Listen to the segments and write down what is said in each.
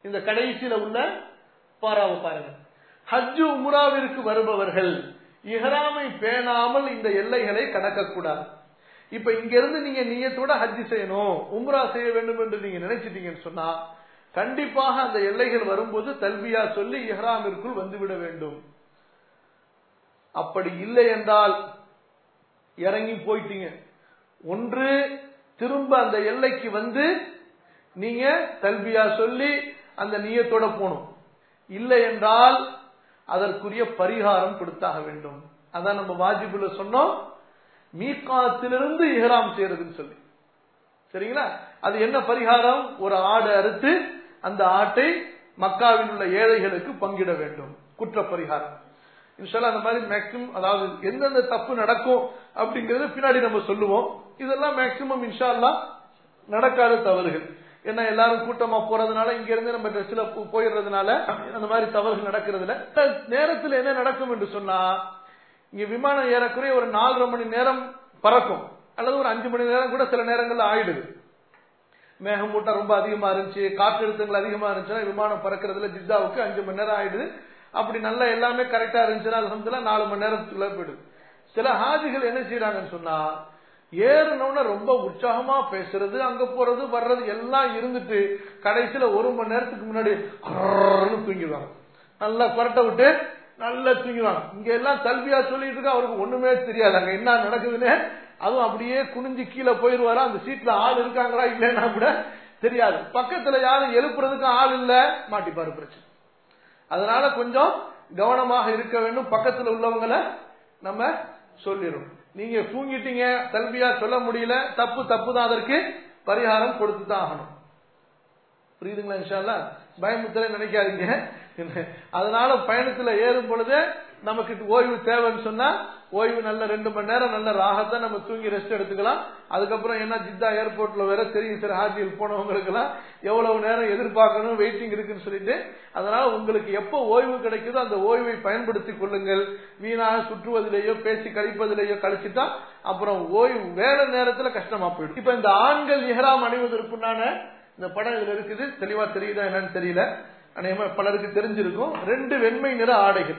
இந்த கடைசியில உள்ள பாராவை பாருங்க ஹஜ்ஜு உம்ராவிற்கு வருபவர்கள் இஹ்ராமை பேணாமல் இந்த எல்லைகளை கடக்கக்கூடாது இப்ப இங்க இருந்து நீங்க நீயத்தோட ஹஜ்ஜி செய்யணும் உம்ரா செய்ய வேண்டும் என்று நீங்க நினைச்சிட்டீங்கன்னு சொன்னா கண்டிப்பாக அந்த எல்லைகள் வரும்போது தல்பியா சொல்லி இஹ்ராமிற்குள் வந்துவிட வேண்டும் அப்படி இல்லை என்றால் இறங்கி போயிட்டீங்க ஒன்று திரும்ப அந்த எல்லைக்கு வந்து நீங்க தல்பியா சொல்லி அந்த நீயத்தோட போகணும் இல்லை என்றால் அதற்குரிய பரிகாரம் கொடுத்தாக வேண்டும் அதான் நம்ம வாஜிபுல சொன்னோம் மீகாத்திலிருந்து இஹ்ராம் செய்யறதுன்னு சொல்லி சரிங்களா அது என்ன பரிகாரம் ஒரு ஆடு அறுத்து அந்த ஆட்டை மக்காவில் உள்ள ஏழைகளுக்கு பங்கிட வேண்டும் குற்ற பரிகாரம் இன்ஷால்லா அந்த மாதிரி மேக்சிமம் அதாவது எந்தெந்த தப்பு நடக்கும் அப்படிங்கறது பின்னாடி நம்ம சொல்லுவோம் இதெல்லாம் மேக்சிமம் இன்ஷா அல்லா நடக்காத தவறுகள் ஏன்னா எல்லாரும் கூட்டமா போறதுனால இங்க இருந்து நம்ம ட்ரெஸ்ல போயிடுறதுனால அந்த மாதிரி தவறுகள் நடக்கிறதுல நேரத்தில் என்ன நடக்கும் என்று சொன்னா இங்க விமானம் ஏறக்குறைய ஒரு நாலரை மணி நேரம் பறக்கும் அல்லது ஒரு அஞ்சு மணி நேரம் கூட சில நேரங்கள்ல ஆயிடுது மேகமூட்டம் ரொம்ப அதிகமா இருந்துச்சு காற்றழுத்தங்கள் அதிகமா இருந்துச்சுன்னா விமானம் பறக்கிறதுல ஜித்தாவுக்கு அஞ்சு மணி நேரம் ஆயிடுது அப்படி நல்லா எல்லாமே கரெக்டா இருந்துச்சுன்னா அலமதுல நாலு மணி நேரத்துக்குள்ள போயிடுது சில ஹாஜிகள் என்ன செய்யறாங்கன்னு சொன்னா ஏறணும்னா ரொம்ப உற்சாகமா பேசுறது அங்க போறது வர்றது எல்லாம் இருந்துட்டு கடைசியில ஒரு மணி நேரத்துக்கு முன்னாடி தூங்கிடுவாங்க நல்லா கொரட்டை விட்டு நல்லா தூங்கிடுவாங்க இங்க எல்லாம் கல்வியா சொல்லிட்டு இருக்கா அவருக்கு ஒண்ணுமே தெரியாது அங்க என்ன நடக்குதுன்னு அதுவும் அப்படியே குனிஞ்சு கீழே போயிருவாரா அந்த சீட்ல ஆள் இருக்காங்களா இல்லைன்னா கூட தெரியாது பக்கத்துல யாரும் எழுப்புறதுக்கு ஆள் இல்ல மாட்டிப்பாரு பிரச்சனை அதனால கொஞ்சம் கவனமாக இருக்க வேண்டும் பக்கத்துல உள்ளவங்களை நம்ம சொல்லிடும் நீங்க தூங்கிட்டீங்க கல்வியா சொல்ல முடியல தப்பு தப்பு தான் அதற்கு பரிகாரம் கொடுத்து தான் ஆகணும் புரியுதுங்களா இன்ஷால்லா பயமுத்தல நினைக்காதீங்க அதனால பயணத்துல ஏறும் பொழுது நமக்கு ஓய்வு தேவைன்னு சொன்னா ஓய்வு நல்ல ரெண்டு மணி நேரம் நல்ல ராகத்தை நம்ம தூங்கி ரெஸ்ட் எடுத்துக்கலாம் அதுக்கப்புறம் என்ன ஜித்தா ஏர்போர்ட்ல வேற தெரியும் சார் ஹாஜியில் போனவங்களுக்கு எல்லாம் எவ்வளவு நேரம் எதிர்பார்க்கணும் வெயிட்டிங் இருக்குன்னு சொல்லிட்டு அதனால உங்களுக்கு எப்போ ஓய்வு கிடைக்குதோ அந்த ஓய்வை பயன்படுத்தி கொள்ளுங்கள் வீணாக சுற்றுவதிலேயோ பேசி கழிப்பதிலேயோ கழிச்சுட்டா அப்புறம் ஓய்வு வேலை நேரத்துல கஷ்டமா போயிடும் இப்ப இந்த ஆண்கள் இஹராம் அணிவதற்குண்டான இந்த படம் இதுல இருக்குது தெளிவா தெரியுதா என்னன்னு தெரியல அநேகமா பலருக்கு தெரிஞ்சிருக்கும் ரெண்டு வெண்மை நிற ஆடைகள்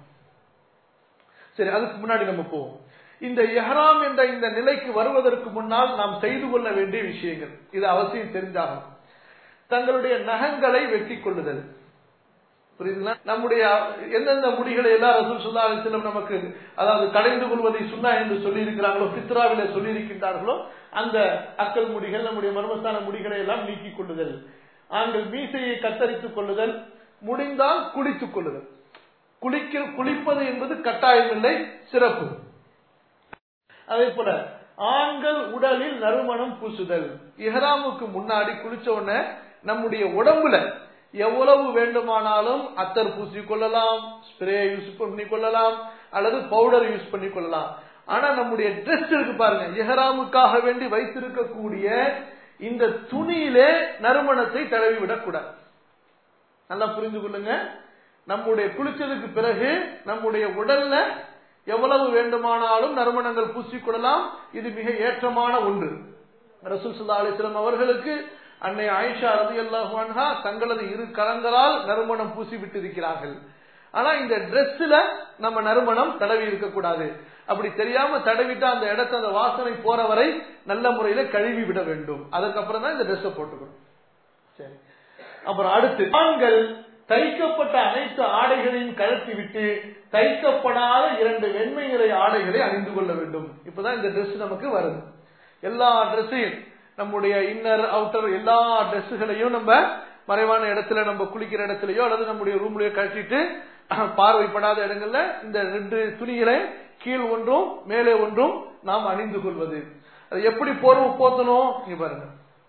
சரி அதுக்கு முன்னாடி நம்ம போவோம் இந்த எஹராம் என்ற இந்த நிலைக்கு வருவதற்கு முன்னால் நாம் செய்து கொள்ள வேண்டிய விஷயங்கள் இது அவசியம் தெரிஞ்சாகும் தங்களுடைய நகங்களை வெட்டி கொள்ளுதல் புரியுதுங்களா நம்முடைய எந்தெந்த முடிகளை எல்லாம் ரசூல் சுல்லா அலிஸ்லம் நமக்கு அதாவது கடைந்து கொள்வதை சுண்ணா என்று சொல்லி இருக்கிறாங்களோ பித்ராவில சொல்லி இருக்கின்றார்களோ அந்த அக்கல் முடிகள் நம்முடைய மர்மஸ்தான முடிகளை எல்லாம் நீக்கிக் கொள்ளுதல் ஆண்கள் மீசையை கத்தரித்துக் கொள்ளுதல் முடிந்தால் குளித்துக் கொள்ளுதல் குளிக்க குளிப்பது என்பது கட்டாயம் இல்லை சிறப்பு அதே போல ஆண்கள் உடலில் நறுமணம் பூசுதல் இஹராமுக்கு முன்னாடி குளிச்ச உடனே நம்முடைய உடம்புல எவ்வளவு வேண்டுமானாலும் அத்தர் பூசி கொள்ளலாம் ஸ்ப்ரே யூஸ் பண்ணி கொள்ளலாம் அல்லது பவுடர் யூஸ் பண்ணி கொள்ளலாம் ஆனா நம்முடைய ட்ரெஸ் இருக்கு பாருங்க இஹராமுக்காக வேண்டி வைத்திருக்கக்கூடிய இந்த துணியிலே நறுமணத்தை தடவி விடக்கூடாது நல்லா புரிந்து கொள்ளுங்க நம்முடைய குளிச்சதுக்கு பிறகு நம்முடைய உடல்ல எவ்வளவு வேண்டுமானாலும் நறுமணங்கள் பூசிக்கொள்ளலாம் இது மிக ஏற்றமான ஒன்று ரசூல் சுல்லா அலிஸ்லாம் அவர்களுக்கு அன்னை ஆயிஷா ரதி அல்லாஹா தங்களது இரு கரங்களால் நறுமணம் பூசி விட்டிருக்கிறார்கள் ஆனா இந்த டிரெஸ்ல நம்ம நறுமணம் தடவி இருக்கக்கூடாது அப்படி தெரியாம தடவிட்டா அந்த இடத்த அந்த வாசனை போற வரை நல்ல முறையில கழுவி விட வேண்டும் அதுக்கப்புறம் தான் இந்த ட்ரெஸ் போட்டுக்கணும் சரி அப்புறம் அடுத்து ஆண்கள் தைக்கப்பட்ட அனைத்து ஆடைகளையும் கழட்டி விட்டு தைக்கப்படாத இரண்டு வெண்மை நிறை ஆடைகளை அணிந்து கொள்ள வேண்டும் இப்பதான் இந்த ட்ரெஸ் நமக்கு வருது எல்லா ட்ரெஸ்ஸையும் நம்முடைய இன்னர் அவுட்டர் எல்லா ட்ரெஸ்ஸுகளையும் நம்ம மறைவான இடத்துல நம்ம குளிக்கிற இடத்துலயோ அல்லது நம்முடைய ரூம்லயோ கழட்டிட்டு பார்வைப்படாத இடங்கள்ல இந்த ரெண்டு துணிகளை கீழ் ஒன்றும் மேலே ஒன்றும் நாம் அணிந்து கொள்வது அது எப்படி போர்வு போத்தணும் இங்க பாருங்க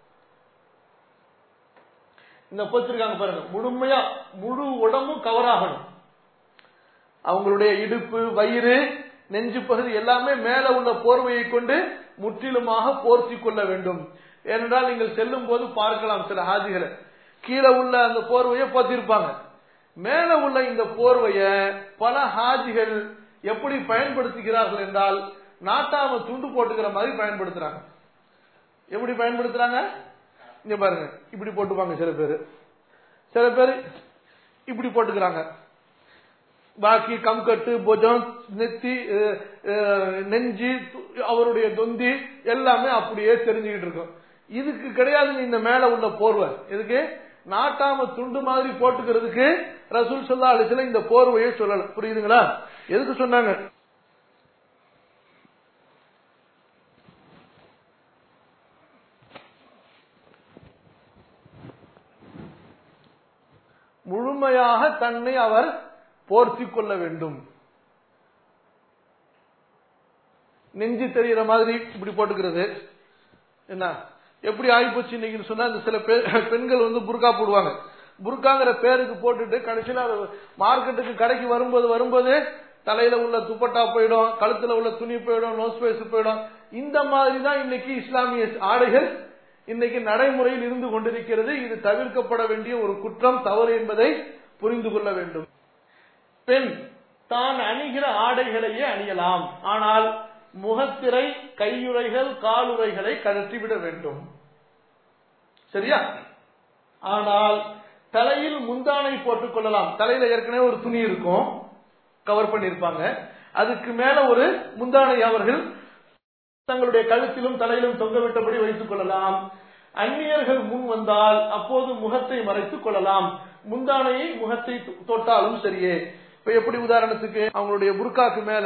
இந்த போச்சிருக்காங்க பாருங்க முழுமையா முழு உடம்பும் கவர் ஆகணும் அவங்களுடைய இடுப்பு வயிறு நெஞ்சு பகுதி எல்லாமே மேல உள்ள போர்வையை கொண்டு முற்றிலுமாக போர்த்தி கொள்ள வேண்டும் ஏனென்றால் நீங்கள் செல்லும் போது பார்க்கலாம் சில ஹாஜிகளை கீழே உள்ள அந்த போர்வையை போத்திருப்பாங்க மேல உள்ள இந்த போர்வைய பல ஹாஜிகள் எப்படி பயன்படுத்துகிறார்கள் என்றால் நாட்டாம துண்டு போட்டுக்கிற மாதிரி பயன்படுத்துறாங்க எப்படி பயன்படுத்துறாங்க இங்க பாருங்க இப்படி போட்டுப்பாங்க சில பேரு சில பேர் இப்படி போட்டுக்கிறாங்க பாக்கி கம்கட்டு புஜம் நெத்தி அஹ், அஹ், நெஞ்சு அவருடைய தொந்தி எல்லாமே அப்படியே தெரிஞ்சுக்கிட்டு இருக்கும் இதுக்கு கிடையாது இந்த மேல உள்ள போர்வை இதுக்கு நாட்டாம துண்டு மாதிரி போட்டுக்கிறதுக்கு ரசூல் சொல்லா அலிசில இந்த போர்வையை சொல்லல புரியுதுங்களா எதுக்கு சொன்னாங்க முழுமையாக தன்னை அவர் போர்த்திக் கொள்ள வேண்டும் நெஞ்சு தெரிகிற மாதிரி இப்படி போட்டுக்கிறது என்ன எப்படி ஆகிப்போச்சு இன்னைக்கு சொன்னா இந்த சில பேர் பெண்கள் வந்து புர்கா போடுவாங்க புர்காங்கிற பேருக்கு போட்டுட்டு கடைசியில அது மார்க்கெட்டுக்கு கடைக்கு வரும்போது வரும்போது தலையில உள்ள துப்பட்டா போயிடும் கழுத்துல உள்ள துணி போயிடும் நோஸ் பேஸ் போயிடும் இந்த மாதிரி தான் இன்னைக்கு இஸ்லாமிய ஆடைகள் இன்னைக்கு நடைமுறையில் இருந்து கொண்டிருக்கிறது இது தவிர்க்கப்பட வேண்டிய ஒரு குற்றம் தவறு என்பதை புரிந்து கொள்ள வேண்டும் பெண் தான் அணிகிற ஆடைகளையே அணியலாம் ஆனால் முகத்திரை கையுறைகள் காலுறைகளை கழற்றிவிட வேண்டும் சரியா ஆனால் தலையில் முந்தானை போட்டுக் கொள்ளலாம் தலையில ஏற்கனவே ஒரு துணி இருக்கும் கவர் பண்ணிருப்பாங்க அதுக்கு மேல ஒரு முந்தானை அவர்கள் தங்களுடைய கழுத்திலும் தலையிலும் தொங்கவிட்டபடி வைத்துக் கொள்ளலாம் அந்நியர்கள் முன் வந்தால் அப்போது முகத்தை மறைத்துக் கொள்ளலாம் முந்தானையை முகத்தை தொ- தொட்டாலும் சரியே இப்ப எப்படி உதாரணத்துக்கு அவங்களுடைய புர்காக்கு மேல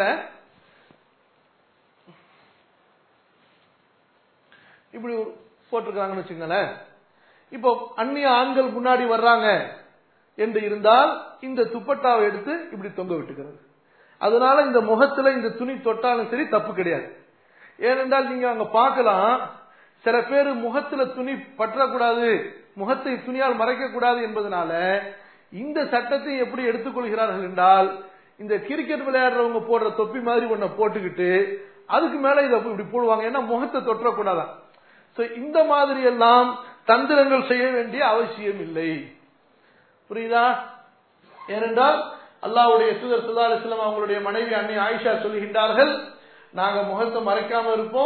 இப்படி ஒரு போட்டிருக்காங்கன்னு வச்சுங்களேன் இப்போ அந்நிய ஆண்கள் முன்னாடி வர்றாங்க என்று இருந்தால் இந்த துப்பட்டாவை எடுத்து இப்படி தொங்க விட்டுக்கிறது அதனால இந்த முகத்துல இந்த துணி தொட்டாலும் சரி தப்பு கிடையாது ஏனென்றால் நீங்க அங்க பார்க்கலாம் சில பேர் முகத்துல துணி பற்றக்கூடாது முகத்தை துணியால் மறைக்க கூடாது என்பதனால இந்த சட்டத்தை எப்படி எடுத்துக்கொள்கிறார்கள் என்றால் இந்த கிரிக்கெட் விளையாடுறவங்க போடுற தொப்பி மாதிரி ஒன்ன போட்டுக்கிட்டு அதுக்கு மேல இதை இப்படி போடுவாங்க ஏன்னா முகத்தை தொற்றக்கூடாதான் சோ இந்த மாதிரி எல்லாம் தந்திரங்கள் செய்ய வேண்டிய அவசியம் இல்லை புரியுதா ஏனென்றால் அல்லாஹ்வுடைய தூதர் சுல்லா அலிஸ்லாம் அவங்களுடைய மனைவி அன்னை ஆயிஷா சொல்லுகின்றார்கள் நாங்க முகத்தை மறைக்காம இருப்போம்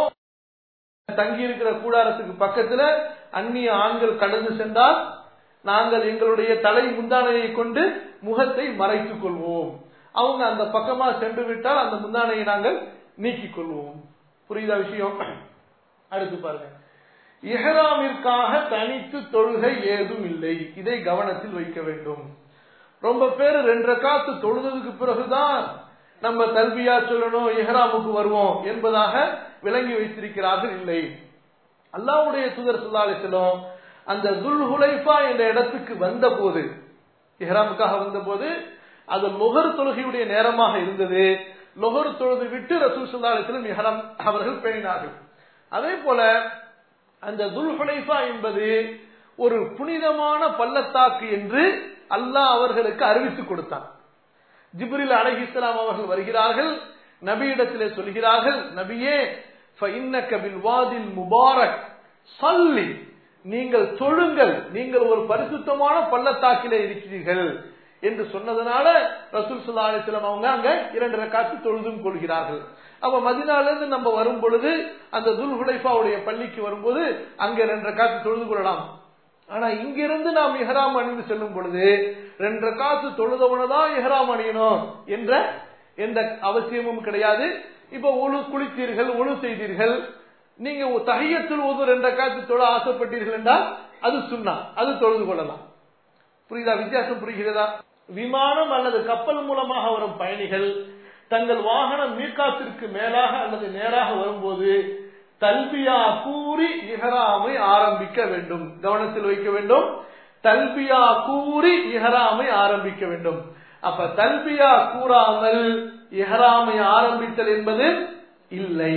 தங்கி இருக்கிற கூடாரத்துக்கு பக்கத்துல அந்நிய ஆண்கள் கடந்து சென்றால் நாங்கள் எங்களுடைய தலை முந்தானையை கொண்டு முகத்தை மறைத்துக் கொள்வோம் அவங்க அந்த பக்கமா சென்று விட்டால் அந்த முந்தானையை நாங்கள் நீக்கிக் கொள்வோம் புரியுதா விஷயம் அடுத்து பாருங்க இஹ்ராமிற்காக தனித்து தொழுகை ஏதும் இல்லை இதை கவனத்தில் வைக்க வேண்டும் ரொம்ப பேர் ரெண்டு காத்து தொழுததுக்கு பிறகுதான் நம்ம தல்பியா சொல்லணும் இஹ்ராமுக்கு வருவோம் என்பதாக விளங்கி வைத்திருக்கிறார்கள் இல்லை அல்லாஹ்வுடைய தூதர் ஸல்லல்லாஹு அலைஹி வஸல்லம் அந்த துல் ஹுலைஃபா என்ற இடத்துக்கு வந்த போது இஹ்ராமுக்காக வந்த போது அது லொஹர் தொழுகையுடைய நேரமாக இருந்தது லொஹர் தொழுது விட்டு ரசூல் ஸல்லல்லாஹு அலைஹி வஸல்லம் இஹ்ராம் அவர்கள் பேணினார்கள் அதே போல அந்த துல் ஹுலைஃபா என்பது ஒரு புனிதமான பள்ளத்தாக்கு என்று அல்லாஹ் அவர்களுக்கு அறிவித்துக் கொடுத்தான் ஜிப்ரில் அலைஹிஸ்ஸலாம் அவர்கள் வருகிறார்கள் நபியிடத்திலே சொல்கிறார்கள் நபியே فَإِنَّكَ بِالْوَادِ الْمُبَارَكِ صَلِّ நீங்கள் தொழுங்கள் நீங்கள் ஒரு பரிசுத்தமான பள்ளத்தாக்கிலே இருக்கிறீர்கள் என்று சொன்னதனால ரசூல் ஸல்லல்லாஹு அலைஹி வஸல்லம் அவங்க அங்க இரண்டு ரக்காத்து தொழுதும் கொள்கிறார்கள் அப்ப மதினால இருந்து நம்ம வரும் பொழுது அந்த துல் ஹுலைஃபாவுடைய பள்ளிக்கு வரும்போது அங்க ரெண்டு ரக்காத்து தொழுது கொள்ளலாம் ஆனா இங்கிருந்து நாம் இஹ்ராம் அணிந்து செல்லும் பொழுது ரெண்டு காசு தொழுதவனதான் இஹ்ராம் அணியணும் என்ற எந்த அவசியமும் கிடையாது இப்ப ஒழு குளித்தீர்கள் ஒழு செய்தீர்கள் நீங்க தகையத்தில் ஒரு ரெண்டு காசு தொழ ஆசைப்பட்டீர்கள் என்றால் அது சுண்ணா அது தொழுது கொள்ளலாம் புரியுதா வித்தியாசம் புரிகிறதா விமானம் அல்லது கப்பல் மூலமாக வரும் பயணிகள் தங்கள் வாகனம் மீக்காத்திற்கு மேலாக அல்லது நேராக வரும்போது தல்பியா கூறி இஹராமை ஆரம்பிக்க வேண்டும் கவனத்தில் வைக்க வேண்டும் தல்பியா கூறி இஹராமை ஆரம்பிக்க வேண்டும் அப்ப தல்பியா கூறாமல் இஹராமை ஆரம்பித்தல் என்பது இல்லை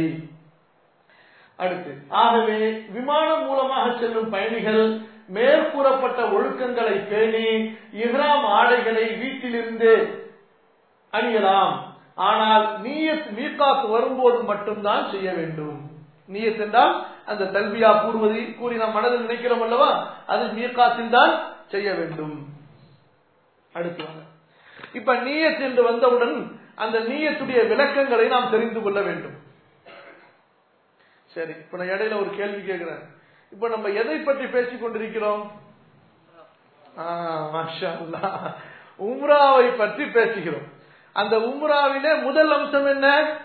அடுத்து ஆகவே விமானம் மூலமாக செல்லும் பயணிகள் மேற்கூறப்பட்ட ஒழுக்கங்களை பேணி இஹ்ராம் ஆடைகளை வீட்டிலிருந்து அணியலாம் ஆனால் நீயத் மீகாத் வரும்போது மட்டும்தான் செய்ய வேண்டும் நீயத் என்றால் அந்த தல்பியா கூறுவதை கூறி நாம் மனதில் நினைக்கிறோம் அல்லவா அது மீகாத்தில் தான் செய்ய வேண்டும் அடுத்து வாங்க. இப்ப நீயத் என்று வந்தவுடன் அந்த நீயத்துடைய விளக்கங்களை நாம் தெரிந்து கொள்ள வேண்டும் சரி இப்ப நான் இடையில ஒரு கேள்வி கேட்கிறேன் இப்ப நம்ம எதை பற்றி பேசிக் கொண்டிருக்கிறோம் மாஷா அல்லாஹ். உம்ராவை பற்றி பேசுகிறோம் அந்த உம்ராவிலே முதல் அம்சம் என்ன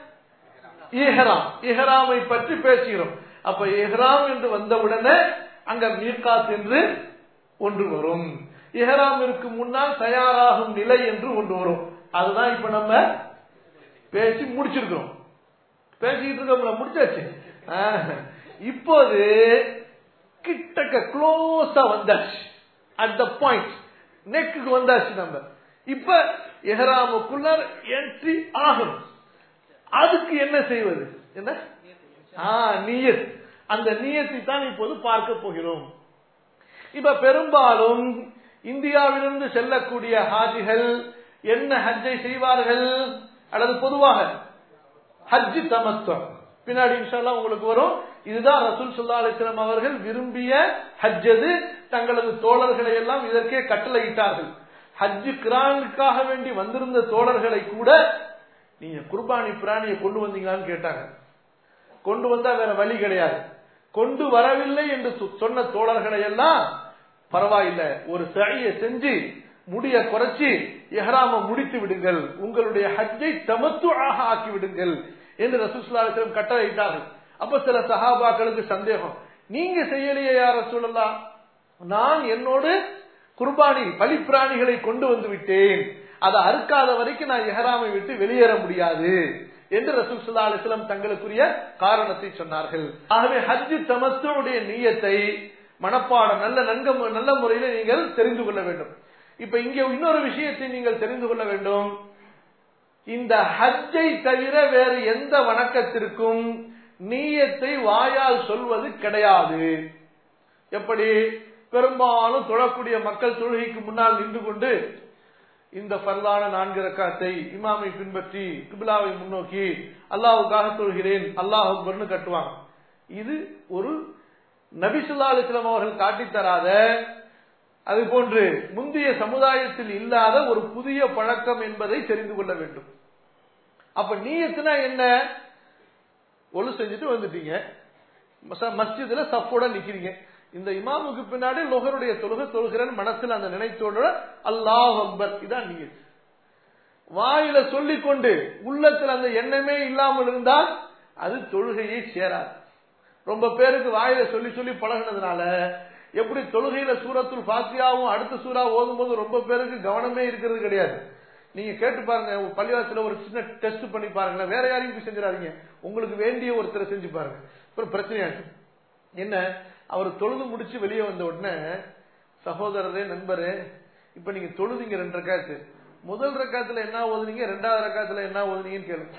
இஹ்ராம் இஹ்ராமை பற்றி பேசுகிறோம் அப்ப இஹ்ராம் என்று வந்தவுடனே அங்க மீகாத் என்று ஒன்று வரும் இஹ்ராமிற்கு முன்னால் தயாராகும் நிலை என்று ஒன்று வரும் அதுதான் இப்ப நம்ம பேசி முடிச்சிருக்கிறோம் பேசிக்கிட்டு இருக்கோம்ல முடிச்சாச்சு ஆஹ். இப்போது கிட்டக்க க்ளோஸா வந்தாச்சு அட் த பாயிண்ட் நெக்குக்கு வந்தாச்சு நம்ம இப்ப எஹராமுக்குள்ள என்ட்ரி ஆகணும் அதுக்கு என்ன செய்வது என்ன ஆ நியத் அந்த நியத்தை தான் இப்போது பார்க்க போகிறோம் இப்ப பெரும்பாலும் இந்தியாவிலிருந்து செல்லக்கூடிய ஹாஜிகள் என்ன ஹஜ்ஜை செய்வார்கள் அல்லது பொதுவாக ஹஜ்ஜி தமத்துவம் பின்னாடி இன்ஷால்லா உங்களுக்கு வரும் இதுதான் ரசூல் சுல்லா அலிஸ்லாம் அவர்கள் விரும்பிய ஹஜ்ஜது தங்களது தோழர்களை எல்லாம் இதற்கே கட்டளையிட்டார்கள் ஹஜ்ஜு கிரானுக்காக வேண்டி வந்திருந்த தோழர்களை கூட நீங்க குர்பானி பிராணியை கொண்டு வந்தீங்களான்னு கேட்டாங்க கொண்டு வந்தா வேற வழி கிடையாது கொண்டு வரவில்லை என்று சொ- சொன்ன தோழர்களை எல்லாம் பரவாயில்லை ஒரு சழியை செஞ்சு முடிய குறைச்சி எஹராம முடித்து விடுங்கள் உங்களுடைய ஹஜ்ஜை தமத்து ஆக ஆக்கி விடுங்கள் என்று ரசூஸ்லாத்திரம் கட்டளையிட்டார்கள் அப்ப சில சஹாபாக்களுக்கு சந்தேகம் நீங்க செய்யலையே யார் ரசூலல்லா நான் என்னோடு குர்பானி பலிப்பிராணிகளை கொண்டு வந்து விட்டேன் அதை அறுக்காத வரைக்கும் நான் எஹராமை விட்டு வெளியேற முடியாது என்று ரசூல் சுல்லா அலிஸ்லாம் தங்களுக்குரிய காரணத்தை சொன்னார்கள் ஆகவே ஹஜ்ஜு தமத்துடைய நீயத்தை மனப்பாடம் நல்ல நன்க நல்ல முறையில் நீங்கள் தெரிந்து கொள்ள வேண்டும் இப்ப இங்கே இன்னொரு விஷயத்தை நீங்கள் தெரிந்து கொள்ள வேண்டும் இந்த ஹஜ்ஜை தவிர வேறு எந்த வணக்கத்திற்கும் நீயத்தை வாயால் சொல்வது கிடையாது எப்படி பெரும்பாலும் தொழக்கூடிய மக்கள் தொழுகைக்கு முன்னால் நின்று கொண்டு இந்த பரலான நான்கு ரக்காத்தை இமாமை பின்பற்றி கிபிலாவை முன்னோக்கி அல்லாஹுக்காக தொழுகிறேன் அல்லாஹ் அக்பர்னு கட்டுவாங்க இது ஒரு நபிசுல்லா அலிஸ்லாம் அவர்கள் காட்டித் தராத அது போன்று முந்தைய சமுதாயத்தில் இல்லாத ஒரு புதிய பழக்கம் என்பதை தெரிந்து கொள்ள வேண்டும் அப்ப நீயத்துனா என்ன ஒழு செஞ்சுட்டு வந்துட்டீங்க மச- மஸ்ஜிதுல சஃபோட நிக்கிறீங்க இந்த இமாமுக்கு பின்னாடி லொகருடைய தொழுகை தொழுகிறேன் மனசுல அந்த நினைத்தோட அல்லாஹ் அக்பர் இதான் நீயத் வாயில சொல்லிக் கொண்டு உள்ளத்துல அந்த எண்ணமே இல்லாமல் இருந்தால் அது தொழுகையை சேராது ரொம்ப பேருக்கு வாயில சொல்லி சொல்லி பழகுனதுனால எப்படி தொழுகையில சூரத்துல் ஃபாத்தியாவும் அடுத்த சூறா ஓதும்போது ரொம்ப பேருக்கு கவனமே இருக்கிறது கிடையாது நீங்க கேட்டு பாருங்க உங்க பள்ளிவாசல ஒரு சின்ன டெஸ்ட் பண்ணி பாருங்களேன் வேற யாரையும் போய் செஞ்சிடாதீங்க உங்களுக்கு வேண்டிய ஒருத்தரை செஞ்சு பாருங்க அப்புறம் பிரச்சனையாச்சு என்ன அவர் தொழுது முடிச்சு வெளியே வந்த உடனே சகோதரரே நண்பரே இப்ப நீங்க தொழுதீங்க ரெண்டு ரக்காத்து முதல் ரக்காத்துல என்ன ஓதுனீங்க ரெண்டாவது ரக்காத்துல என்ன ஓதுனீங்கன்னு கேளுங்க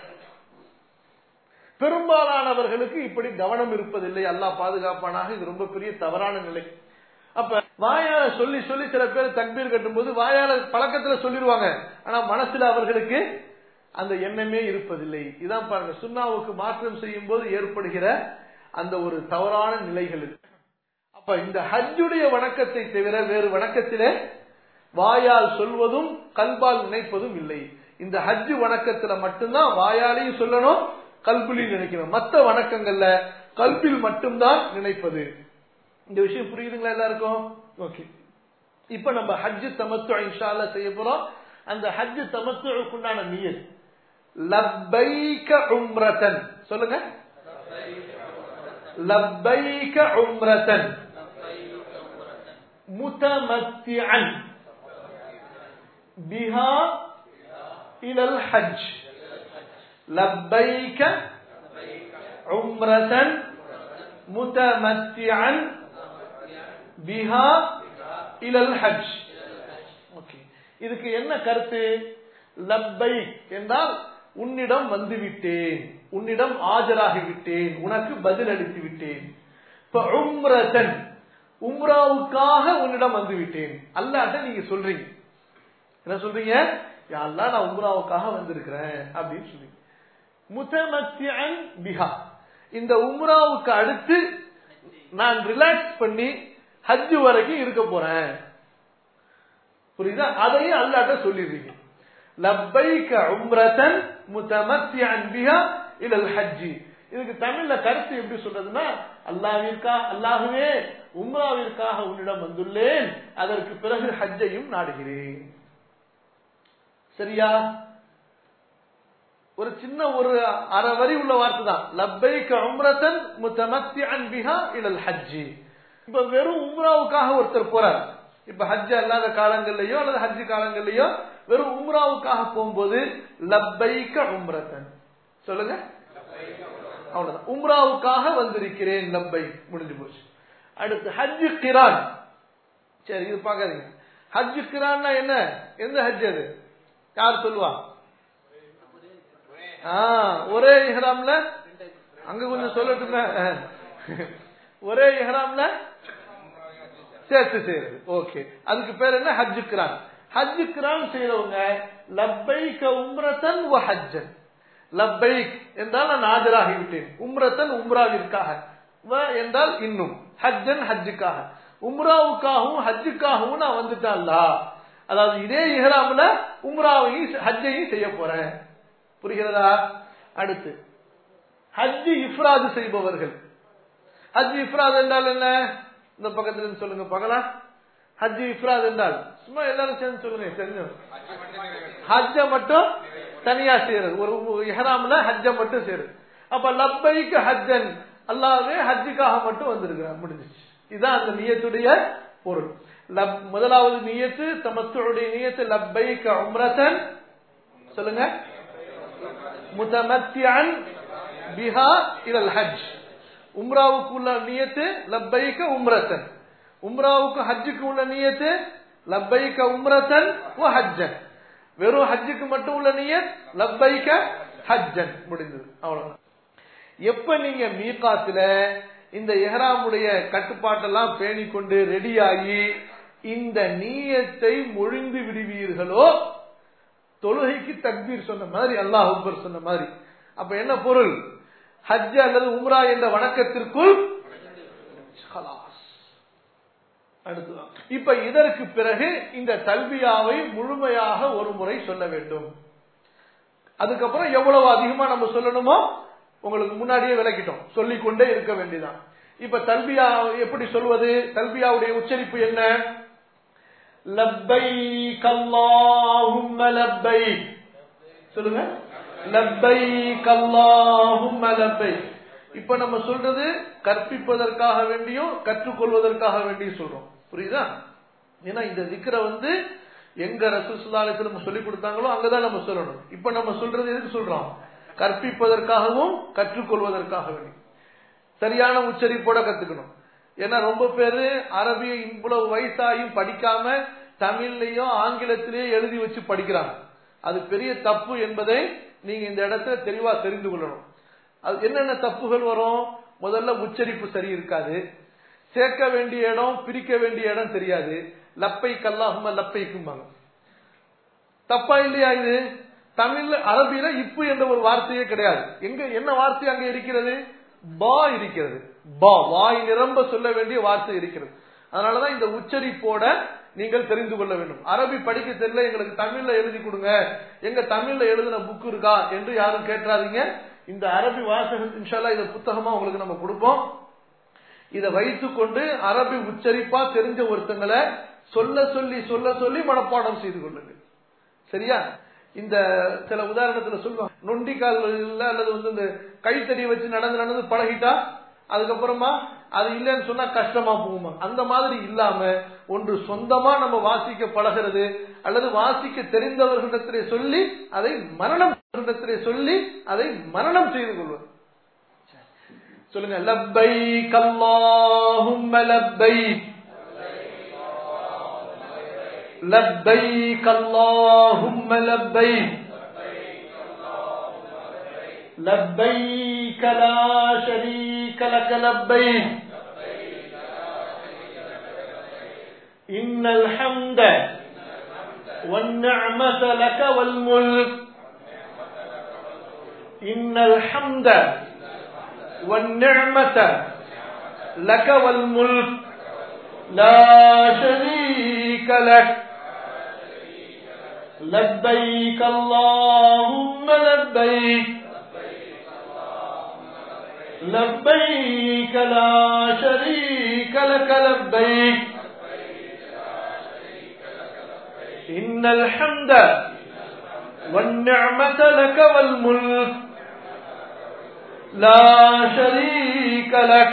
பெரும்பாலானவர்களுக்கு இப்படி கவனம் இருப்பதில்லை அல்லாஹ் பாதுகாப்பானாக இது ரொம்ப பெரிய தவறான நிலை அப்ப வாயால சொல்லி சொல்லி சில பேர் தக்பீர் கட்டும்போது வாயால பழக்கத்துல சொல்லிடுவாங்க ஆனா மனசுல அவர்களுக்கு அந்த எண்ணமே இருப்பதில்லை இதான் பாருங்க சுண்ணாவுக்கு மாற்றம் செய்யும் போது ஏற்படுகிற அந்த ஒரு தவறான நிலைகள் இது. அப்ப இந்த ஹஜ்ஜுடைய வணக்கத்தை தவிர வேறு வணக்கத்திலே வாயால் சொல்வதும் கல்பால் நினைப்பதும் இல்லை இந்த ஹஜ்ஜு வணக்கத்துல மட்டும்தான் வாயாலையும் சொல்லணும் கல்புலையும் நினைக்கணும் மற்ற வணக்கங்கள்ல கல்பில் மட்டும்தான் நினைப்பது இந்த விஷயம் புரியுதுங்களா எல்லாருக்கும் ஓகே இப்ப நம்ம ஹஜ்ஜு தமத்து இன்ஷா அல்லாஹ் செய்ய போறோம் அந்த ஹஜ்ஜு தமத்துக்குண்டான நியத் லப்பைக உம்ரதன் சொல்லுங்க லப்பைக உம்ரதன் முத்தமத்தியன் பிஹா இலல் ஹஜ் لبيك عمرة متمتعا بها إلى الحج ஓகே இதுக்கு என்ன கருத்து லப்பை என்றால் உன்னிடம் வந்து விட்டேன் உன்னிடம் ஆஜராகி விட்டேன் உனக்கு பதில் அளித்து விட்டேன் இப்ப உம்ரதன் உம்ராவுக்காக உன்னிடம் வந்து விட்டேன் அல்லாட்ட நீங்க சொல்றீங்க என்ன சொல்றீங்க யாரெல்லாம் நான் உம்ராவுக்காக வந்திருக்கிறேன் அப்படின்னு சொல்லி முத்தமத்தியன் பிஹா இந்த உம்ராவுக்கு அடுத்து நான் ரிலாக்ஸ் பண்ணி ஹஜ் வரைக்கும் இருக்க போறேன் புரியுதா அதையும் அல்லாட்ட சொல்லிடுறீங்க லப்பைக்க உம்ரதன் முத்தமத்தியன் பிஹா இல்லல் ஹஜ்ஜி இதுக்கு தமிழ்ல கருத்து எப்படி சொல்றதுன்னா அல்லாஹ்விற்கா அல்லாஹுவே உம்ராவிற்காக உன்னிடம் வந்துள்ளேன் அதற்கு பிறகு ஹஜ்ஜையும் நாடுகிறேன் சரியா ஒரு சின்ன ஒரு அரை வரி உள்ள வார்த்தை தான் லப்பைக்க உம்ரத்தன் முத்தமத்தியன் பிஹா இலல் ஹஜ்ஜி இப்ப வெறும் உம்ராவுக்காக ஒருத்தர் போறார் இப்ப ஹஜ் அல்லாத காலங்கள்லயோ அல்லது ஹஜ் காலங்கள்லயோ வெறும் உம்ராவுக்காக போகும்போது லப்பைக்க உம்ரத்தன் சொல்லுங்க அவ்வளவுதான் உம்ராவுக்காக வந்திருக்கிறேன் லப்பை முடிஞ்சு போச்சு அடுத்து ஹஜ் கிரான் சரி இது பார்க்காதீங்க ஹஜ் கிரான்னா என்ன எந்த ஹஜ் அது யார் சொல்லுவா ஒரே இஹ்ராம்ல அங்க கொஞ்சம் சொல்லட்டுங்க ஒரே இஹ்ராம்ல சேர்த்து செய்யறது ஓகே அதுக்கு பேர் என்ன ஹஜ் கிரான் ஹஜ் கிரான் செய்யறவங்க லப்பைக்க உம்ரத்தன் வ ஹஜ்ஜன் லப்பைக் என்றால் நான் ஆஜராகிவிட்டேன் உம்ரத்தன் உம்ராவிற்காக வ என்றால் இன்னும் ஹஜ்ஜன் ஹஜ்ஜுக்காக உம்ராவுக்காகவும் ஹஜ்ஜுக்காகவும் நான் வந்துட்டேன்ல அதாவது இதே இஹ்ராம்ல உம்ராவையும் ஹஜ்ஜையும் செய்ய போறேன் புரிகிறதா அடுத்து ஹஜ் இஃப்ராது செய்பவர்கள் ஹஜ் இஃப்ராத் என்றால் என்ன இந்த பக்கத்துல இருந்து சொல்லுங்க பார்க்கலாம் ஹஜ் இஃப்ராத் என்றால் சும்மா எல்லாரும் சேர்ந்து சொல்லுங்க தெரியும் ஹஜ்ஜ மட்டும் தனியா செய்யறது ஒரு இஹராம்ல ஹஜ்ஜ மட்டும் செய்யறது அப்ப லப்பைக்கு ஹஜ்ஜன் அல்லாவே ஹஜ்ஜுக்காக மட்டும் வந்திருக்கிறார் முடிஞ்சிச்சு இதுதான் அந்த நியத்துடைய பொருள் முதலாவது நியத்து தமத்துடைய நியத்து லப்பைக்க உம்ரத்தன் சொல்லுங்க முத்தமத்தியன் பிஹா இலல் ஹஜ் உம்ராவுக்கு உள்ள நியத்து லப்பைக்க உம்ரத்தன் உம்ராவுக்கு ஹஜ்ஜுக்கு உள்ள நியத்து லப்பைக்க உம்ரத்தன் ஹஜ்ஜன் வெறும் ஹஜ்ஜுக்கு மட்டும் உள்ள நியத் லப்பைக்க ஹஜ்ஜன் முடிந்தது அவ்வளவுதான் எப்ப நீங்க மீகாத்துல இந்த எஹராமுடைய கட்டுப்பாட்டெல்லாம் பேணிக்கொண்டு ரெடியாகி இந்த நீயத்தை மொழிந்து விடுவீர்களோ தொழுகைக்கு தக்பீர் சொன்ன மாதிரி அல்லாஹ் அக்பர் சொன்ன மாதிரி அப்ப என்ன பொருள் ஹஜ் அல்லது உம்ரா என்ற வணக்கத்திற்குள் அடுத்துதான் இப்ப இதற்கு பிறகு இந்த தல்பியாவை முழுமையாக ஒரு முறை சொல்ல வேண்டும் அதுக்கப்புறம் எவ்வளவு அதிகமா நம்ம சொல்லணுமோ உங்களுக்கு முன்னாடியே விளக்கிட்டோம் சொல்லிக் கொண்டே இருக்க வேண்டியதான் இப்ப தல்பியா எப்படி சொல்வது தல்பியாவுடைய உச்சரிப்பு என்ன லப்பை கல்லாஹும் லப்பை சொல்லுங்க லப்பை கல்லாஹும் லப்பை இப்ப நம்ம சொல்றது கற்பிப்பதற்காக வேண்டியும் கற்றுக்கொள்வதற்காக வேண்டியும் சொல்றோம் புரியுதா ஏன்னா இந்த திக்கரை வந்து எங்க ரசூசுல்லாலத்துல நம்ம சொல்லி கொடுத்தாங்களோ அங்கதான் நம்ம சொல்லணும் இப்ப நம்ம சொல்றது எதுக்கு சொல்றோம் கற்பிப்பதற்காகவும் கற்றுக்கொள்வதற்காக வேண்டி சரியான உச்சரிப்போட கத்துக்கணும் ஏன்னா ரொம்ப பேரு அரபிய இவ்வளவு வயசாயும் படிக்காம தமிழ்லயும் ஆங்கிலத்திலேயே எழுதி வச்சு படிக்கிறாங்க அது பெரிய தப்பு என்பதை நீங்க இந்த இடத்துல தெளிவா தெரிந்து கொள்ளணும் அது என்னென்ன தப்புகள் வரும் முதல்ல உச்சரிப்பு சரி இருக்காது சேர்க்க வேண்டிய இடம் பிரிக்க வேண்டிய இடம் தெரியாது லப்பை கல்லாகுமா லப்பைக்கும்பாங்க தப்பா இல்லையா இது தமிழ்ல அரபியில இப்பு என்ற ஒரு வார்த்தையே கிடையாது எங்க என்ன வார்த்தை அங்க இருக்கிறது பா இருக்கிறது பா வாய் நிரம்ப சொல்ல வேண்டிய வார்த்தை இருக்கிறது அதனாலதான் இந்த உச்சரிப்போட நீங்கள் தெரிந்து கொள்ள வேண்டும் அரபி படிக்க தெரியல எங்களுக்கு தமிழ்ல எழுதி கொடுங்க எங்க தமிழ்ல எழுதின புக் இருக்கா என்று யாரும் கேட்டாதீங்க இந்த அரபி வாசகம் இன்ஷால்லா இந்த புத்தகமா உங்களுக்கு நம்ம கொடுப்போம் இதை வைத்துக்கொண்டு அரபி உச்சரிப்பா தெரிஞ்ச ஒருத்தங்களை சொல்ல சொல்லி சொல்ல சொல்லி மனப்பாடம் செய்து கொள்ளுங்கள் சரியா இந்த சில உதாரணத்துல சொல்லுவாங்க நொண்டிக்கால் அல்லது வந்து இந்த கைத்தடி வச்சு நடந்து நடந்து பழகிட்டா அதுக்கப்புறமா அது இல்லைன்னு சொன்னா கஷ்டமா போகுமா அந்த மாதிரி இல்லாம ஒன்று சொந்தமா நம்ம வாசிக்க பழகிறது அல்லது வாசிக்க தெரிந்தவர்களிடத்திலே சொல்லி அதை மரணம் சொல்லி அதை மரணம் செய்து கொள்வது சொல்லுங்க லப்பை கல்லாஹும் லப்பை لبيك اللهم لبيك لبيك لا شريك لك لبيك إن الحمد والنعمة لك والملك إن الحمد والنعمة لك والملك لا شريك لك لبيك اللهم لبيك لبيك لا شريك لك لبيك إن الحمد والنعمة لك والملك لا شريك لك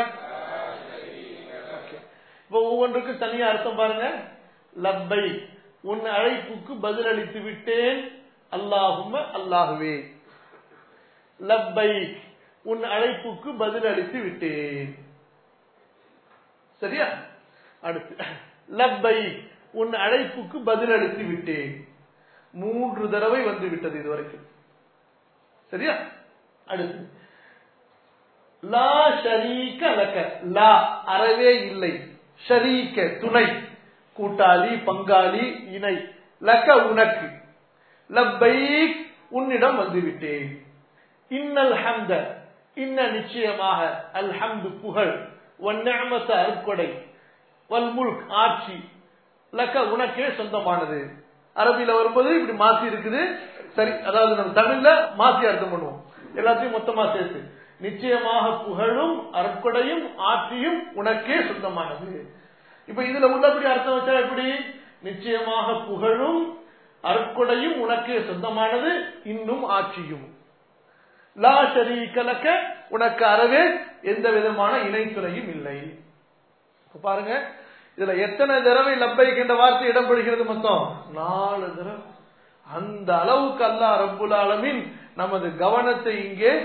இப்போ ஒவ்வொன்றுக்கும் தனியா அர்த்தம் பாருங்க லப்பை உன் அழைப்புக்கு பதிலளித்து விட்டேன் அல்லாஹும அல்லாஹுவே லப்பை உன் அழைப்புக்கு பதிலளித்து விட்டேன் சரியா அடுத்து லப்பை உன் அழைப்புக்கு பதிலளித்து விட்டேன் மூன்று தடவை வந்து விட்டது இதுவரைக்கும் சரியா அடுத்து லா ஷரீக லக லா அறவே இல்லை ஷரீக துணை கூட்டாளி பங்காளி இணை லக்க உனக்கு லப்பைக் உன்னிடம் வந்துவிட்டேன் இன்னல் ஹம்த இன்ன நிச்சயமாக அல் ஹம்து புகழ் வந்நமத்த அருட்கொடை வல் முல்க் ஆட்சி லக்க உனக்கே சொந்தமானது அரபியில வரும்போது இப்படி மாத்தி இருக்குது சரி அதாவது நம்ம தமிழ்ல மாத்தி அர்த்தம் பண்ணுவோம் எல்லாத்தையும் மொத்தமா சேர்த்து நிச்சயமாக புகழும் அருட்கொடையும் ஆட்சியும் உனக்கே சொந்தமானது இப்ப இதுல உள்ளபடி அர்த்தம் வச்சா எப்படி நிச்சயமாக புகழும் அருட்கொடையும் உனக்கே சொந்தமானது இன்னும் ஆட்சியும் லா ஷரீகலக்க உனக்கு அறவே எந்த விதமான இணைத்துறையும் இல்லை பாருங்க இதுல எத்தனை தடவை லப்பைக் என்ற வார்த்தை இடம்பெறுகிறது மொத்தம் நாலு தடவை அந்த அளவுக்கு அல்லாஹ் ரப்புல் ஆலமின் நமது கவனத்தை இங்கே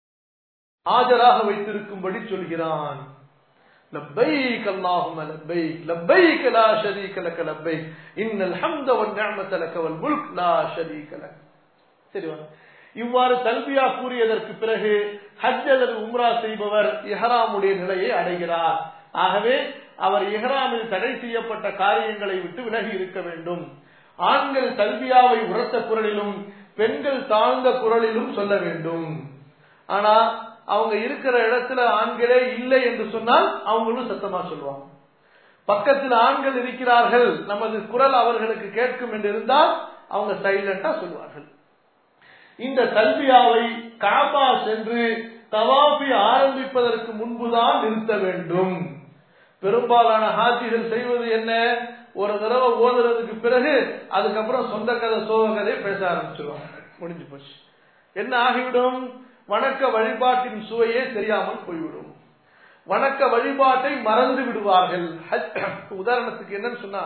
ஆஜராக வைத்திருக்கும்படி சொல்கிறான் لبيك اللهم لبيك لبيك لا شريك لك لبيك إن الحمد والنعمة لك والملك لا شريك لك சரி வாங்க இவ்வாறு தல்பியா கூறியதற்கு பிறகு ஹஜ் அல்லது உம்ரா செய்பவர் இஹராமுடைய நிலையை அடைகிறார் ஆகவே அவர் இஹ்ராமில் தடை செய்யப்பட்ட காரியங்களை விட்டு விலகி இருக்க வேண்டும் ஆண்கள் தல்பியாவை உரத்த குரலிலும் பெண்கள் தாழ்ந்த குரலிலும் சொல்ல வேண்டும் ஆனா அவங்க இருக்கிற இடத்துல ஆண்களே இல்லை என்று சொன்னால் அவங்களும் சத்தமா சொல்லுவாங்க பக்கத்தில் ஆண்கள் இருக்கிறார்கள் நமது குரல் அவர்களுக்கு கேட்கும் என்று இருந்தால் அவங்க சைலண்டா சொல்வார்கள் இந்த தல்பியாவை காபா சென்று தவாபி ஆரம்பிப்பதற்கு முன்புதான் நிறுத்த வேண்டும் பெரும்பாலான ஹாஜிகள் செய்வது என்ன ஒரு தடவை ஓதுறதுக்கு பிறகு அதுக்கப்புறம் சொந்த கதை சோக கதை பேச ஆரம்பிச்சிருவாங்க முடிஞ்சு போச்சு என்ன ஆகிவிடும் வணக்க வழிபாட்டின் சுவையே தெரியாமல் போய்விடும் வணக்க வழிபாட்டை மறந்து விடுவார்கள் உதாரணத்துக்கு என்னன்னு சொன்னா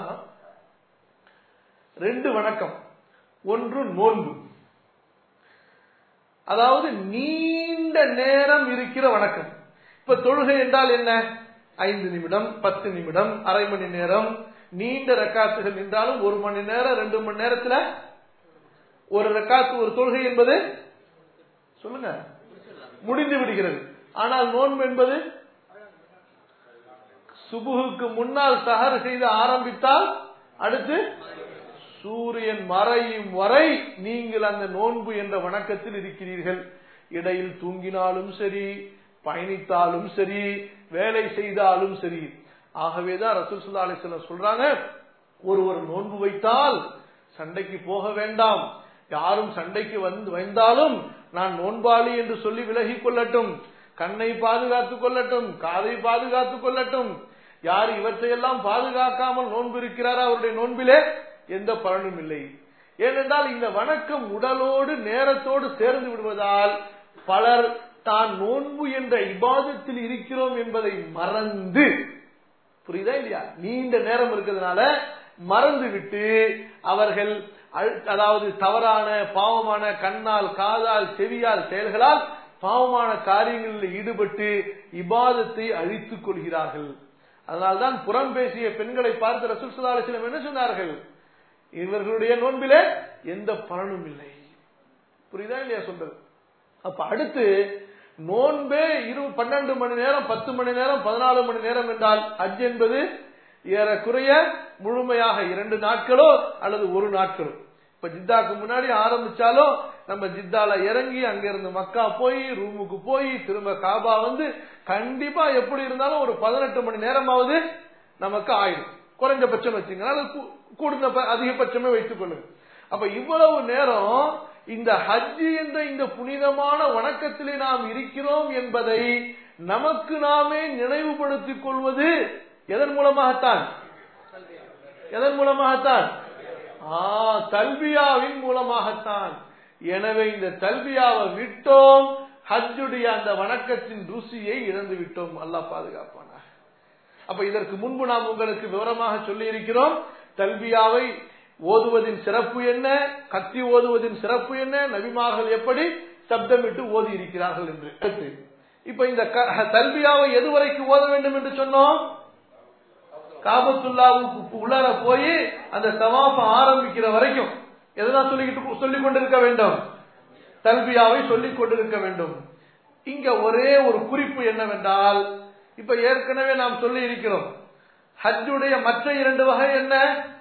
ரெண்டு வணக்கம் ஒன்று நோன்பு அதாவது நீண்ட நேரம் இருக்கிற வணக்கம் இப்ப தொழுகை என்றால் என்ன ஐந்து நிமிடம் பத்து நிமிடம் அரை மணி நேரம் நீண்ட ரக்காத்துகள் நின்றாலும் ஒரு மணி நேரம் ரெண்டு மணி நேரத்துல ஒரு ரக்காத்து ஒரு தொழுகை என்பது சொல்லுங்க முடிந்து விடுகிறது ஆனால் நோன்பு என்பது சுபுகுக்கு முன்னால் சஹர் செய்து ஆரம்பித்தால் அடுத்து சூரியன் மறையும் வரை நீங்கள் அந்த நோன்பு என்ற வணக்கத்தில் இருக்கிறீர்கள் இடையில் தூங்கினாலும் சரி பயணித்தாலும் சரி வேலை செய்தாலும் சரி ஆகவேதான் ரசூல் சுல்லா அலிஸ்லாம் சொல்றாங்க ஒருவர் நோன்பு வைத்தால் சண்டைக்கு போக வேண்டாம் யாரும் சண்டைக்கு வந்து வந்தாலும் நான் நோன்பாளி என்று சொல்லி விலகி கொள்ளட்டும் கண்ணை பாதுகாத்துக் கொள்ளட்டும் காதை பாதுகாத்துக் கொள்ளட்டும் யார் இவற்றையெல்லாம் பாதுகாக்காமல் நோன்பு இருக்கிறாரோ அவருடைய நோன்பிலே எந்த பலனும் இல்லை ஏனென்றால் இந்த வணக்கம் உடலோடு நேரத்தோடு சேர்ந்து விடுவதால் பலர் தான் நோன்பு என்ற இபாதத்தில் இருக்கிறோம் என்பதை மறந்து புரியுதா இல்லையா நீண்ட நேரம் இருக்கிறதுனால மறந்து விட்டு அவர்கள் அதாவது தவறான பாவமான கண்ணால் காதால் செவியால் செயல்களால் பாவமான காரியங்களில் ஈடுபட்டு இபாதத்தை அழித்துக் கொள்கிறார்கள் அதனால்தான் புறம் பேசிய பெண்களை பார்த்து ரசூல் சுல்லாசிலம் என்ன சொன்னார்கள் இவர்களுடைய நோன்பிலே எந்த பலனும் இல்லை புரியுதா இல்லையா சொல்றது அப்ப அடுத்து நோன்பே இரு பன்னெண்டு மணி நேரம் பத்து மணி நேரம் பதினாலு மணி நேரம் என்றால் அஜ் என்பது ஏறக்குறைய முழுமையாக இரண்டு நாட்களோ அல்லது ஒரு நாட்களோ இப்ப ஜித்தாக்கு முன்னாடி ஆரம்பிச்சாலும் நம்ம ஜித்தால இறங்கி அங்க இருந்து மக்கா போய் ரூமுக்கு போய் திரும்ப காபா வந்து கண்டிப்பா எப்படி இருந்தாலும் ஒரு பதினெட்டு மணி நேரமாவது நமக்கு ஆயிடும் குறைஞ்சபட்சம் வச்சுங்க கூடுந்த அதிகபட்சமே வைத்துக் கொள்ளுங்க அப்ப இவ்வளவு நேரம் இந்த ஹஜ்ஜி என்ற இந்த புனிதமான வணக்கத்திலே நாம் இருக்கிறோம் என்பதை நமக்கு நாமே நினைவுபடுத்திக் கொள்வது எதன் மூலமாகத்தான் எதன் மூலமாகத்தான் ஆ தல்பியாவின் மூலமாகத்தான் எனவே இந்த தல்பியாவை விட்டோம் ஹஜ்ஜுடைய அந்த வணக்கத்தின் ருசியை இழந்து விட்டோம் அல்லாஹ் பாதுகாப்பானாக அப்ப இதற்கு முன்பு நாம் உங்களுக்கு விவரமாக சொல்லி இருக்கிறோம் தல்பியாவை ஓதுவதின் சிறப்பு என்ன கத்தி ஓதுவதின் சிறப்பு என்ன நபிமார்கள் எப்படி சப்தமிட்டு ஓதி இருக்கிறார்கள் என்று அடுத்து இப்ப இந்த க- தல்பியாவை எதுவரைக்கும் ஓத வேண்டும் என்று சொன்னோம் காபத்துல்லாவுக்கு உள்ளார போய் அந்த தவாஃப ஆரம்பிக்கிற வரைக்கும் எதெல்லாம் சொல்லிக்கிட்டு சொல்லிக் கொண்டிருக்க வேண்டும் தல்பியாவை சொல்லிக் கொண்டிருக்க வேண்டும் இங்க ஒரே ஒரு குறிப்பு என்னவென்றால் இப்ப ஏற்கனவே நாம் சொல்லி இருக்கிறோம் ஹஜ்ஜுடைய மற்ற இரண்டு வகை என்ன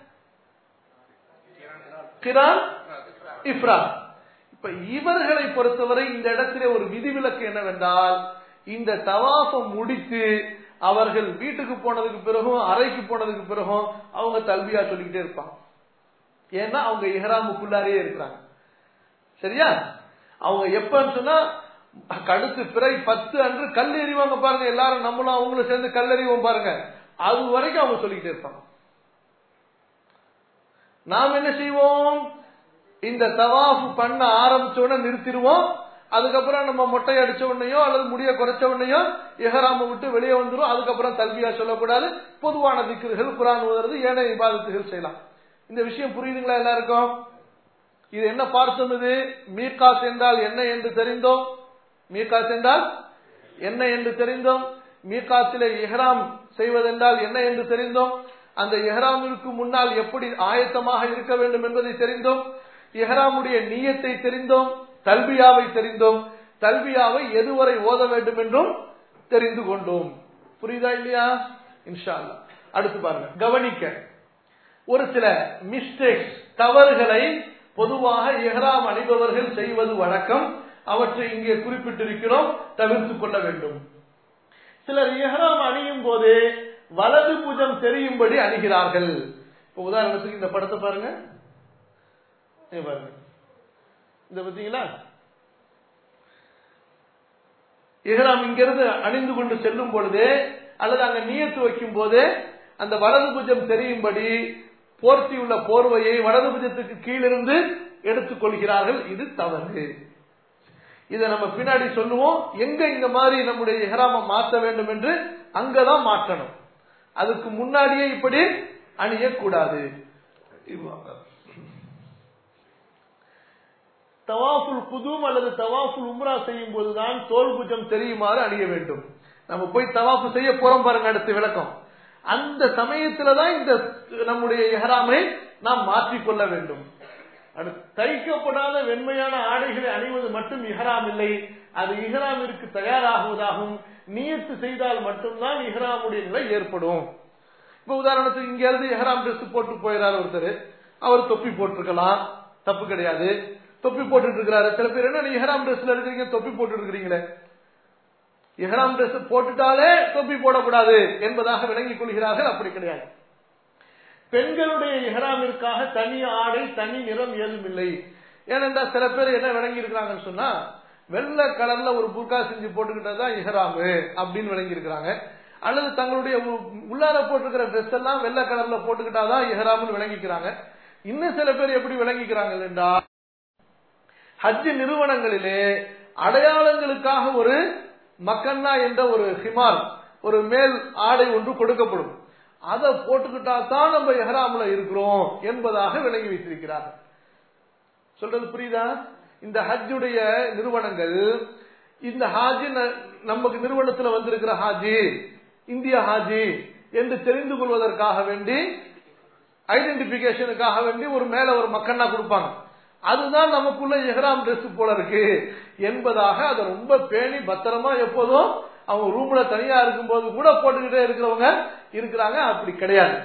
கிரான் இஃப்ராத் இப்ப இவர்களை பொறுத்தவரை இந்த இடத்திலே ஒரு விதிவிலக்கு என்னவென்றால் இந்த தவாஃபம் முடித்து அவர்கள் வீட்டுக்கு போனதுக்கு பிறகும் அறைக்கு போனதுக்கு பிறகும் அவங்க தல்பியா சொல்லிக்கிட்டே இருப்பாங்க ஏன்னா அவங்க இஹ்ராமுக்குள்ளாரே இருக்கிறாங்க சரியா அவங்க எப்பன்னு சொன்னா கடுத்து பிறை பத்து அன்று கல் எறிவாங்க பாருங்க எல்லாரும் நம்மளும் அவங்களும் சேர்ந்து கல் எறிவோம் பாருங்க அது வரைக்கும் அவங்க சொல்லிக்கிட்டே இருப்பாங்க நாம் என்ன செய்வோம் இந்த தவாஃப் பண்ண ஆரம்பிச்ச உடனே நிறுத்திடுவோம் அதுக்கப்புறம் நம்ம மொட்டை அடிச்ச உடனேயோ அல்லது முடிய குறைச்ச உடனேயோ எஹராம விட்டு வெளியே வந்துரும் அதுக்கப்புறம் தல்வியா சொல்லக்கூடாது பொதுவான திக்குகள் குரான் ஓதுறது ஏனைய இபாதத்துகள் செய்யலாம் இந்த விஷயம் புரியுதுங்களா எல்லாருக்கும் இது என்ன பார்த்தோம் இது மீகாஸ் என்றால் என்ன என்று தெரிந்தோம் மீகாஸ் என்றால் என்ன என்று தெரிந்தோம் மீகாத்திலே இஹ்ராம் செய்வதென்றால் என்ன என்று தெரிந்தோம் அந்த இஹ்ராமிற்கு முன்னால் எப்படி ஆயத்தமாக இருக்க வேண்டும் என்பதை தெரிந்தோம் இஹ்ராமுடைய நீயத்தை தெரிந்தோம் தல்பியாவை தெரிந்தோம் தல்பியாவை எதுவரை ஓத வேண்டும் என்றும் தெரிந்து கொண்டோம் புரியுதா இல்லையா இன்ஷா அல்லாஹ் அடுத்து பாருங்க கவனிக்க ஒரு சில மிஸ்டேக்ஸ் தவறுகளை பொதுவாக இஹ்ராம் அணிபவர்கள் செய்வது வழக்கம் அவற்றை இங்கே குறிப்பிட்டிருக்கிறோம் தவிர்த்து கொள்ள வேண்டும் சிலர் இஹ்ராம் அணியும் போது வலது புஜம் தெரியும்படி அணிகிறார்கள் இப்ப உதாரணத்துக்கு இந்த படத்தை பாருங்க இங்க பாருங்க இந்த பார்த்தீங்களா இஹ்ராம் இங்கிருந்து அணிந்து கொண்டு செல்லும் பொழுது அல்லது அங்க நியத்து வைக்கும் போது அந்த வலது புஜம் தெரியும்படி போர்த்தியுள்ள போர்வையை வலது புஜத்துக்கு கீழிருந்து எடுத்துக் கொள்கிறார்கள் இது தவறு இதை நம்ம பின்னாடி சொல்லுவோம் எங்க இந்த மாதிரி நம்முடைய இஹ்ராம மாற்ற வேண்டும் என்று அங்கதான் மாற்றணும் அதுக்கு முன்னாடியே இப்படி அணியக்கூடாது தவாஃபுல் குதும் அல்லது தவாஃபுல் உம்ரா செய்யும் போதுதான் தோல் புஜம் தெரியுமாறு அணிய வேண்டும் நம்ம போய் தவாஃபு செய்ய போறோம் பாருங்க அடுத்த விளக்கம் அந்த சமயத்துல தான் இந்த நம்முடைய இஹ்ராமை நாம் மாற்றிக்கொள்ள வேண்டும் அடுத்து தைக்கப்படாத வெண்மையான ஆடைகளை அணிவது மட்டும் இஹ்ராம் இல்லை அது இஹ்ராமிற்கு தயாராகுவதாகும் நியத்து செய்தால் மட்டும்தான் இஹ்ராமுடைய நிலை ஏற்படும் இப்ப உதாரணத்துக்கு இங்க இருந்து இஹ்ராம் ட்ரெஸ் போட்டு போயிடாரு ஒருத்தர் அவர் தொப்பி போட்டிருக்கலாம் தப்பு கிடையாது தொப்பி போட்டுட்டு இருக்கிறாரு சில பேர் என்ன நீங்க இஹ்ராம் ட்ரெஸ்ல இருக்கிறீங்க தொப்பி போட்டு இருக்கிறீங்களே இஹ்ராம் ட்ரெஸ் போட்டுட்டாலே தொப்பி போடக்கூடாது என்பதாக விளங்கிக் கொள்கிறார்கள் அப்படி கிடையாது பெண்களுடைய இஹ்ராமிற்காக தனி ஆடை தனி நிறம் ஏதும் இல்லை ஏனென்றால் சில பேர் என்ன விளங்கி இருக்கிறாங்கன்னு சொன்னா வெள்ளை கலர்ல ஒரு புர்கா செஞ்சு போட்டுக்கிட்டதான் இஹ்ராமு அப்படின்னு விளங்கி இருக்கிறாங்க அல்லது தங்களுடைய உ- உள்ளார போட்டிருக்கிற ட்ரெஸ் எல்லாம் வெள்ளை கலர்ல போட்டுக்கிட்டாதான் இஹ்ராம்னு விளங்கிக்கிறாங்க இன்னும் சில பேர் எப்படி விளங்கிக்கிறாங்க என்றால் ஹஜ் நிறுவனங்களிலே அடையாளங்களுக்காக ஒரு மக்கன்னா என்ற ஒரு ஹிமார் ஒரு மேல் ஆடை ஒன்று கொடுக்கப்படும் அதை போட்டுக்கிட்டா தான் நம்ம எஹராம்ல இருக்கிறோம் என்பதாக விளங்கி வைத்திருக்கிறார்கள் சொல்றது புரியுதா இந்த ஹஜ்ஜுடைய நிறுவனங்கள் இந்த ஹாஜி ந- நமக்கு நிறுவனத்துல வந்திருக்கிற ஹாஜி இந்திய ஹாஜி என்று தெரிந்து கொள்வதற்காக வேண்டி ஐடென்டிபிகேஷனுக்காக வேண்டி ஒரு மேல ஒரு மக்கன்னா கொடுப்பாங்க அதுதான் நமக்குள்ள எஹ்ராம் Dress போல இருக்கு என்பதாக அதை ரொம்ப பேணி பத்திரமா எப்போதும் அவங்க ரூம்ல தனியா இருக்கும்போது கூட போட்டுக்கிட்டே இருக்கிறவங்க இருக்கிறாங்க அப்படி கிடையாது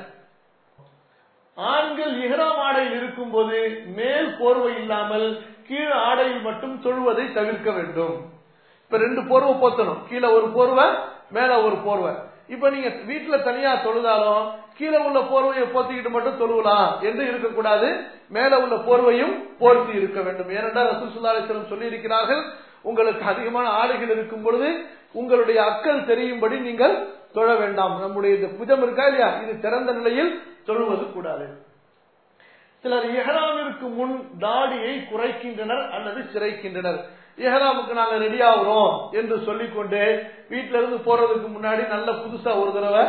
ஆண்கள் இஹ்ராம் ஆடையில் இருக்கும்போது மேல் போர்வை இல்லாமல் கீழ் ஆடையில் மட்டும் தொழுவதை தவிர்க்க வேண்டும் இப்ப ரெண்டு போர்வை போத்தணும் கீழே ஒரு போர்வை மேல ஒரு போர்வை இப்ப நீங்க வீட்டுல தனியா தொழுதாலும் கீழே உள்ள போர்வையை போத்திக்கிட்டு மட்டும் தொழுவலாம் என்று இருக்கக்கூடாது மேல உள்ள போர்வையும் போர்த்தி இருக்க வேண்டும் ஏனென்றால் ரசூல் ஸல்லல்லாஹு அலைஹி வஸல்லம் சொல்லி இருக்கிறார்கள் உங்களுக்கு அதிகமான ஆடைகள் இருக்கும் பொழுது உங்களுடைய அக்கல் தெரியும்படி நீங்கள் தொழ வேண்டாம் நம்முடைய இந்த புஜம் இருக்கா இல்லையா இது திறந்த நிலையில் தொழுவது கூடாது சிலர் இஹ்ராமிற்கு முன் தாடியை குறைக்கின்றனர் அல்லது சிறைக்கின்றனர் இஹ்ராமுக்கு நாங்க ரெடி ஆகுறோம் என்று சொல்லிக்கொண்டு வீட்டுல இருந்து போறதுக்கு முன்னாடி நல்ல புதுசா ஒரு தடவை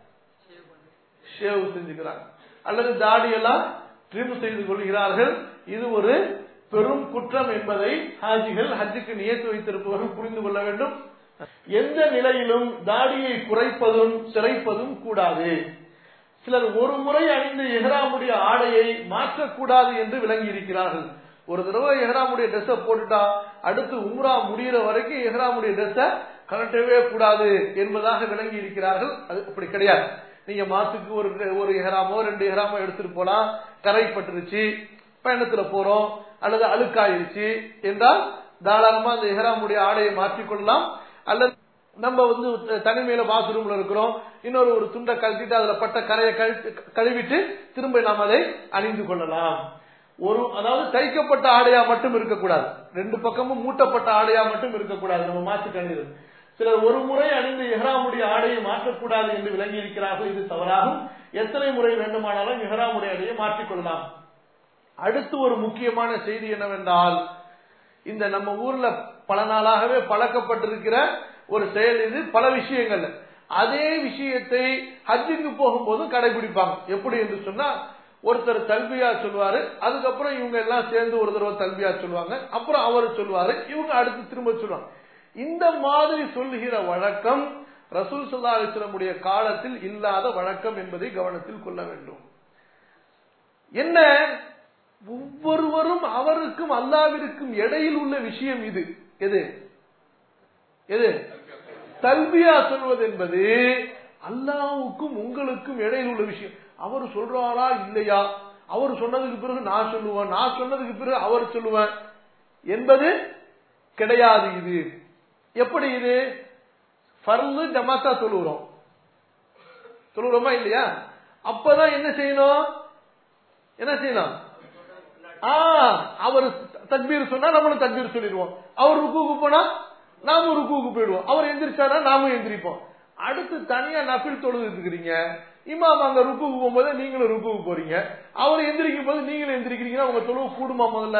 ஷேவ் செஞ்சுக்கிறாங்க அல்லது தாடியெல்லாம் ட்ரிம் செய்து கொள்கிறார்கள் இது ஒரு பெரும் குற்றம் என்பதை ஹாஜிகள் ஹஜ்ஜுக்கு நியத்து வைத்திருப்பவர்கள் புரிந்து கொள்ள வேண்டும் எந்த நிலையிலும் தாடியை குறைப்பதும் சிறைப்பதும் கூடாது சிலர் ஒரு முறை அணிந்த எஹ்ராமுடைய ஆடையை மாற்றக்கூடாது என்று விளங்கி இருக்கிறார்கள் ஒரு தடவை எஹ்ராமுடைய ட்ரெஸ்ஸை போட்டுட்டா அடுத்து உம்ரா முடிகிற வரைக்கும் எஹ்ராமுடைய ட்ரெஸ்ஸை கலட்டவே கூடாது என்பதாக விளங்கி இருக்கிறார்கள் அது அப்படி கிடையாது நீங்க மாசுக்கு ஒரு ஒரு எஹராமோ ரெண்டு எஹராமோ எடுத்துட்டு போலாம் கரைப்பட்டுருச்சு பயணத்துல போறோம் அல்லது அழுக்காயிருச்சு என்றால் தாராளமா அந்த எஹராமுடைய ஆடையை மாற்றிக்கொள்ளலாம் அல்லது நம்ம வந்து தனிமையில பாத்ரூம்ல இருக்கிறோம் இன்னொரு ஒரு துண்டை கழட்டிட்டு அதுல பட்ட கரையை கழுவிட்டு திரும்ப நாம் அதை அணிந்து கொள்ளலாம் ஒரு அதாவது தைக்கப்பட்ட ஆடையா மட்டும் இருக்கக்கூடாது ரெண்டு பக்கமும் மூட்டப்பட்ட ஆடையா மட்டும் இருக்கக்கூடாது நம்ம மாற்றி கணிதம் சிலர் ஒரு முறை அணிந்து எஹ்ராமுடைய ஆடையை மாற்றக்கூடாது என்று விளங்கி இருக்கிறார்கள் இது தவறாகும் எத்தனை முறை வேண்டுமானாலும் எஹ்ராமுடைய ஆடையை மாற்றிக்கொள்ளலாம் அடுத்து ஒரு முக்கியமான செய்தி என்னவென்றால் இந்த நம்ம ஊர்ல பல நாளாகவே பழக்கப்பட்டிருக்கிற ஒரு செயல் இது பல விஷயங்கள்ல அதே விஷயத்தை ஹஜ்ஜுக்கு போகும்போதும் கடைபிடிப்பாங்க எப்படி என்று சொன்னா ஒருத்தர் தல்பியா சொல்லுவாரு அதுக்கப்புறம் இவங்க எல்லாம் சேர்ந்து ஒரு தடவை தல்பியா சொல்லுவாங்க அப்புறம் அவர் சொல்லுவாரு இவங்க அடுத்து திரும்ப சொல்லுவாங்க இந்த மாதிரி சொல்லுகிற வழக்கம் ரசூல் சுல்லா அலிஸ்லமுடைய காலத்தில் இல்லாத வழக்கம் என்பதை கவனத்தில் கொள்ள வேண்டும் என்ன ஒவ்வொருவரும் அவருக்கும் அல்லாவிற்கும் இடையில் உள்ள விஷயம் இது எது எது தல்பியா சொல்வது என்பது அல்லாவுக்கும் உங்களுக்கும் இடையில் உள்ள விஷயம் அவர் சொல்றாரா இல்லையா அவர் சொன்னதுக்கு பிறகு நான் சொல்லுவேன் நான் சொன்னதுக்கு பிறகு அவர் சொல்லுவேன் என்பது கிடையாது இது எப்படி இது ஃபர்லு ஜமாத்தா தொழுகிறோம் தொழுகிறோமா இல்லையா அப்பதான் என்ன செய்யணும் என்ன செய்யணும் ஆ அவர் தக்பீர் சொன்னா நம்மளும் தக்பீர் சொல்லிடுவோம் அவர் ருக்குக்கு போனா நாமும் ருக்குக்கு போயிடுவோம் அவர் எந்திரிச்சாரா நாமும் எந்திரிப்போம் அடுத்து தனியா நபில் தொழுது இருக்கிறீங்க இமாம் அங்க ருக்குக்கு போகும்போது நீங்களும் ருக்குக்கு போறீங்க அவர் எந்திரிக்கும் போது நீங்களும் எந்திரிக்கிறீங்கன்னா உங்க தொழுவு கூடுமா முதல்ல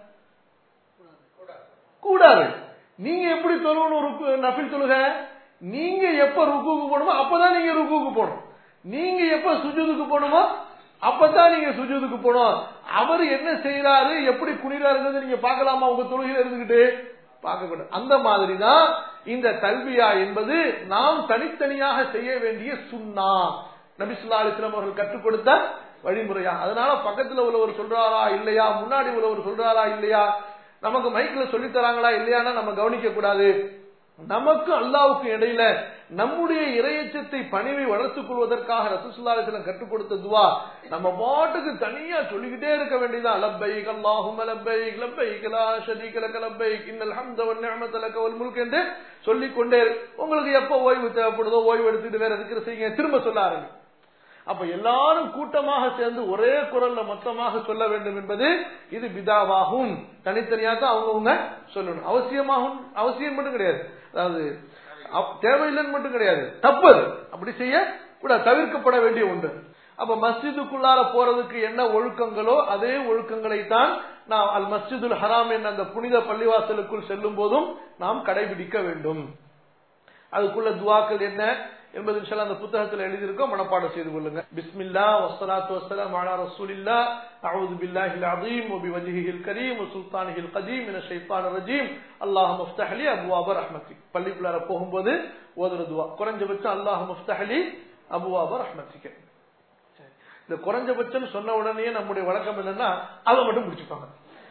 கூடாது நீங்க எப்படி தொழுவணும் ருக்கு நபில் தொழுக நீங்க எப்ப ருக்குக்கு போகணுமோ அப்பதான் நீங்க ருக்குக்கு போகணும் நீங்க எப்ப சுஜூதுக்கு போகணுமோ அப்பதான் நீங்க சுஜூதுக்கு போகணும் அவர் என்ன செய்யறாரு எப்படி குனிறாருங்கிறது நீங்க பார்க்கலாமா உங்க தொழுகையில இருந்துகிட்டு பார்க்க கூடாது அந்த மாதிரிதான் இந்த கல்வியா என்பது நாம் தனித்தனியாக செய்ய வேண்டிய சுண்ணா நபிசுல்லா அலிஸ்லாம் அவர்கள் கற்றுக் கொடுத்த வழிமுறையா அதனால பக்கத்துல உள்ளவர் சொல்றாரா இல்லையா முன்னாடி உள்ளவர் சொல்றாரா இல்லையா நமக்கு மைக்ல சொல்லி தராங்களா இல்லையானா நம்ம கவனிக்க கூடாது நமக்கு அல்லாவுக்கு இடையில நம்முடைய இறையச்சத்தை பணிவை வளர்த்துக் கொள்வதற்காக ரசூசுல்லாஹிஸ்லாம் கற்றுக் கொடுத்த துவா நம்ம பாட்டுக்கு தனியா சொல்லிக்கிட்டே இருக்க வேண்டியதான் லப்பைக் அல்லாஹும் லப்பைக் லப்பைக் லா ஷரீக லக லப்பைக் இன்னல் ஹம்த வன் நிஅமத லக வல் முல்க் என்று சொல்லிக் கொண்டே உங்களுக்கு எப்ப ஓய்வு தேவைப்படுதோ ஓய்வு எடுத்துட்டு வேற இருக்கிற செய்யுங்க திரும்ப சொல்ல ஆரம்பி அப்ப எல்லாரும் கூட்டமாக சேர்ந்து ஒரே குரல்ல மொத்தமாக சொல்ல வேண்டும் என்பது இது பிதாவாகும் தனித்தனியா தான் அவங்கவுங்க சொல்லணும் அவசியமாகும் அவசியம் மட்டும் கிடையாது அதாவது தேவையில்லைன்னு மட்டும் கிடையாது தப்பு அப்படி செய்ய கூட தவிர்க்கப்பட வேண்டிய ஒன்று அப்ப மஸ்ஜிதுக்குள்ளார போறதுக்கு என்ன ஒழுக்கங்களோ அதே ஒழுக்கங்களை தான் நாம் அல் மஸ்ஜிதுல் ஹராம் என்ற அந்த புனித பள்ளிவாசலுக்குள் செல்லும் போதும் நாம் கடைபிடிக்க வேண்டும் அதுக்குள்ள துவாக்கள் என்ன என்பது இன்ஷால்லா அந்த புத்தகத்தில் எழுதியிருக்கோம் மனப்பாடம் செய்து கொள்ளுங்க பிஸ்மில்லா வஸ்ஸலாத்து வஸ்ஸலாம் அலா ரசூலில்லா அஊது பில்லாஹில் அஸீம் வ பிவஜ்ஹில் கரீம் வ சுல்தானிஹில் கதீம் மின ஷைத்தானிர் ரஜீம் அல்லாஹ் முஃப்தஹ் லி அப்வாப ரஹ்மத்திக் பள்ளிக்குள்ளார போகும்போது ஓதுற துவா குறைஞ்சபட்சம் அல்லாஹ் முஃப்தஹ் லி அப்வாப ரஹ்மத்திக் இந்த குறைஞ்சபட்சம் சொன்ன உடனே நம்முடைய வழக்கம் என்னன்னா அதை மட்டும் முடிச்சுப்பாங்க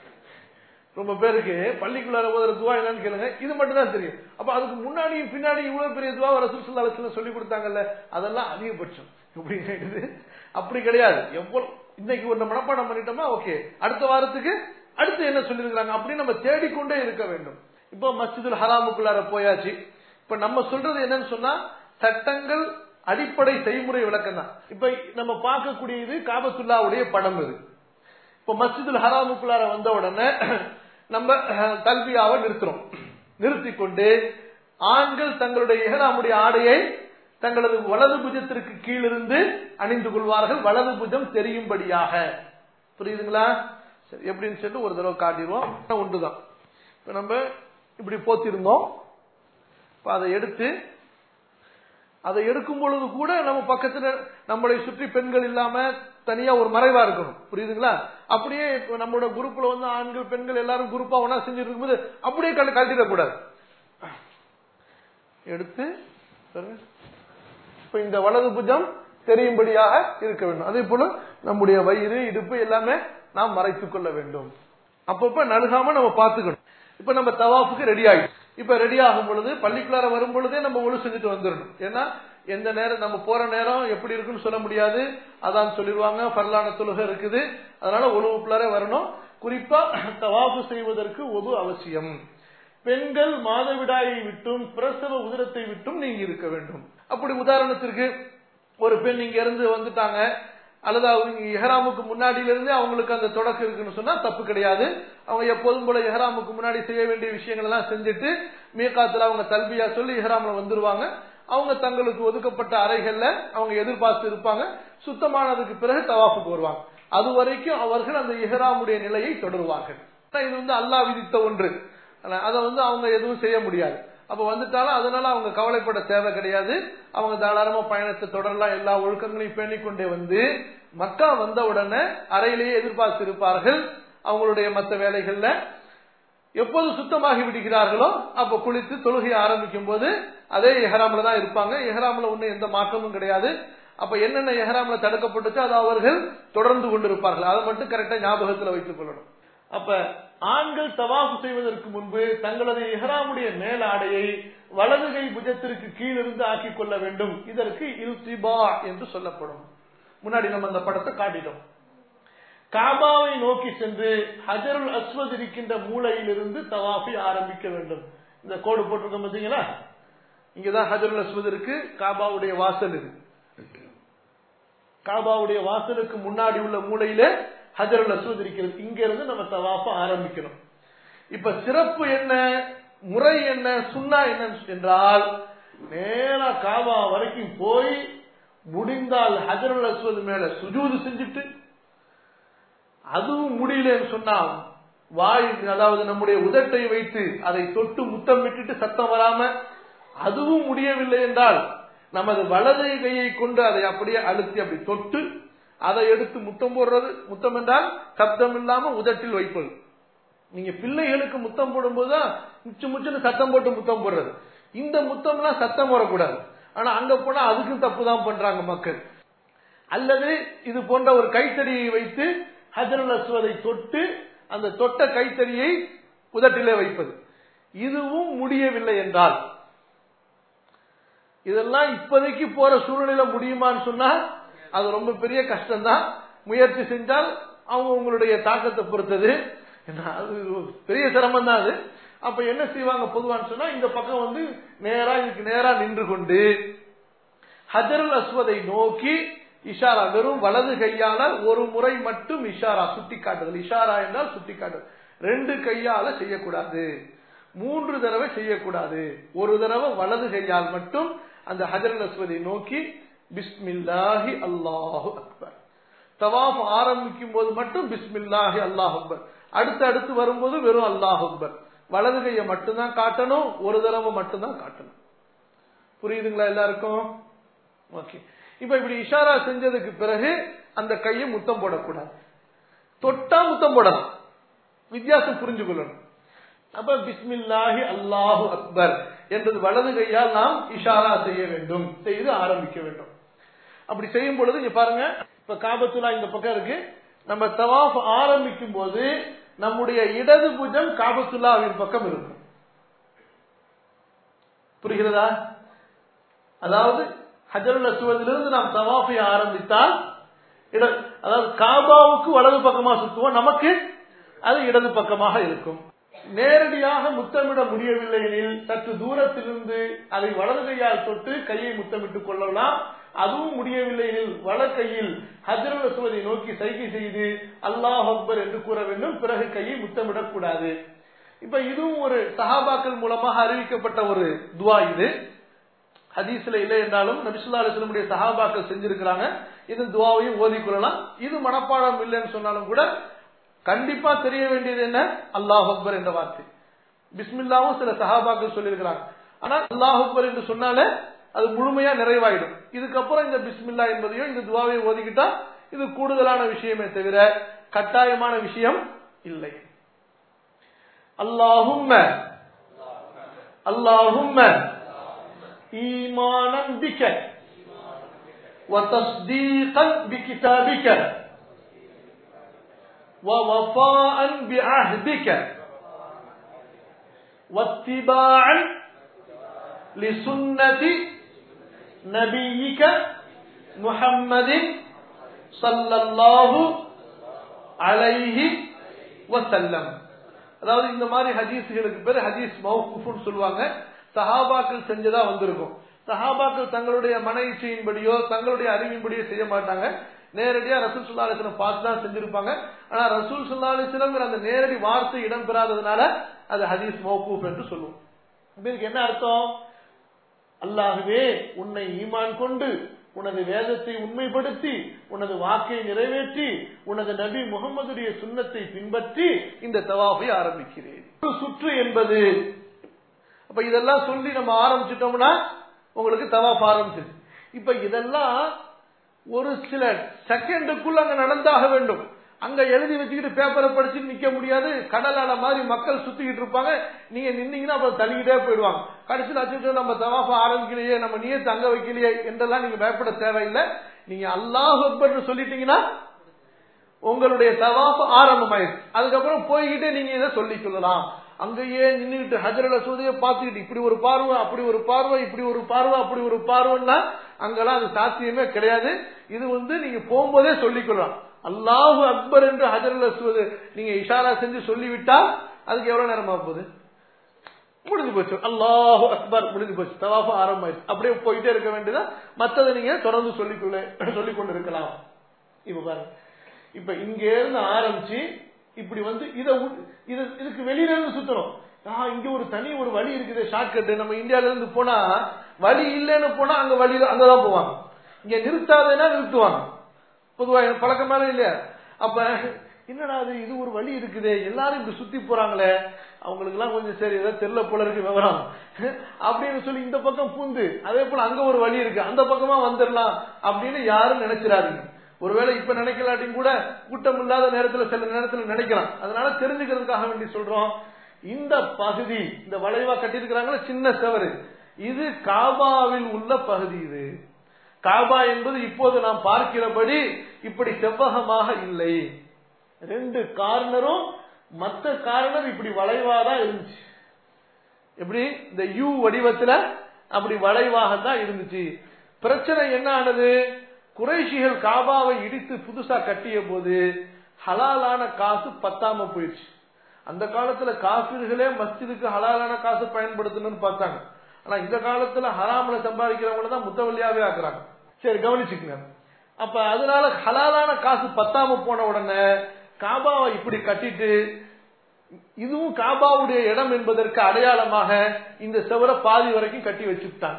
ரொம்ப பேருக்கு பள்ளிக்குள்ளார ஓதுற துவா என்னன்னு கேளுங்க இது மட்டும் தான் தெரியும் அப்ப அதுக்கு முன்னாடியும் பின்னாடி இவ்வளவு பெரிய துவா ரசூல் அலசில சொல்லி கொடுத்தாங்கல்ல அதெல்லாம் அதிகபட்சம் இப்படி கேக்குது அப்படி கிடையாது எவ்வளவு இன்னைக்கு ஒண்ணு மனப்பாடம் பண்ணிட்டோமா ஓகே அடுத்த வாரத்துக்கு அடுத்து என்ன சொல்லிருக்காங்க அப்படின்னு நம்ம தேடிக்கொண்டே இருக்க வேண்டும் இப்போ மஸ்ஜிதுல் ஹராமுக்குள்ளார போயாச்சு இப்ப நம்ம சொல்றது என்னன்னு சொன்னா சட்டங்கள் அடிப்படை செய்முறை விளக்கம் தான் இப்ப நம்ம பார்க்கக்கூடிய இது காபத்துல்லாவுடைய படம் இது இப்ப மஸ்ஜிதுல் ஹராமுக்குள்ளார வந்த உடனே நம்ம தல்பியாவை நிறுத்துறோம் நிறுத்திக் கொண்டு ஆண்கள் தங்களுடைய இஹ்ராமுடைய ஆடையை தங்களது வலது புஜத்திற்கு கீழிருந்து அணிந்து கொள்வார்கள் வலது புஜம் தெரியும்படியாக புரியுதுங்களா சரி எப்படின்னு சொல்லிட்டு ஒரு தடவை காட்டிடுவோம் ஒன்றுதான் இப்ப நம்ம இப்படி போத்திருந்தோம் இப்ப அதை எடுத்து அதை எடுக்கும் பொழுது கூட நம்ம பக்கத்துல நம்மளை சுற்றி பெண்கள் இல்லாம தனியா ஒரு மறைவா இருக்கணும் புரியுதுங்களா அப்படியே இப்ப நம்மளோட குரூப்ல வந்து ஆண்கள் பெண்கள் எல்லாரும் குரூப்பா ஒன்னா செஞ்சுட்டு இருக்கும்போது அப்படியே கழ கழட்டிடக்கூடாது எடுத்து பாருங்க. இப்ப இந்த வலது புஜம் தெரியும்படியாக இருக்க வேண்டும் அதே போல நம்முடைய வயிறு இடுப்பு எல்லாமே நாம் மறைத்துக் கொள்ள வேண்டும் அப்பப்ப நழுகாம நம்ம பார்த்துக்கணும் இப்ப நம்ம தவாஃபுக்கு ரெடி ஆகிடும் இப்ப ரெடி ஆகும் பொழுது பள்ளிக்குள்ளார வரும் பொழுதே நம்ம ஒழு செஞ்சுட்டு வந்துடணும் ஏன்னா எந்த நேரம் நம்ம போற நேரம் எப்படி இருக்குன்னு சொல்ல முடியாது அதான் சொல்லிடுவாங்க பரலான தொழுகை இருக்குது அதனால ஒழுவுக்குள்ளார வரணும் குறிப்பா தவாஃபு செய்வதற்கு ஒது அவசியம் பெண்கள் மாதவிடாயை விட்டும் பிரசவ உதிரத்தை விட்டும் நீங்க இருக்க வேண்டும் அப்படி உதாரணத்திற்கு ஒரு பெண் இங்க இருந்து வந்துட்டாங்க அல்லது அவங்க எஹராமுக்கு முன்னாடியில இருந்து அவங்களுக்கு அந்த தொடக்கம் இருக்குன்னு சொன்னா தப்பு கிடையாது அவங்க எப்போதும் போல எஹராமுக்கு முன்னாடி செய்ய வேண்டிய விஷயங்கள் எல்லாம் செஞ்சுட்டு மீகாத்துல அவங்க தல்பியா சொல்லி எஹராம்ல வந்துருவாங்க அவங்க தங்களுக்கு ஒதுக்கப்பட்ட அறைகள்ல அவங்க எதிர்பார்த்து இருப்பாங்க சுத்தமானதுக்கு பிறகு தவாஃபுக்கு வருவாங்க அது வரைக்கும் அவர்கள் அந்த இஹ்ராமுடைய நிலையை தொடருவார்கள் ஆனா இது வந்து அல்லாஹ் விதித்த ஒன்று ஆனா அதை வந்து அவங்க எதுவும் செய்ய முடியாது அப்ப வந்துட்டாலும் அதனால அவங்க கவலைப்பட தேவை கிடையாது அவங்க தாராளமா பயணத்தை தொடரலாம் எல்லா ஒழுக்கங்களையும் பேணிக் கொண்டே வந்து மக்கா வந்த உடனே அறையிலேயே எதிர்பார்த்து இருப்பார்கள் அவங்களுடைய மற்ற வேலைகள்ல எப்போது சுத்தமாகி விடுகிறார்களோ அப்ப குளித்து தொழுகை ஆரம்பிக்கும் போது அதே எஹராம்ல தான் இருப்பாங்க எஹராம்ல ஒண்ணு எந்த மாற்றமும் கிடையாது அப்ப என்னென்ன எஹராம்ல தடுக்கப்பட்டுச்சோ அதை அவர்கள் தொடர்ந்து கொண்டிருப்பார்கள் அதை மட்டும் கரெக்டா ஞாபகத்துல வைத்துக் கொள்ளணும் அப்ப ஆண்கள் தவாஃபு செய்வதற்கு முன்பு தங்களது இஹ்ராமுடைய மேலாடையை வலது கை புஜத்திற்கு கீழிருந்து ஆக்கிக் கொள்ள வேண்டும் இதற்கு இல்திபா என்று சொல்லப்படும் முன்னாடி நம்ம அந்த படத்தை காட்டிட்டோம் காபாவை நோக்கி சென்று ஹஜருல் அஸ்வத் இருக்கின்ற மூலையிலிருந்து தவாஃபை ஆரம்பிக்க வேண்டும் இந்த கோடு போட்டிருக்கோம் பாத்தீங்களா இங்கதான் ஹஜருல் அஸ்வத் இருக்கு காபாவுடைய வாசல் இருக்கு காபாவுடைய வாசலுக்கு முன்னாடி உள்ள மூலையில ஹஜருல் அஸ்வத் இருக்கிறது இங்க இருந்து நம்ம தவாஃப ஆரம்பிக்கணும் இப்ப சிறப்பு என்ன முறை என்ன சுண்ணா என்ன என்றால் நேரா காபா வரைக்கும் போய் முடிந்தால் ஹஜருல் அஸ்வத் மேல சுஜூது செஞ்சுட்டு அதுவும் முடியலன்னு சொன்னா வாய் அதாவது நம்முடைய உதட்டை வைத்து அதை தொட்டு முத்தம் விட்டுட்டு சத்தம் வராம அதுவும் முடியவில்லை என்றால் நமது வலது கையை கொண்டு அதை அப்படியே அழுத்தி அப்படி தொட்டு அதை எடுத்து முத்தம் போடுறது முத்தம் என்றால் சப்தம் இல்லாம உதட்டில் வைப்பது நீங்க பிள்ளைகளுக்கு முத்தம் போடும்போதுதான் முச்சு முச்சுன்னு சத்தம் போட்டு முத்தம் போடுறது இந்த முத்தம்லாம் சத்தம் வரக்கூடாது ஆனா அங்க போனா அதுக்கும் தப்பு தான் பண்றாங்க மக்கள் அல்லது இது போன்ற ஒரு கைத்தறியை வைத்து ஹஜருல் அஸ்வதை தொட்டு அந்த தொட்ட கைத்தறியை உதட்டிலே வைப்பது இதுவும் முடியவில்லை என்றால் இதெல்லாம் இப்போதைக்கு போற சூழ்நிலை முடியுமான்னு சொன்னா அது ரொம்ப பெரிய கஷ்டம்தான் முயற்சி செஞ்சால் அவங்க உங்களுடைய தாக்கத்தை பொறுத்தது அது பெரிய சிரமம் தான் அது அப்ப என்ன செய்வாங்க பொதுவான்னு சொன்னா இந்த பக்கம் வந்து நேரா இதுக்கு நேரா நின்று கொண்டு ஹஜருல் அஸ்வதை நோக்கி இஷாரா வெறும் வலது கையால ஒரு முறை மட்டும் இஷாரா சுட்டி காட்டுதல் இஷாரா என்றால் சுட்டி காட்டுதல் ரெண்டு கையால செய்யக்கூடாது மூன்று தடவை செய்யக்கூடாது ஒரு தடவை வலது கையால் மட்டும் அந்த ஹஜருல் அஸ்வதை நோக்கி பிஸ்மில்லாஹி அல்லாஹு அக்பர் தவாஃப் ஆரம்பிக்கும் போது மட்டும் பிஸ்மில்லாஹி அல்லாஹ் அக்பர் அடுத்து அடுத்து வரும்போது வெறும் அல்லாஹ் அக்பர் வலது கையை மட்டும்தான் காட்டணும் ஒரு தடவை மட்டும்தான் காட்டணும் புரியுதுங்களா எல்லாருக்கும் ஓகே இப்ப இப்படி இஷாரா செஞ்சதுக்கு பிறகு அந்த கையை முத்தம் போடக்கூடாது தொட்டா முத்தம் போடலாம் வித்தியாசம் புரிஞ்சு கொள்ளணும் அப்ப பிஸ்மில்லாஹி அல்லாஹு அக்பர் என்றது வலது கையால் நாம் இஷாரா செய்ய வேண்டும் செய்து ஆரம்பிக்க வேண்டும் அப்படி செய்யும் பொழுது இங்க பாருங்க இப்ப காபத்துலா இந்த பக்கம் இருக்கு நம்ம தவாஃப் ஆரம்பிக்கும் போது நம்முடைய இடது புஜம் காபத்துல்லாவின் பக்கம் இருக்கும் புரிகிறதா அதாவது ஹஜருல் அசுவதிலிருந்து நாம் தவாஃபை ஆரம்பித்தால் இட அதாவது காபாவுக்கு வலது பக்கமாக சுத்துவோம் நமக்கு அது இடது பக்கமாக இருக்கும் நேரடியாக முத்தமிட முடியவில்லை எனில் சற்று தூரத்திலிருந்து அதை வலது கையால் தொட்டு கையை முத்தமிட்டுக் கொள்ளலாம் அதுவும் முடியவில்லை எனில் வலக்கையில் ஹஜருல் அசுவதை நோக்கி சைகை செய்து அல்லாஹ் அக்பர் என்று கூற வேண்டும் பிறகு கையை முத்தமிடக் கூடாது இப்ப இதுவும் ஒரு சஹாபாக்கள் மூலமாக அறிவிக்கப்பட்ட ஒரு துவா இது ஹதீஸ்ல இல்லை என்றாலும் நபிசுல்லா அலிஸ்லமுடைய சஹாபாக்கள் செஞ்சிருக்கிறாங்க இது துவாவையும் ஓதிக்கொள்ளலாம் இது மனப்பாடம் இல்லைன்னு சொன்னாலும் கூட கண்டிப்பா தெரிய வேண்டியது என்ன அல்லாஹ் அக்பர் என்ற வார்த்தை பிஸ்மில்லாவும் சில சஹாபாக்கள் சொல்லியிருக்கிறாங்க ஆனா அல்லாஹ் அக்பர் என்று சொன்னாலே அது முழுமையா நிறைவாயிடும் இதுக்கப்புறம் இந்த பிஸ்மில்லா என்பதையும் இந்த துவாவை ஓதிக்கிட்டா இது கூடுதலான விஷயமே தவிர கட்டாயமான விஷயம் இல்லை அல்லாஹும்ம அல்லாஹும்ம ஈமானன் பிக்க وتصديقا بكتابك ووفاء بعهدك واتباعا لسنة نبيك محمد صلى الله عليه وسلم அதாவது இந்த மாதிரி ஹதீஸ்களுக்கு பேர் ஹதீஸ் மௌகுஃப்னு சொல்லுவாங்க சஹாபாக்கள் செஞ்சதா வந்திருக்கும் சஹாபாக்கள் தங்களுடைய மன இச்சையின்படியோ தங்களுடைய அறிவின்படியோ செய்ய மாட்டாங்க நேரடியா ரசூல் சுல்லா அலிஸ்லம் பார்த்து தான் செஞ்சிருப்பாங்க ஆனா ரசூல் சுல்லா அலிஸ்லம் அந்த நேரடி வார்த்தை இடம்பெறாததுனால அது ஹதீஸ் மௌகூப் என்று சொல்லுவோம் இதுக்கு என்ன அர்த்தம் அல்லாகவே உன்னை ஈமான் கொண்டு உனது வேதத்தை உண்மைப்படுத்தி உனது வாக்கை நிறைவேற்றி உனது நபி முகமதுடைய சுண்ணத்தை பின்பற்றி இந்த தவாஃபை ஆரம்பிக்கிறேன் சுற்று என்பது அப்ப இதெல்லாம் சொல்லி நம்ம ஆரம்பிச்சிட்டோம்னா உங்களுக்கு தவாஃப் ஆரம்பிச்சிருச்சு இப்ப இதெல்லாம் ஒரு சில செகண்டுக்குள்ள அங்க நடந்தாக வேண்டும் அங்க எழுதி வச்சுக்கிட்டு பேப்பரை படிச்சுட்டு நிக்க முடியாது கடல் அலை மாதிரி மக்கள் சுத்திக்கிட்டு இருப்பாங்க நீங்க நின்னீங்கன்னா அப்புறம் தள்ளிக்கிட்டே போயிடுவாங்க கடைசியில் அச்சு நம்ம தவாஃப ஆரம்பிக்கலையே நம்ம நீயே தங்க வைக்கலையே என்றெல்லாம் நீங்க பயப்பட தேவையில்லை நீங்க அல்லாஹ் அக்பர் சொல்லிட்டீங்கன்னா உங்களுடைய தவாஃப் ஆரம்பமாயிருக்கு அதுக்கப்புறம் போய்கிட்டே நீங்க இதை சொல்லிக் கொள்ளலாம் அங்கேயே நின்றுட்டு ஹஜரல சூதைய பார்த்துக்கிட்டு இப்படி ஒரு பார்வை அப்படி ஒரு பார்வை இப்படி ஒரு பார்வை அப்படி ஒரு பார்வைன்னா அங்கெல்லாம் அது சாத்தியமே கிடையாது இது வந்து நீங்க போகும்போதே சொல்லிக் கொள்ளலாம் அல்லாஹு அக்பர் என்று ஹஜரல் அஸ்வது நீங்க இஷாரா செஞ்சு சொல்லிவிட்டா அதுக்கு எவ்வளவு நேரமா போகுது முடிஞ்சு போச்சு அல்லாஹு அக்பர் முடிஞ்சு போச்சு தவாஃபு ஆரம்பமாயிடுச்சு அப்படியே போயிட்டே இருக்க வேண்டியதான் மத்ததை நீங்க தொடர்ந்து சொல்லிக்கொள்ள சொல்லிக் கொண்டு இருக்கலாம் இப்ப பாருங்க இப்ப இங்க இருந்து ஆரம்பிச்சு இப்படி வந்து இதை இது இதுக்கு வெளியில இருந்து சுத்தணும் ஆஹ் இங்க ஒரு தனி ஒரு வழி இருக்குது ஷார்ட்கட் நம்ம இந்தியால இருந்து போனா வழி இல்லைன்னு போனா அங்க வழியில அங்கதான் போவாங்க இங்க நிறுத்தாதேன்னா நிறுத்துவாங்க பொதுவா பழக்கமால இல்லையா அப்ப என்னடா அது இது ஒரு வழி இருக்குது எல்லாரும் இப்படி சுத்தி போறாங்களே அவங்களுக்கு எல்லாம் கொஞ்சம் சரி ஏதோ தெரியல போல இருக்கு விவரம் அப்படின்னு சொல்லி இந்த பக்கம் பூந்து அதே போல அங்க ஒரு வழி இருக்கு அந்த பக்கமா வந்துடலாம் அப்படின்னு யாரும் நினைச்சிடாதீங்க ஒருவேளை இப்ப நினைக்கலாட்டியும் கூட கூட்டம் இல்லாத நேரத்துல சில நேரத்துல நினைக்கலாம் அதனால தெரிஞ்சுக்கிறதுக்காக வேண்டி சொல்றோம் இந்த பகுதி இந்த வளைவா கட்டியிருக்கிறாங்களா சின்ன செவரு இது காபாவில் உள்ள பகுதி இது காபா என்பது இப்போது நாம் பார்க்கிறபடி இப்படி செவ்வகமாக இல்லை ரெண்டு கார்னரும் மற்ற கார்னர் இப்படி வளைவாதான் இருந்துச்சு எப்படி இந்த யூ வடிவத்துல அப்படி வளைவாக தான் இருந்துச்சு பிரச்சனை என்ன ஆனது குறைஷிகள் காபாவை இடித்து புதுசா கட்டிய போது ஹலாலான காசு பத்தாம போயிடுச்சு அந்த காலத்துல காபிர்களே மஸ்ஜிதுக்கு ஹலாலான காசு பயன்படுத்தணும்னு பார்த்தாங்க ஆனா இந்த காலத்துல ஹராமல சம்பாதிக்கிறவங்கள தான் முத்தவல்லியாவே ஆக்குறாங்க சரி கவனிச்சுக்கங்க அப்ப அதனால ஹலாலான காசு பத்தாம போன உடனே காபாவை இப்படி கட்டிட்டு இதுவும் காபாவுடைய இடம் என்பதற்கு அடையாளமாக இந்த செவரை பாதி வரைக்கும் கட்டி வச்சுட்டாங்க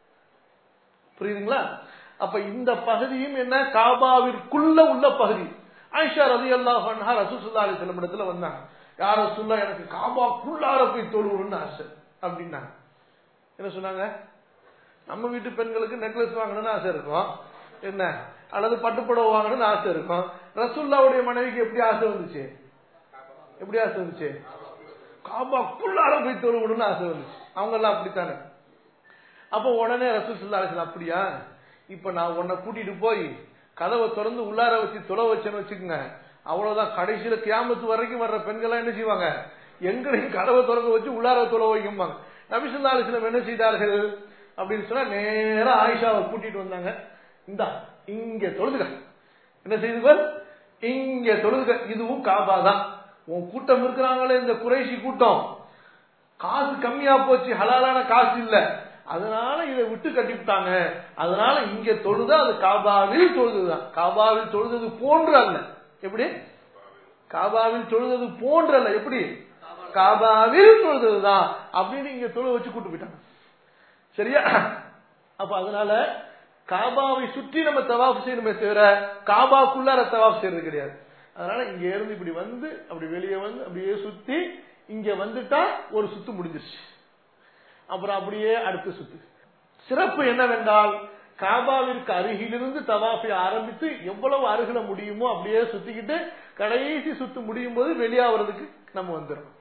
புரியுதுங்களா அப்ப இந்த பகுதியும் என்ன காபாவிற்குள்ள உள்ள பகுதி ஆயிஷா ரதி அல்லாஹா ரசூசுல்லா அலி செல்லம் இடத்துல வந்தாங்க யார சொல்ல எனக்கு காபாக்குள்ளார போய் தொழுவுன்னு ஆசை அப்படின்னாங்க என்ன சொன்னாங்க நம்ம வீட்டு பெண்களுக்கு நெக்லஸ் வாங்கணும்னு ஆசை இருக்கும் என்ன அல்லது பட்டுப்புடவை வாங்கணும்னு ஆசை இருக்கும் ரசூல்லாவுடைய மனைவிக்கு எப்படி ஆசை வந்துச்சு எப்படி ஆசை வந்துச்சு காபாக்குள்ளார போய் தொழுவுன்னு ஆசை வந்துச்சு அவங்க எல்லாம் அப்படித்தானே அப்ப உடனே ரசூல் சுல்லா அப்படியா இப்ப நான் உன்னை கூட்டிட்டு போய் கதவை திறந்து உள்ளார வச்சு தொலை வச்சேன்னு வச்சுக்கோங்க அவ்வளவுதான் கடைசியில கியாமத்து வரைக்கும் வர்ற பெண்கள் என்ன செய்வாங்க எங்களையும் கதவை திறந்து வச்சு உள்ளார தொலை வைக்கும்பாங்க நபிசுல்லா அலிஸ்லம் என்ன செய்தார்கள் அப்படின்னு சொன்னா நேரா ஆயிஷாவை கூட்டிட்டு வந்தாங்க இந்தா இங்க தொழுதுக என்ன செய்துகள் இங்க தொழுதுக இதுவும் காபா தான் உன் கூட்டம் இருக்கிறாங்களே இந்த குறைசி கூட்டம் காசு கம்மியா போச்சு ஹலாலான காசு இல்ல அதனால இதை விட்டு கட்டிவிட்டாங்க அதனால இங்க தொழுது அது காபாவில் தொழுதுதான் காபாவில் தொழுதது போன்று அல்ல எப்படி காபாவில் தொழுதது போன்று அல்ல எப்படி காபாவில் தொழுதுதான் அப்படின்னு இங்க தொழு வச்சு கூட்டு போயிட்டாங்க சரியா அப்ப அதனால காபாவை சுற்றி நம்ம தவாஃப் செய்யணுமே தவிர காபாக்குள்ளார தவாஃப் செய்யறது கிடையாது அதனால இங்க இருந்து இப்படி வந்து அப்படி வெளியே வந்து அப்படியே சுத்தி இங்க வந்துட்டா ஒரு சுத்து முடிஞ்சிருச்சு அப்புறம் அப்படியே அடுத்த சுத்து சிறப்பு என்னவென்றால் காபாவிற்கு அருகிலிருந்து தவாஃபை ஆரம்பித்து எவ்வளவு அருகில முடியுமோ அப்படியே சுத்திக்கிட்டு கடைசி சுத்து முடியும் போது வெளியாகிறதுக்கு நம்ம வந்துடணும்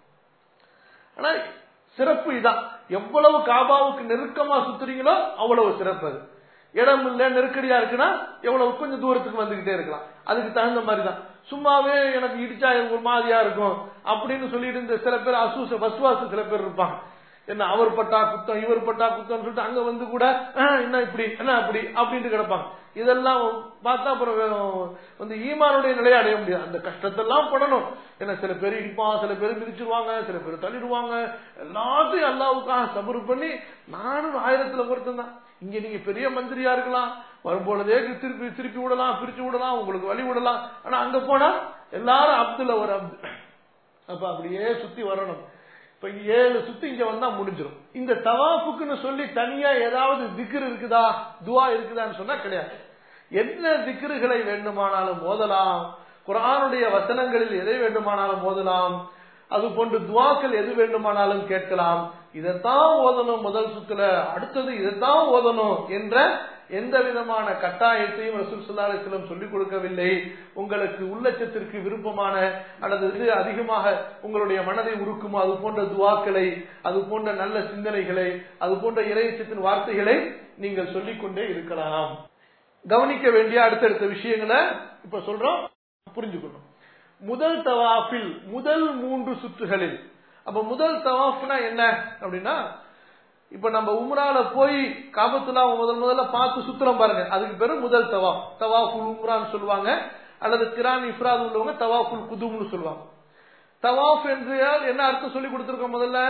ஆனா சிறப்பு இதான் எவ்வளவு காபாவுக்கு நெருக்கமா சுத்துறீங்களோ அவ்வளவு சிறப்பு அது இடம் இல்ல நெருக்கடியா இருக்குன்னா எவ்வளவு கொஞ்சம் தூரத்துக்கு வந்துகிட்டே இருக்கலாம் அதுக்கு தகுந்த மாதிரி தான் சும்மாவே எனக்கு இடிச்சா ஒரு மாதிரியா இருக்கும் அப்படின்னு சொல்லிட்டு இந்த சில பேர் அசூச பஸ்வாசு சில பேர் இருப்பாங்க என்ன அவர் பட்டா குத்தம் இவர் பட்டா குத்தம் சொல்லிட்டு அங்க வந்து கூட "ஆஹ், என்ன இப்படி என்ன அப்படி அப்படின்ட்டு கிடப்பாங்க இதெல்லாம் பார்த்தா அப்புறம் வந்து ஈமானுடைய நிலையை அடைய முடியாது அந்த கஷ்டத்தெல்லாம் படணும் ஏன்னா சில பேர் இடிப்பான் சில பேர் மிதிச்சிருவாங்க சில பேர் தள்ளிடுவாங்க எல்லாத்தையும் அல்லாவுக்காக சபரு பண்ணி நானும் ஆயிரத்துல ஒருத்தன் தான் இங்க நீங்க பெரிய மந்திரியா இருக்கலாம் வரும்பொழுதே திருப்பி திருப்பி விடலாம் பிரிச்சு விடலாம் உங்களுக்கு வழி விடலாம் ஆனா அங்க போனா எல்லாரும் அப்துல்ல ஒரு அப்து அப்ப அப்படியே சுத்தி வரணும் இப்ப இங்க ஏழு சுத்தி இங்க வந்தா முடிஞ்சிடும் இந்த தவாஃபுக்குன்னு சொல்லி தனியா ஏதாவது திக்ரு இருக்குதா துவா இருக்குதான்னு சொன்னா கிடையாது என்ன திக்ருகளை வேண்டுமானாலும் மோதலாம் குரானுடைய வசனங்களில் எதை வேண்டுமானாலும் மோதலாம் அது போன்று துவாக்கள் எது வேண்டுமானாலும் கேட்கலாம் இதைத்தான் ஓதணும் முதல் சுத்துல அடுத்தது இதைத்தான் ஓதணும் என்ற எந்த விதமான கட்டாயத்தையும் ரசூல் ஸல்லல்லாஹு அலைஹி வஸல்லம் சொல்லிக் கொடுக்கவில்லை உங்களுக்கு உள்ளச்சத்திற்கு விருப்பமான அல்லது இது அதிகமாக உங்களுடைய மனதை உருக்குமோ அது போன்ற துவாக்களை அது போன்ற நல்ல சிந்தனைகளை அது போன்ற இறையச்சத்தின் வார்த்தைகளை நீங்கள் சொல்லிக்கொண்டே இருக்கலாம் கவனிக்க வேண்டிய அடுத்தடுத்த விஷயங்களை இப்ப சொல்றோம் புரிஞ்சுக்கணும் முதல் தவாஃபில் முதல் மூன்று சுற்றுகளில் அப்ப முதல் தவாஃப்னா என்ன அப்படின்னா இப்ப நம்ம உம்ரால போய் காபத்துலா முதல் முதல்ல பார்த்து சுத்துறோம் பாருங்க அதுக்கு பேரு முதல் தவாஃப் தவாஃபுல் உம்ரான்னு சொல்லுவாங்க அல்லது கிரான் இஃப்ராத் உள்ளவங்க தவாஃபுல் குதும்னு சொல்லுவாங்க தவாஃப் என்று என்ன அர்த்தம் சொல்லி கொடுத்திருக்கோம் முதல்ல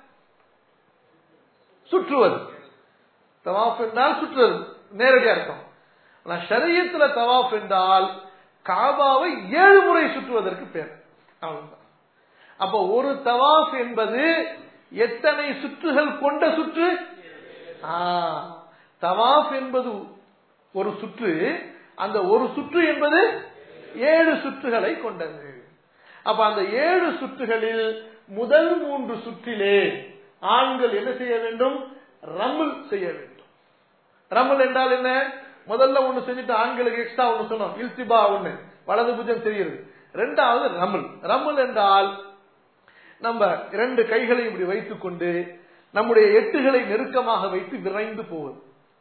சுற்றுவது தவாஃப் என்றால் சுற்றுவது நேரடி அர்த்தம் ஆனா ஷரியத்துல தவாஃப் என்றால் காபாவை ஏழு முறை சுற்றுவதற்கு பேர் அவ்வளவுதான் அப்ப ஒரு தவாஃப் என்பது எத்தனை சுற்றுகள் கொண்ட சுற்று ஆ, தவாஃப் என்பது ஒரு சுற்று அந்த ஒரு சுற்று என்பது ஏழு சுற்றுகளை கொண்டது அப்ப அந்த ஏழு சுற்றுகளில் முதல் மூன்று சுற்றிலே ஆண்கள் என்ன செய்ய வேண்டும் ரமுல் செய்ய வேண்டும் ரமல் என்றால் என்ன முதல்ல ஒண்ணு செஞ்சுட்டு ஆண்களுக்கு எக்ஸ்ட்ரா ஒண்ணு சொன்னோம் இல்திபா ஒண்ணு வலது புஜம் தெரியுது ரெண்டாவது ரமல் ரமல் என்றால் நம்ம இரண்டு கைகளையும் இப்படி வைத்துக் கொண்டு நம்முடைய எட்டுகளை நெருக்கமாக வைத்து விரைந்து போவது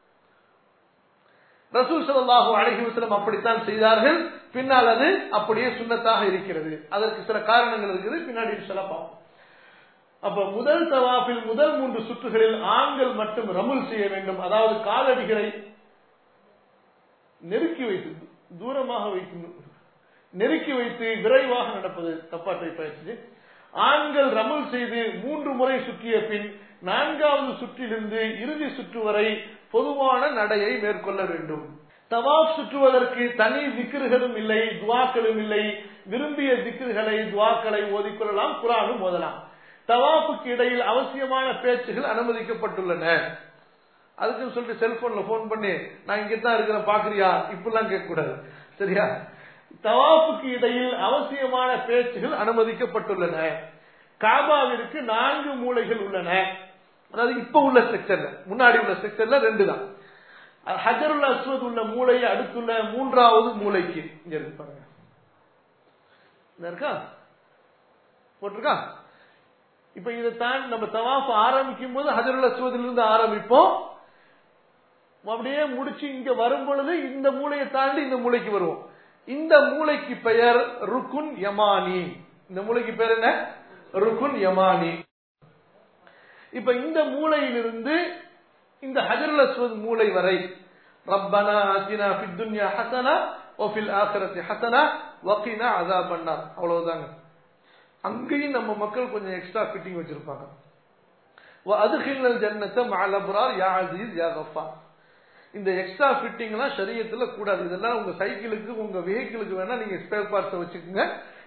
ரசூல் ஸல்லல்லாஹு அலைஹி வஸல்லம் அப்படித்தான் செய்தார்கள் பின்னால் அது அப்படியே சுண்ணத்தாக இருக்கிறது அதற்கு சில காரணங்கள் இருக்குது பின்னாடி சொல்ல பார்ப்போம் அப்ப முதல் தவாஃபில் முதல் மூன்று சுற்றுகளில் ஆண்கள் மட்டும் ரமுல் செய்ய வேண்டும் அதாவது காலடிகளை நெருக்கி வைத்து தூரமாக வைத்து நெருக்கி வைத்து விரைவாக நடப்பது தப்பாட்டை பயிற்சி ஆண்கள் ரமுல் செய்து மூன்று முறை சுற்றிய பின் நான்காவது சுற்றிலிருந்து இறுதி சுற்று வரை பொதுவான நடையை மேற்கொள்ள வேண்டும் தவாப் சுற்றுவதற்கு தனி திக்ருகளும் இல்லை துவாக்களும் இல்லை விரும்பிய திக்ருகளை துவாக்களை ஓதிக்கொள்ளலாம் குரானும் ஓதலாம் தவாப்புக்கு இடையில் அவசியமான பேச்சுகள் அனுமதிக்கப்பட்டுள்ளன அதுக்குன்னு சொல்லிட்டு செல்போன்ல போன் பண்ணி நான் இங்க தான் இருக்கிறேன் பாக்குறியா இப்படிலாம் கேட்க கூடாது சரியா தவாப்புக்கு இடையில் அவசியமான பேச்சுகள் அனுமதிக்கப்பட்டுள்ளன காபாவிற்கு நான்கு மூலைகள் உள்ளன அதாவது இப்ப உள்ள ஸ்ட்ரக்சர்ல முன்னாடி உள்ள ஸ்ட்ரக்சர்ல ரெண்டு தான் ஹஜருல் அஸ்வத் உள்ள மூளையை அடுத்துள்ள மூன்றாவது மூளைக்கு இங்க இருக்கு பாருங்க இந்த இருக்கா போட்டிருக்கா இப்ப இதை தான் நம்ம தவாஃப் ஆரம்பிக்கும் போது ஹஜருல் அஸ்வதில் இருந்து ஆரம்பிப்போம் அப்படியே முடிச்சு இங்க வரும் பொழுது இந்த மூளையை தாண்டி இந்த மூளைக்கு வருவோம் இந்த மூளைக்கு பெயர் ருக்குன் யமானி இந்த மூளைக்கு பேர் என்ன ருக்குன் யமானி இப்ப இந்த மூளையிலிருந்து இந்த ஹஜருல் அஸ்வத் மூளை வரை ரப்பனா ஆத்தினா ஃபித் துன்யா ஹசனா வஃபில் ஆখিরাতি ஹசனா வகினா அஸாபன்னார் அவ்வளவுதாங்க அங்கேயும் நம்ம மக்கள் கொஞ்சம் எக்ஸ்ட்ரா ஃபிட்டிங் வச்சிருப்பாங்க அதுகில் ஜன்னத்தை மாலபுரார் யா அசீஸ் யா கஃபார் இந்த எக்ஸ்ட்ரா ஃபிட்டிங்லாம் சரியத்துல கூடாது இதெல்லாம் உங்க சைக்கிளுக்கு உங்க வெஹிக்கிளுக்கு வேணா நீங்க ஸ்பேர் பார்ட்ஸ் வச்சுக்கோங்க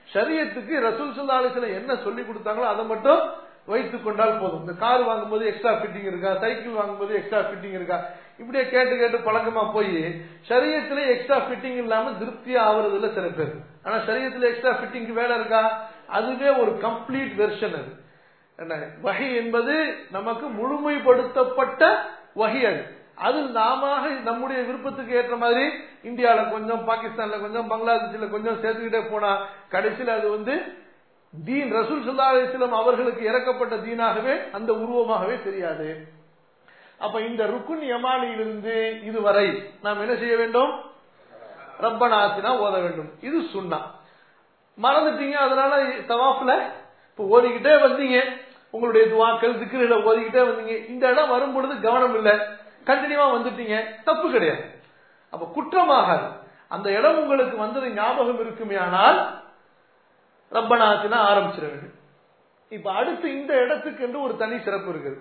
ஷரியத்துக்கு ரசூல் சல்லா அலிஸ்லாம் என்ன சொல்லி கொடுத்தாங்களோ அதை மட்டும் வைத்துக் கொண்டால் போதும் இந்த கார் வாங்கும்போது எக்ஸ்ட்ரா ஃபிட்டிங் இருக்கா சைக்கிள் வாங்கும்போது எக்ஸ்ட்ரா ஃபிட்டிங் இருக்கா இப்படியே கேட்டு கேட்டு பழக்கமா போய் சரியத்துல எக்ஸ்ட்ரா ஃபிட்டிங் இல்லாம திருப்தியா ஆகுறது இல்ல சில பேர் ஆனா சரியத்துல எக்ஸ்ட்ரா ஃபிட்டிங் வேலை இருக்கா அதுவே ஒரு கம்ப்ளீட் வெர்ஷன் அது என்ன வகை என்பது நமக்கு முழுமைப்படுத்தப்பட்ட வகை அது அது நாம நம்முடைய விருப்பத்துக்கு ஏற்ற மாதிரி இந்தியால கொஞ்சம் பாகிஸ்தான்ல கொஞ்சம் பங்களாதேஷ்ல கொஞ்சம் சேர்த்துக்கிட்டே போனா கடைசியில் அது வந்து தீன் ரசூல் சுல்லா அலிஸ்லாம் அவர்களுக்கு இறக்கப்பட்ட தீனாகவே அந்த உருவமாகவே தெரியாது அப்ப இந்த ருக்குன் யமானியிலிருந்து இதுவரை நாம் என்ன செய்ய வேண்டும் ரப்பனாசினா ஓத வேண்டும் இது சுண்ணா மறந்துட்டீங்க அதனால தவாஃப்ல இப்ப ஓதிக்கிட்டே வந்தீங்க உங்களுடைய துவாக்கள் திக்கிரில ஓதிக்கிட்டே வந்தீங்க இந்த இடம் வரும் பொழுது கவனம் இல்லை கண்டினியூவா வந்துட்டீங்க தப்பு கிடையாது அப்ப குற்றமாகாது அந்த இடம் உங்களுக்கு வந்தது ஞாபகம் இருக்குமே ஆனால் ரப்பனாசினா ஆரம்பிச்சிட வேண்டும் இப்ப அடுத்து இந்த இடத்துக்கு என்று ஒரு தனி சிறப்பு இருக்குது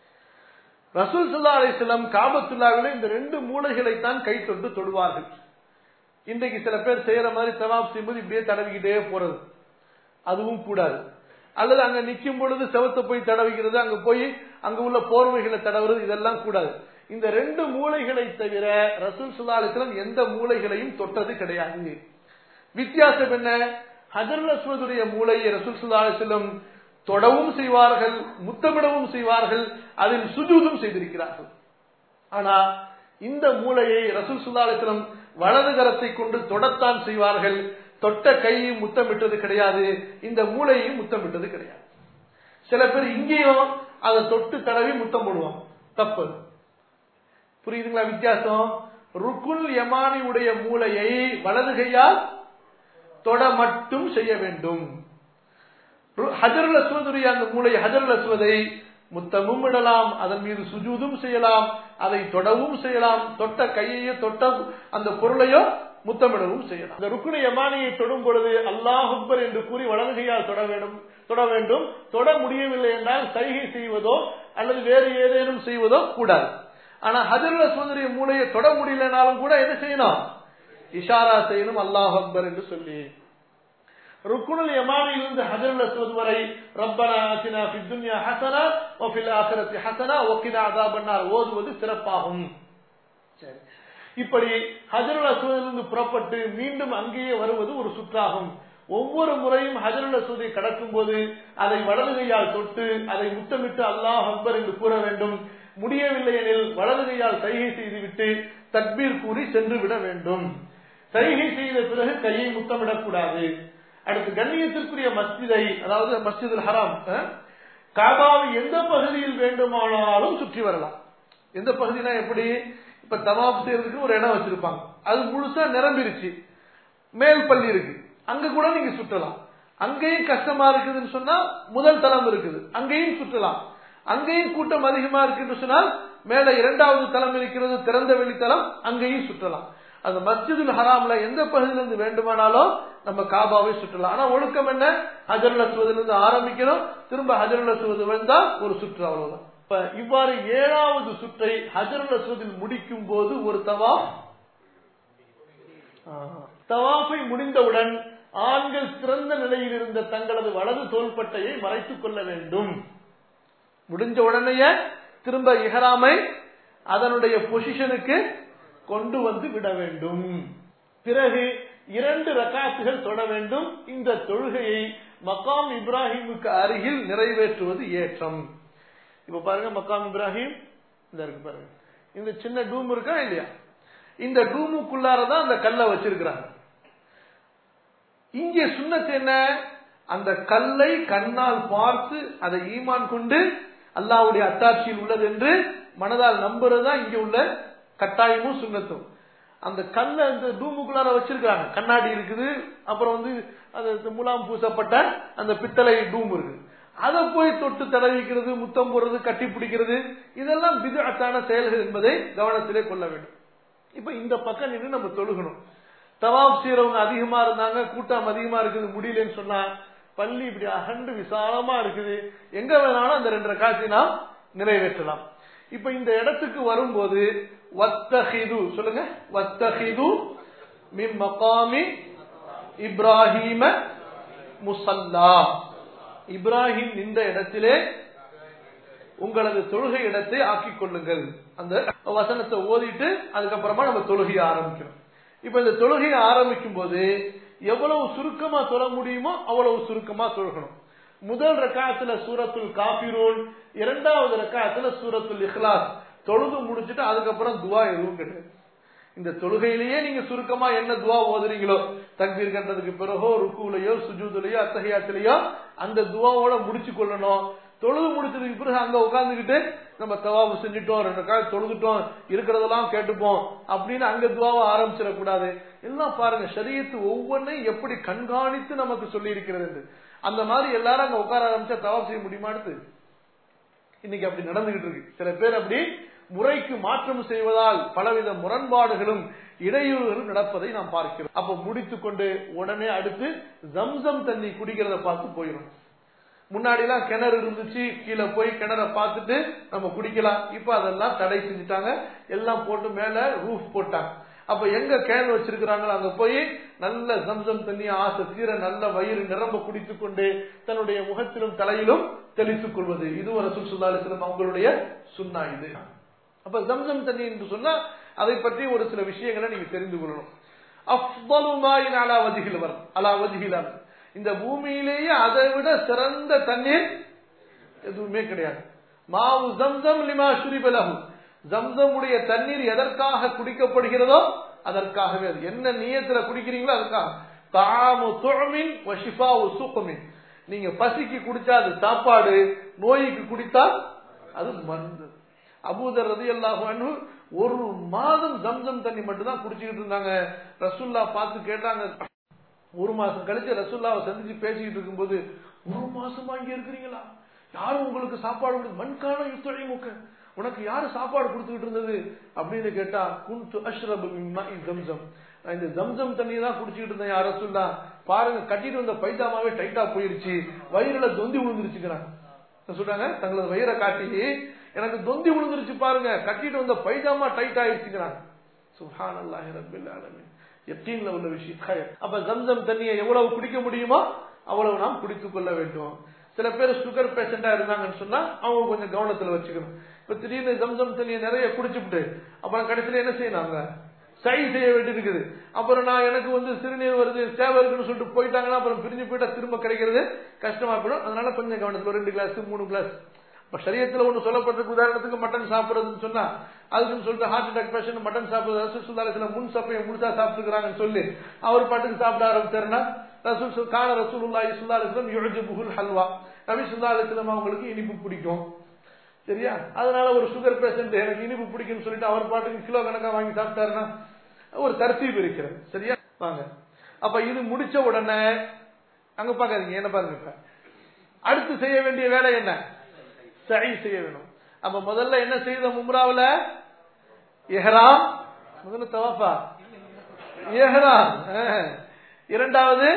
ரசூல் சுல்லா அலிஸ்லாம் காபத்துல்லாவில இந்த ரெண்டு மூளைகளைத்தான் கை தொட்டு தொடுவார்கள் இன்றைக்கு சில பேர் செய்யற மாதிரி தவாப் செய்யும்போது இப்படியே தடவிக்கிட்டே போறது அதுவும் கூடாது அல்லது அங்க நிக்கும் பொழுது செவத்தை போய் தடவிக்கிறது அங்க போய் அங்க உள்ள போர்வைகளை தடவுறது இதெல்லாம் கூடாது இந்த ரெண்டு மூளைகளை தவிர ரசூல் சுல்லா அலிஸ்லாம் எந்த மூளைகளையும் தொட்டது கிடையாது வித்தியாசம் என்ன ஹஜர் அஸ்வதுடைய மூளையை ரசூல் சுல்லா அலிஸ்லம் தொடவும் செய்வார்கள் முத்தமிடவும் செய்வார்கள் அதில் சுஜூதும் செய்திருக்கிறார்கள் ஆனா இந்த மூளையை ரசூல் சுல்லா அலிஸ்லம் வலது கரத்தை கொண்டு தொடத்தான் செய்வார்கள் தொட்ட கையும் முத்தமிட்டது கிடையாது இந்த மூளையையும் முத்தமிட்டது கிடையாது சில பேர் இங்கேயும் அதை தொட்டு தடவி முத்தம் போடுவாங்க தப்பு புரியுதுங்களா வித்தியாசம் ருக்குல் யமானி உடைய மூளையை வலது கையால் தொட மட்டும் செய்ய வேண்டும் ஹஜருல் அஸ்வதுடைய அந்த மூளை ஹஜருல் அஸ்வதை முத்தமும் இடலாம் அதன் மீது சுஜூதும் செய்யலாம் அதை தொடவும் செய்யலாம் தொட்ட கையையோ தொட்ட அந்த பொருளையோ முத்தமிடவும் செய்யலாம் அந்த ருக்குனி யமானியை தொடும் பொழுது அல்லாஹுப்பர் என்று கூறி வலதுகையால் தொட வேண்டும் தொட வேண்டும் தொட முடியவில்லை என்றால் சைகை செய்வதோ அல்லது வேறு ஏதேனும் செய்வதோ கூடாது ஆனா ஹஜருல் அஸ்வதுடைய மூளையை தொட முடியலனாலும் கூட என்ன செய்யணும் இஷாரா செய்யணும் அல்லாஹ் அக்பர் என்று சொல்லி ருக்குனுல் யமானிலிருந்து ஹஜருல் அஸ்வத் வரை ரப்பனா ஆத்தினா ஃபித் துன்யா ஹஸனா வ ஃபில் ஆখিরাতি ஹஸனா வ கினா அஸாபன்னார் ஓதுவது சிறப்பாகும் சரி இப்படி ஹஜருல் அஸ்வதிலிருந்து புறப்பட்டு மீண்டும் அங்கேயே வருவது ஒரு சுற்றாகும் ஒவ்வொரு முறையும் ஹஜருல் அஸ்வதை கடக்கும் போது அதை வலது கையால் தொட்டு அதை முத்தமிட்டு அல்லாஹ் அக்பர் என்று கூற வேண்டும் முடியவில்லை எனில் வலது கையால் சைகை செய்துவிட்டு தக்பீர் கூறி சென்று விட வேண்டும் சைகை செய்த பிறகு கையை முத்தமிடக்கூடாது அடுத்து கண்ணியத்திற்குரிய மஸ்ஜிதை அதாவது மஸ்ஜிதுல் ஹராம் காபாவை எந்த பகுதியில் வேண்டுமானாலும் சுற்றி வரலாம் எந்த பகுதினா எப்படி இப்ப தவாப் செய்யறதுக்கு ஒரு இடம் வச்சிருப்பாங்க அது முழுசா நிரம்பிருச்சு மேல் பள்ளி இருக்கு அங்க கூட நீங்க சுற்றலாம் அங்கேயும் கஷ்டமா இருக்குதுன்னு சொன்னா முதல் தளம் இருக்குது அங்கேயும் சுற்றலாம் அங்கேயும் கூட்டம் அதிகமா இருக்குன்னு சொன்னால் மேல இரண்டாவது தளம் இருக்கிறது திறந்த வெளித்தளம் அங்கேயும் சுற்றலாம் அந்த மஸ்ஜிதுல் ஹராம்ல எந்த பகுதியிலிருந்து வேண்டுமானாலும் நம்ம காபாவை சுற்றலாம் ஆனா ஒழுக்கம் என்ன ஹஜருல் அசுவதிலிருந்து ஆரம்பிக்கணும் திரும்ப ஹஜருல் அசுவது வந்தா ஒரு சுற்று அவ்வளவுதான் இப்ப இவ்வாறு ஏழாவது சுற்றை ஹஜருல் அசுவதில் முடிக்கும் போது ஒரு தவாஃப் தவாஃபை முடிந்தவுடன் ஆண்கள் சிறந்த நிலையில் இருந்த தங்களது வலது தோள்பட்டையை மறைத்துக் கொள்ள வேண்டும் முடிஞ்ச உடனேயே திரும்ப இஹராமை அதனுடைய பொசிஷனுக்கு கொண்டு வந்து விட வேண்டும் பிறகு இரண்டு ரகாத்துகள் தொட வேண்டும் இந்த தொழுகையை மக்காம் இப்ராஹிமுக்கு அருகில் நிறைவேற்றுவது ஏற்றம் இப்ப பாருங்க மக்காம் இப்ராஹிம் இந்த இருக்கு பாருங்க இந்த சின்ன டூம் இருக்கா இல்லையா இந்த டூமுக்குள்ளாரதான் அந்த கல்லை வச்சிருக்கிறாங்க இங்கே சுண்ணத்து என்ன அந்த கல்லை கண்ணால் பார்த்து அதை ஈமான் கொண்டு அல்லாவுடைய அத்தாட்சியில் உள்ளது என்று மனதால் நம்புறதா இங்க உள்ள கட்டாயமும் சுண்ணத்தும் அந்த கல்ல அந்த டூமுக்குள்ளார வச்சிருக்காங்க கண்ணாடி இருக்குது அப்புறம் வந்து அது முலாம் பூசப்பட்ட அந்த பித்தளை டூம் இருக்கு அதை போய் தொட்டு தடவிக்கிறது முத்தம் போடுறது கட்டி பிடிக்கிறது இதெல்லாம் விதத்தான செயல்கள் என்பதை கவனத்திலே கொள்ள வேண்டும் இப்ப இந்த பக்கம் நின்று நம்ம தொழுகணும் தவாப் செய்யறவங்க அதிகமா இருந்தாங்க கூட்டம் அதிகமா இருக்குது முடியலன்னு சொன்னா பள்ளி இப்படி அகண்டு விசாலமா இருக்குது எங்க வேணாலும் அந்த ரெண்டு காட்சி நாம் நிறைவேற்றலாம் இப்ப இந்த இடத்துக்கு வரும்போது வத்தஹிது சொல்லுங்க வத்தஹிது மின் மகாமி இப்ராஹிம முசல்லா இப்ராஹிம் இந்த இடத்திலே உங்களது தொழுகை இடத்தை ஆக்கிக் கொள்ளுங்கள் அந்த வசனத்தை ஓதிட்டு அதுக்கப்புறமா நம்ம தொழுகையை ஆரம்பிக்கணும் இப்ப இந்த தொழுகையை ஆரம்பிக்கும் போது எவ்வளவு சுருக்கமா தொழ முடியுமோ அவ்வளவு சுருக்கமா தொழுகணும் முதல் ரக்காத்துல சூரத்துல் காபிரூன் இரண்டாவது ரக்காத்துல சூரத்துல் இஹ்லாஸ் தொழுது முடிச்சுட்டு அதுக்கப்புறம் துவா எதுவும் கிடையாது இந்த தொழுகையிலேயே நீங்க சுருக்கமா என்ன துவா ஓதுறீங்களோ தக்பீர் கண்டதுக்கு பிறகோ ருக்குலையோ சுஜூதுலையோ அத்தகையாத்திலையோ அந்த துவாவோட முடிச்சு கொள்ளணும் தொழுது முடிச்சதுக்கு பிறகு அங்க உட்காந்துக்கிட்டு நம்ம தவாபு செஞ்சுட்டோம் ரெண்டு கால் தொழுதுட்டோம் இருக்கிறதெல்லாம் கேட்டுப்போம் அப்படின்னு அங்க துவாவை ஆரம்பிச்சிடக்கூடாது எல்லாம் பாருங்க சரியத்து ஒவ்வொன்றையும் எப்படி கண்காணித்து நமக்கு சொல்லி இருக்கிறது என்று அந்த மாதிரி எல்லாரும் அங்க உட்கார ஆரம்பிச்சா தவா செய்ய முடியுமான்னு இன்னைக்கு அப்படி நடந்துகிட்டு இருக்கு சில பேர் அப்படி முறைக்கு மாற்றம் செய்வதால் பலவித முரண்பாடுகளும் இடையூறுகளும் நடப்பதை நாம் பார்க்கிறோம் அப்ப முடித்துக் கொண்டு உடனே அடுத்து ஜம்சம் தண்ணி குடிக்கிறத பார்த்து போயிடும் முன்னாடி எல்லாம் கிணறு இருந்துச்சு கீழே போய் கிணற பார்த்துட்டு நம்ம குடிக்கலாம் இப்ப அதெல்லாம் தடை செஞ்சுட்டாங்க எல்லாம் போட்டு மேல ரூஃப் போட்டாங்க அப்ப எங்க கேன் வச்சிருக்கிறாங்களோ அங்க போய் நல்ல ஜம்சம் தண்ணி ஆசை தீர நல்ல வயிறு நிரம்ப குடித்துக் கொண்டு தன்னுடைய முகத்திலும் தலையிலும் தெளித்துக் கொள்வது இது ஒரு சுற்றுலாசிலம் அவங்களுடைய சுண்ணா இது அப்ப ஜம்சம் தண்ணி என்று சொன்னா அதை பற்றி ஒரு சில விஷயங்களை நீங்க தெரிந்து கொள்ளணும் அஃபலுமாயின் அலாவதிகள் வரும் அலாவதிகள் இந்த பூமியிலேயே அதை விட சிறந்த தண்ணீர் எதுவுமே கிடையாது மாவு ஜம்சம் லிமா சுரிபலகு ஜம்சமுடைய தண்ணீர் எதற்காக குடிக்கப்படுகிறதோ அதற்காகவே அது என்ன நீயத்துல குடிக்கிறீங்களோ அதுக்காக தாமு துழமின் வஷிஃபாவு சூக்கமின் நீங்க பசிக்கு குடிச்சா அது சாப்பாடு நோய்க்கு குடித்தா அது மருந்து அபூதர் ரதி அல்லாஹு ஒரு மாதம் ஜம்சம் தண்ணி மட்டும் தான் குடிச்சுக்கிட்டு இருந்தாங்க ரசுல்லா பார்த்து கேட்டாங்க ஒரு மாசம் கழிச்சு ரசுல்லாவை சந்திச்சு பேசிக்கிட்டு இருக்கும்போது ஒரு மாசமா இங்க இருக்கிறீங்களா யாரும் உங்களுக்கு சாப்பாடு கொடுத்து மண்கான யுத்தழை முக்க உனக்கு யாரு சாப்பாடு கொடுத்துக்கிட்டு இருந்தது அப்படின்னு கேட்டா குன்து அஷ்ரபு ஜம்சம் நான் இந்த ஜம்சம் தண்ணி தான் குடிச்சுக்கிட்டு இருந்தேன் யார சொல்லா பாருங்க கட்டிட்டு வந்த பைஜாமாவே டைட்டா போயிருச்சு வயிறுல தொந்தி விழுந்துருச்சுக்கிறாங்க சொல்றாங்க தங்களது வயிறை காட்டி எனக்கு தொந்தி விழுந்துருச்சு பாருங்க கட்டிட்டு வந்த பைஜாமா டைட் ஆயிடுச்சுக்கிறாங்க சுஹான் அல்லாஹி ரபில் ஆலமின் எத்தீன்ல உள்ள விஷயம் அப்ப ஜம்சம் தண்ணியை எவ்வளவு குடிக்க முடியுமோ அவ்வளவு நாம் குடித்துக் கொள்ள வேண்டும் சில பேர் சுகர் பேஷண்டா இருந்தாங்கன்னு சொன்னா அவங்க கொஞ்சம் கவனத்துல வச்சுக்கணும் இப்ப திடீர்னு ஜம்சம் தண்ணியை நிறைய குடிச்சுட்டு அப்புறம் கடைசியில என்ன செய்யணும் சரி செய்ய வேண்டியிருக்குது அப்புறம் நான் எனக்கு வந்து சிறுநீர் வருது தேவை இருக்குன்னு சொல்லிட்டு போயிட்டாங்கன்னா அப்புறம் பிரிஞ்சு போயிட்டா திரும்ப கிடைக்கிறது கஷ்டமா போயிடும் அதனால கொஞ்சம் கவனத்துல ரெண்டு கிளாஸ் மூணு கிளாஸ் இப்ப சரியத்துல ஒண்ணு சொல்லப்பட்டிருக்கு உதாரணத்துக்கு மட்டன் சாப்பிடுறதுன்னு சொன்னா அதுக்குன்னு சொல்லிட்டு ஹார்ட் அட்டாக் பேஷண்ட் மட்டன் சாப்பிடுறது ரசூல் சுல்லாலத்துல முன் சப்பையை முழுசா சாப்பிட்டுக்கிறாங்கன்னு சொல்லி அவர் பாட்டுக்கு சாப்பிட ஆரம்பிச்சாருன்னா ரசூல் கால ரசூலுல்லாஹி ஸல்லல்லாஹு அலைஹி வஸல்லம் யுஜிபுல் ஹல்வா நபி ஸல்லல்லாஹு அலைஹி வஸல்லம் அவங்களுக்கு இனிப்பு பிடிக்கும் சரியா அதனால ஒரு சுகர் பேஷண்ட் எனக்கு இனிப்பு பிடிக்கும்னு சொல்லிட்டு அவர் பாட்டுக்கு கிலோ கணக்கா வாங்கி சாப்பிட்டாருன்னா ஒரு தர்த்தீப் இருக்கிறது சரியா வாங்க அப்ப இது முடிச்ச உடனே அங்க பாக்காதீங்க என்ன பாருங்க இப்ப அடுத்து செய்ய வேண்டிய வேலை என்ன சரி செய்ய வேணும் அப்ப முதல்ல என்ன செய்த மும்ராவில் எஹ்ராம் முதல்ல தவாஃபா எஹ்ராம் இரண்டாவது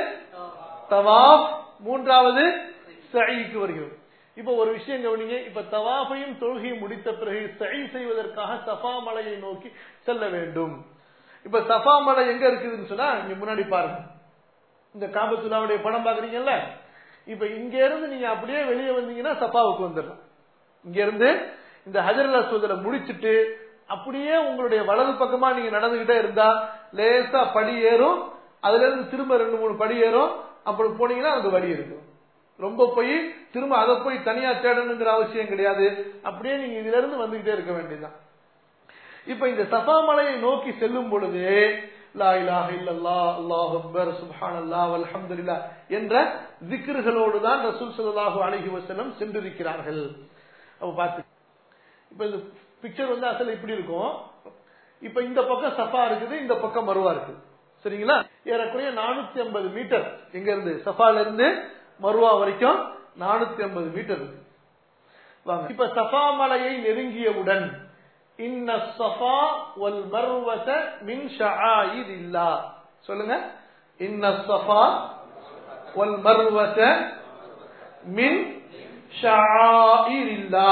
தவாப் மூன்றாவது சைக்கு வருகிறோம் இப்ப ஒரு விஷயம் கவனிங்க இப்ப தவாஃபையும் தொழுகையும் முடித்த பிறகு சை செய்வதற்காக சஃபா மலையை நோக்கி செல்ல வேண்டும் இப்ப சஃபா மலை எங்க இருக்குதுன்னு சொன்னா இங்க முன்னாடி பாருங்க இந்த காபத்துலாவுடைய படம் பாக்குறீங்கல்ல இப்ப இங்க இருந்து நீங்க அப்படியே வெளியே வந்தீங்கன்னா சஃபாவுக்கு வந்துடலாம் இங்க இருந்து இந்த ஹஜர் அஸ்வதில முடிச்சுட்டு அப்படியே உங்களுடைய வலது பக்கமா நீங்க நடந்துகிட்டே இருந்தா லேசா படி ஏறும் அதுல இருந்து திரும்ப ரெண்டு மூணு படி ஏறும் அப்படி போனீங்கன்னா அந்த வழி இருக்கும் ரொம்ப போய் திரும்ப அதை போய் தனியா தேடணுங்கிற அவசியம் கிடையாது அப்படியே நீங்க இதுல இருந்து வந்துகிட்டே இருக்க வேண்டியதுதான் இப்ப இந்த சஃபா மலையை நோக்கி செல்லும் பொழுது லா இலாஹ இல்லல்லா அல்லாஹ் அக்பர் சுப்ஹானல்லாஹ் வல்ஹம்துலில்லாஹ் என்ற திக்ருகளோடு தான் ரசூல் ஸல்லல்லாஹு அலைஹி வஸல்லம் சென்றிருக்கிறார்கள் அப்ப பார்த்து இப்ப இந்த பிக்சர் வந்து அசல் இப்படி இருக்கும் இப்ப இந்த பக்கம் சஃபா இருக்குது இந்த பக்கம் மருவா இருக்கு சரிங்களா ஏறக்குறைய நானூத்தி ஐம்பது மீட்டர் எங்க இருந்து சஃபால இருந்து மருவா வரைக்கும் நானூத்தி ஐம்பது மீட்டர் இருக்கு வாங்க இப்ப சஃபா மலையை நெருங்கியவுடன் இன்ன சஃபா வல் மர்வத மின் ஷஆயிர் இல்லா சொல்லுங்க இன்ன சஃபா வல் மர்வத மின் ஷஆயிர் இல்லா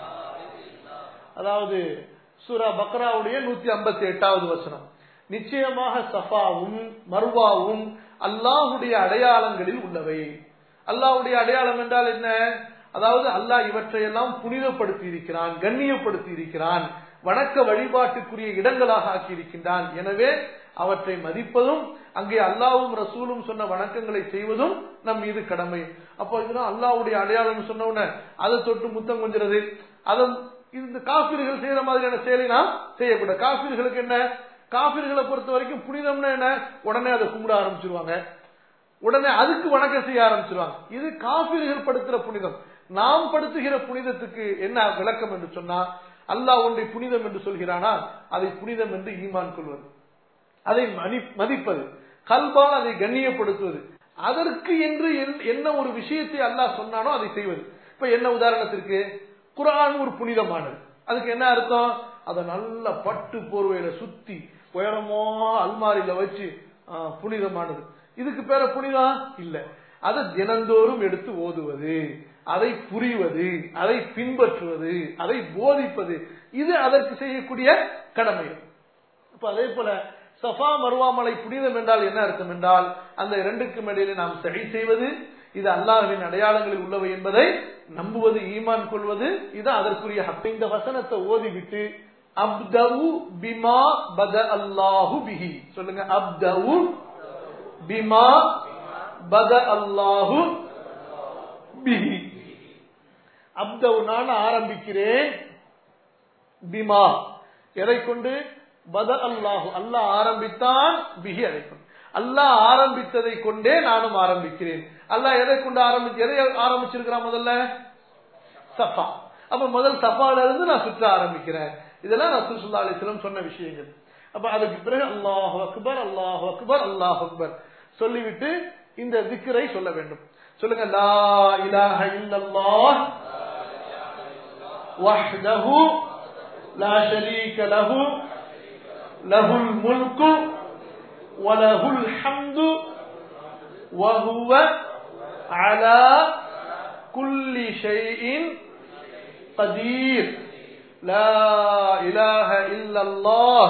அதாவது சூரா பக்ராவுடைய நூத்தி ஐம்பத்தி எட்டாவது வசனம் நிச்சயமாக சஃபாவும் மர்வாவும் அல்லாஹுடைய அடையாளங்களில் உள்ளவை அல்லாஹுடைய அடையாளம் என்றால் என்ன அதாவது அல்லாஹ் இவற்றையெல்லாம் புனிதப்படுத்தி இருக்கிறான் கண்ணியப்படுத்தி இருக்கிறான் வணக்க வழிபாட்டுக்குரிய இடங்களாக ஆக்கியிருக்கின்றான் எனவே அவற்றை மதிப்பதும் அங்கே அல்லாவும் ரசூலும் சொன்ன வணக்கங்களை செய்வதும் நம் மீது கடமை அப்போ இதுதான் அல்லாவுடைய அடையாளம் சொன்ன உடனே அதை தொட்டு முத்தம் கொஞ்சிறது அதை இந்த காபிர்கள் செய்யற மாதிரியான செயலை நாம் செய்யக்கூடாது காபிர்களுக்கு என்ன காபிர்களை பொறுத்த வரைக்கும் புனிதம்னா என்ன உடனே அதை கும்பிட ஆரம்பிச்சிருவாங்க உடனே அதுக்கு வணக்கம் செய்ய ஆரம்பிச்சிருவாங்க இது காபிர்கள் படுத்துற புனிதம் நாம் படுத்துகிற புனிதத்துக்கு என்ன விளக்கம் என்று சொன்னா அல்லாஹ் ஒன்றை புனிதம் என்று சொல்கிறானா அதை புனிதம் என்று ஈமான் கொள்வது அதை மதிப்பது கல்பால் அதை கண்ணியப்படுத்துவது அதற்கு என்று என்ன ஒரு விஷயத்தை அல்லாஹ் சொன்னானோ அதை செய்வது இப்ப என்ன உதாரணத்திற்கு குரான் ஒரு புனிதமானது அதுக்கு என்ன அர்த்தம் அதை நல்ல பட்டு போர்வையில சுத்தி உயரமோ அல்மாரியில வச்சு புனிதமானது இதுக்கு பேர புனிதம் இல்ல அதை தினந்தோறும் எடுத்து ஓதுவது அதை புரிவது அதை பின்பற்றுவது அதை போதிப்பது இது அதற்கு செய்யக்கூடிய கடமை இப்ப அதே போல சஃபா மருவாமலை புனிதம் என்றால் என்ன அர்த்தம் என்றால் அந்த இரண்டுக்கும் இடையிலே நாம் சரி செய்வது இது அல்லாஹின் அடையாளங்களில் உள்ளவை என்பதை நம்புவது ஈமான் கொள்வது இது அதற்குரிய ஹப்ப இந்த வசனத்தை ஓதிவிட்டு அப்தவு பிமா பத அல்லாஹு பிஹி சொல்லுங்க அப்தவு பிமா பத அல்லாஹு பிஹி அப்தவு நான் ஆரம்பிக்கிறேன் பிமா எதை கொண்டு பத அல்லாஹு அல்லாஹ் ஆரம்பித்தான் பிஹி அதை கொண்டு அல்லாஹ் ஆரம்பித்ததை கொண்டே நானும் ஆரம்பிக்கிறேன் அல்லாஹ் எதை கொண்டு ஆரம்பிச்சு எதை ஆரம்பிச்சிருக்கிறான் முதல்ல சஃபா அப்ப முதல் சஃபால இருந்து நான் சுற்ற ஆரம்பிக்கிறேன் இதெல்லாம் ரசூல் சுல்லா அலிஸ்லம் சொன்ன விஷயங்கள் அப்ப அதுக்கு பிறகு அல்லாஹு அக்பர் அல்லாஹு அக்பர் அல்லாஹ் அக்பர் சொல்லிவிட்டு இந்த திக்கரை சொல்ல வேண்டும் சொல்லுங்க லா இலாஹ இல்லல்லாஹ் வஹ்தஹு லா ஷரீக லஹு லஹுல் முல்கு وله الحمد وهو على كل شيء قدير لا إله إلا الله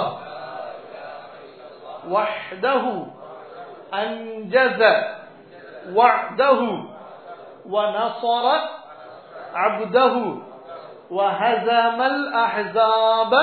وحده أنجز وعده ونصر عبده وهزم الأحزاب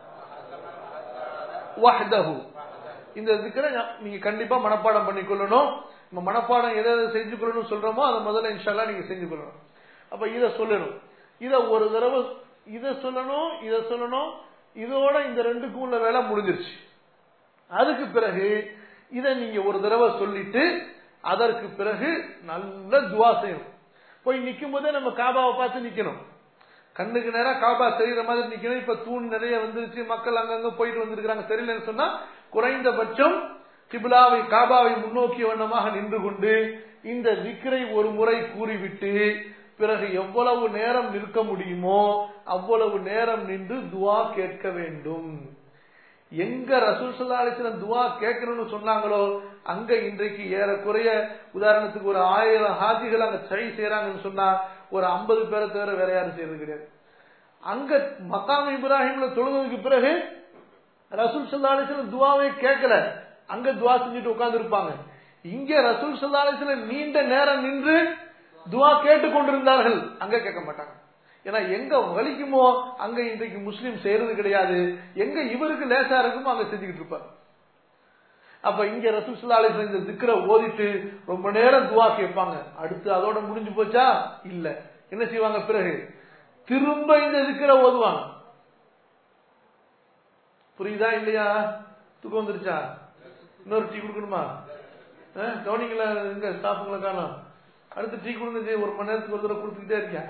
وحده இந்த திக்கரை நீங்க கண்டிப்பா மனப்பாடம் பண்ணிக்கொள்ளணும் நம்ம மனப்பாடம் எதை எதை செஞ்சு கொள்ளணும் சொல்றோமோ அதை முதல்ல இன்ஷால்லா நீங்க செஞ்சு கொள்ளணும் அப்ப இதை சொல்லணும் இத ஒரு தடவை இதை சொல்லணும் இதை சொல்லணும் இதோட இந்த ரெண்டுக்கும் உள்ள வேலை முடிஞ்சிருச்சு அதுக்கு பிறகு இதை நீங்க ஒரு தடவை சொல்லிட்டு அதற்கு பிறகு நல்ல துவா செய்யணும் போய் நிக்கும் போதே நம்ம காபாவை பார்த்து நிக்கணும் கண்ணுக்கு நேரம் காபா தெரியுற மாதிரி நிக்கணும் இப்ப தூண் நிறைய வந்துருச்சு மக்கள் அங்கங்க போயிட்டு வந்திருக்காங்க தெரியலன்னு சொன்னா குறைந்தபட்சம் கிபிலாவை காபாவை முன்னோக்கிய வண்ணமாக நின்று கொண்டு இந்த விக்கிரை ஒரு முறை கூறிவிட்டு பிறகு எவ்வளவு நேரம் நிற்க முடியுமோ அவ்வளவு நேரம் நின்று துவா கேட்க வேண்டும் எங்க ரசூல் சல்லா அலிஸ்லாம் துவா கேட்கணும்னு சொன்னாங்களோ அங்க இன்றைக்கு ஏறக்குறைய உதாரணத்துக்கு ஒரு ஆயிரம் ஹாஜிகள் அங்க சரி செய்யறாங்கன்னு சொன்னா ஒரு ஐம்பது பேரை தவிர வேற யாரும் செய்யறது கிடையாது அங்க மக்காம் இப்ராஹிம்ல தொழுதுக்கு பிறகு ரசூல் சல்லா அலிஸ்லாம் துவாவே கேட்கல அங்க துவா செஞ்சுட்டு உட்கார்ந்து இருப்பாங்க இங்க ரசூல் சல்லா அலிஸ்லாம் நீண்ட நேரம் நின்று துவா கேட்டுக் கொண்டிருந்தார்கள் அங்க கேட்க மாட்டாங்க ஏன்னா எங்க வலிக்குமோ அங்க இன்றைக்கு முஸ்லீம் செய்யறது கிடையாது எங்க இவருக்கு லேசா இருக்குமோ அங்க செஞ்சுக்கிட்டு இருப்பார் அப்ப இங்க ரசூசுல்லா அலிஸ்லாம் இந்த திக்கரை ஓதிட்டு ரொம்ப நேரம் துவா கேட்பாங்க அடுத்து அதோட முடிஞ்சு போச்சா இல்ல என்ன செய்வாங்க பிறகு திரும்ப இந்த திக்கரை ஓதுவாங்க புரியுதா இல்லையா தூக்கம் வந்துருச்சா இன்னொரு டீ கொடுக்கணுமா கவனிங்களா எங்க ஸ்டாஃபுங்களை காணும் அடுத்து டீ கொடுங்க ஒரு மணி நேரத்துக்கு ஒரு தடவை கொடுத்துக்கிட்டே இருக்கேன்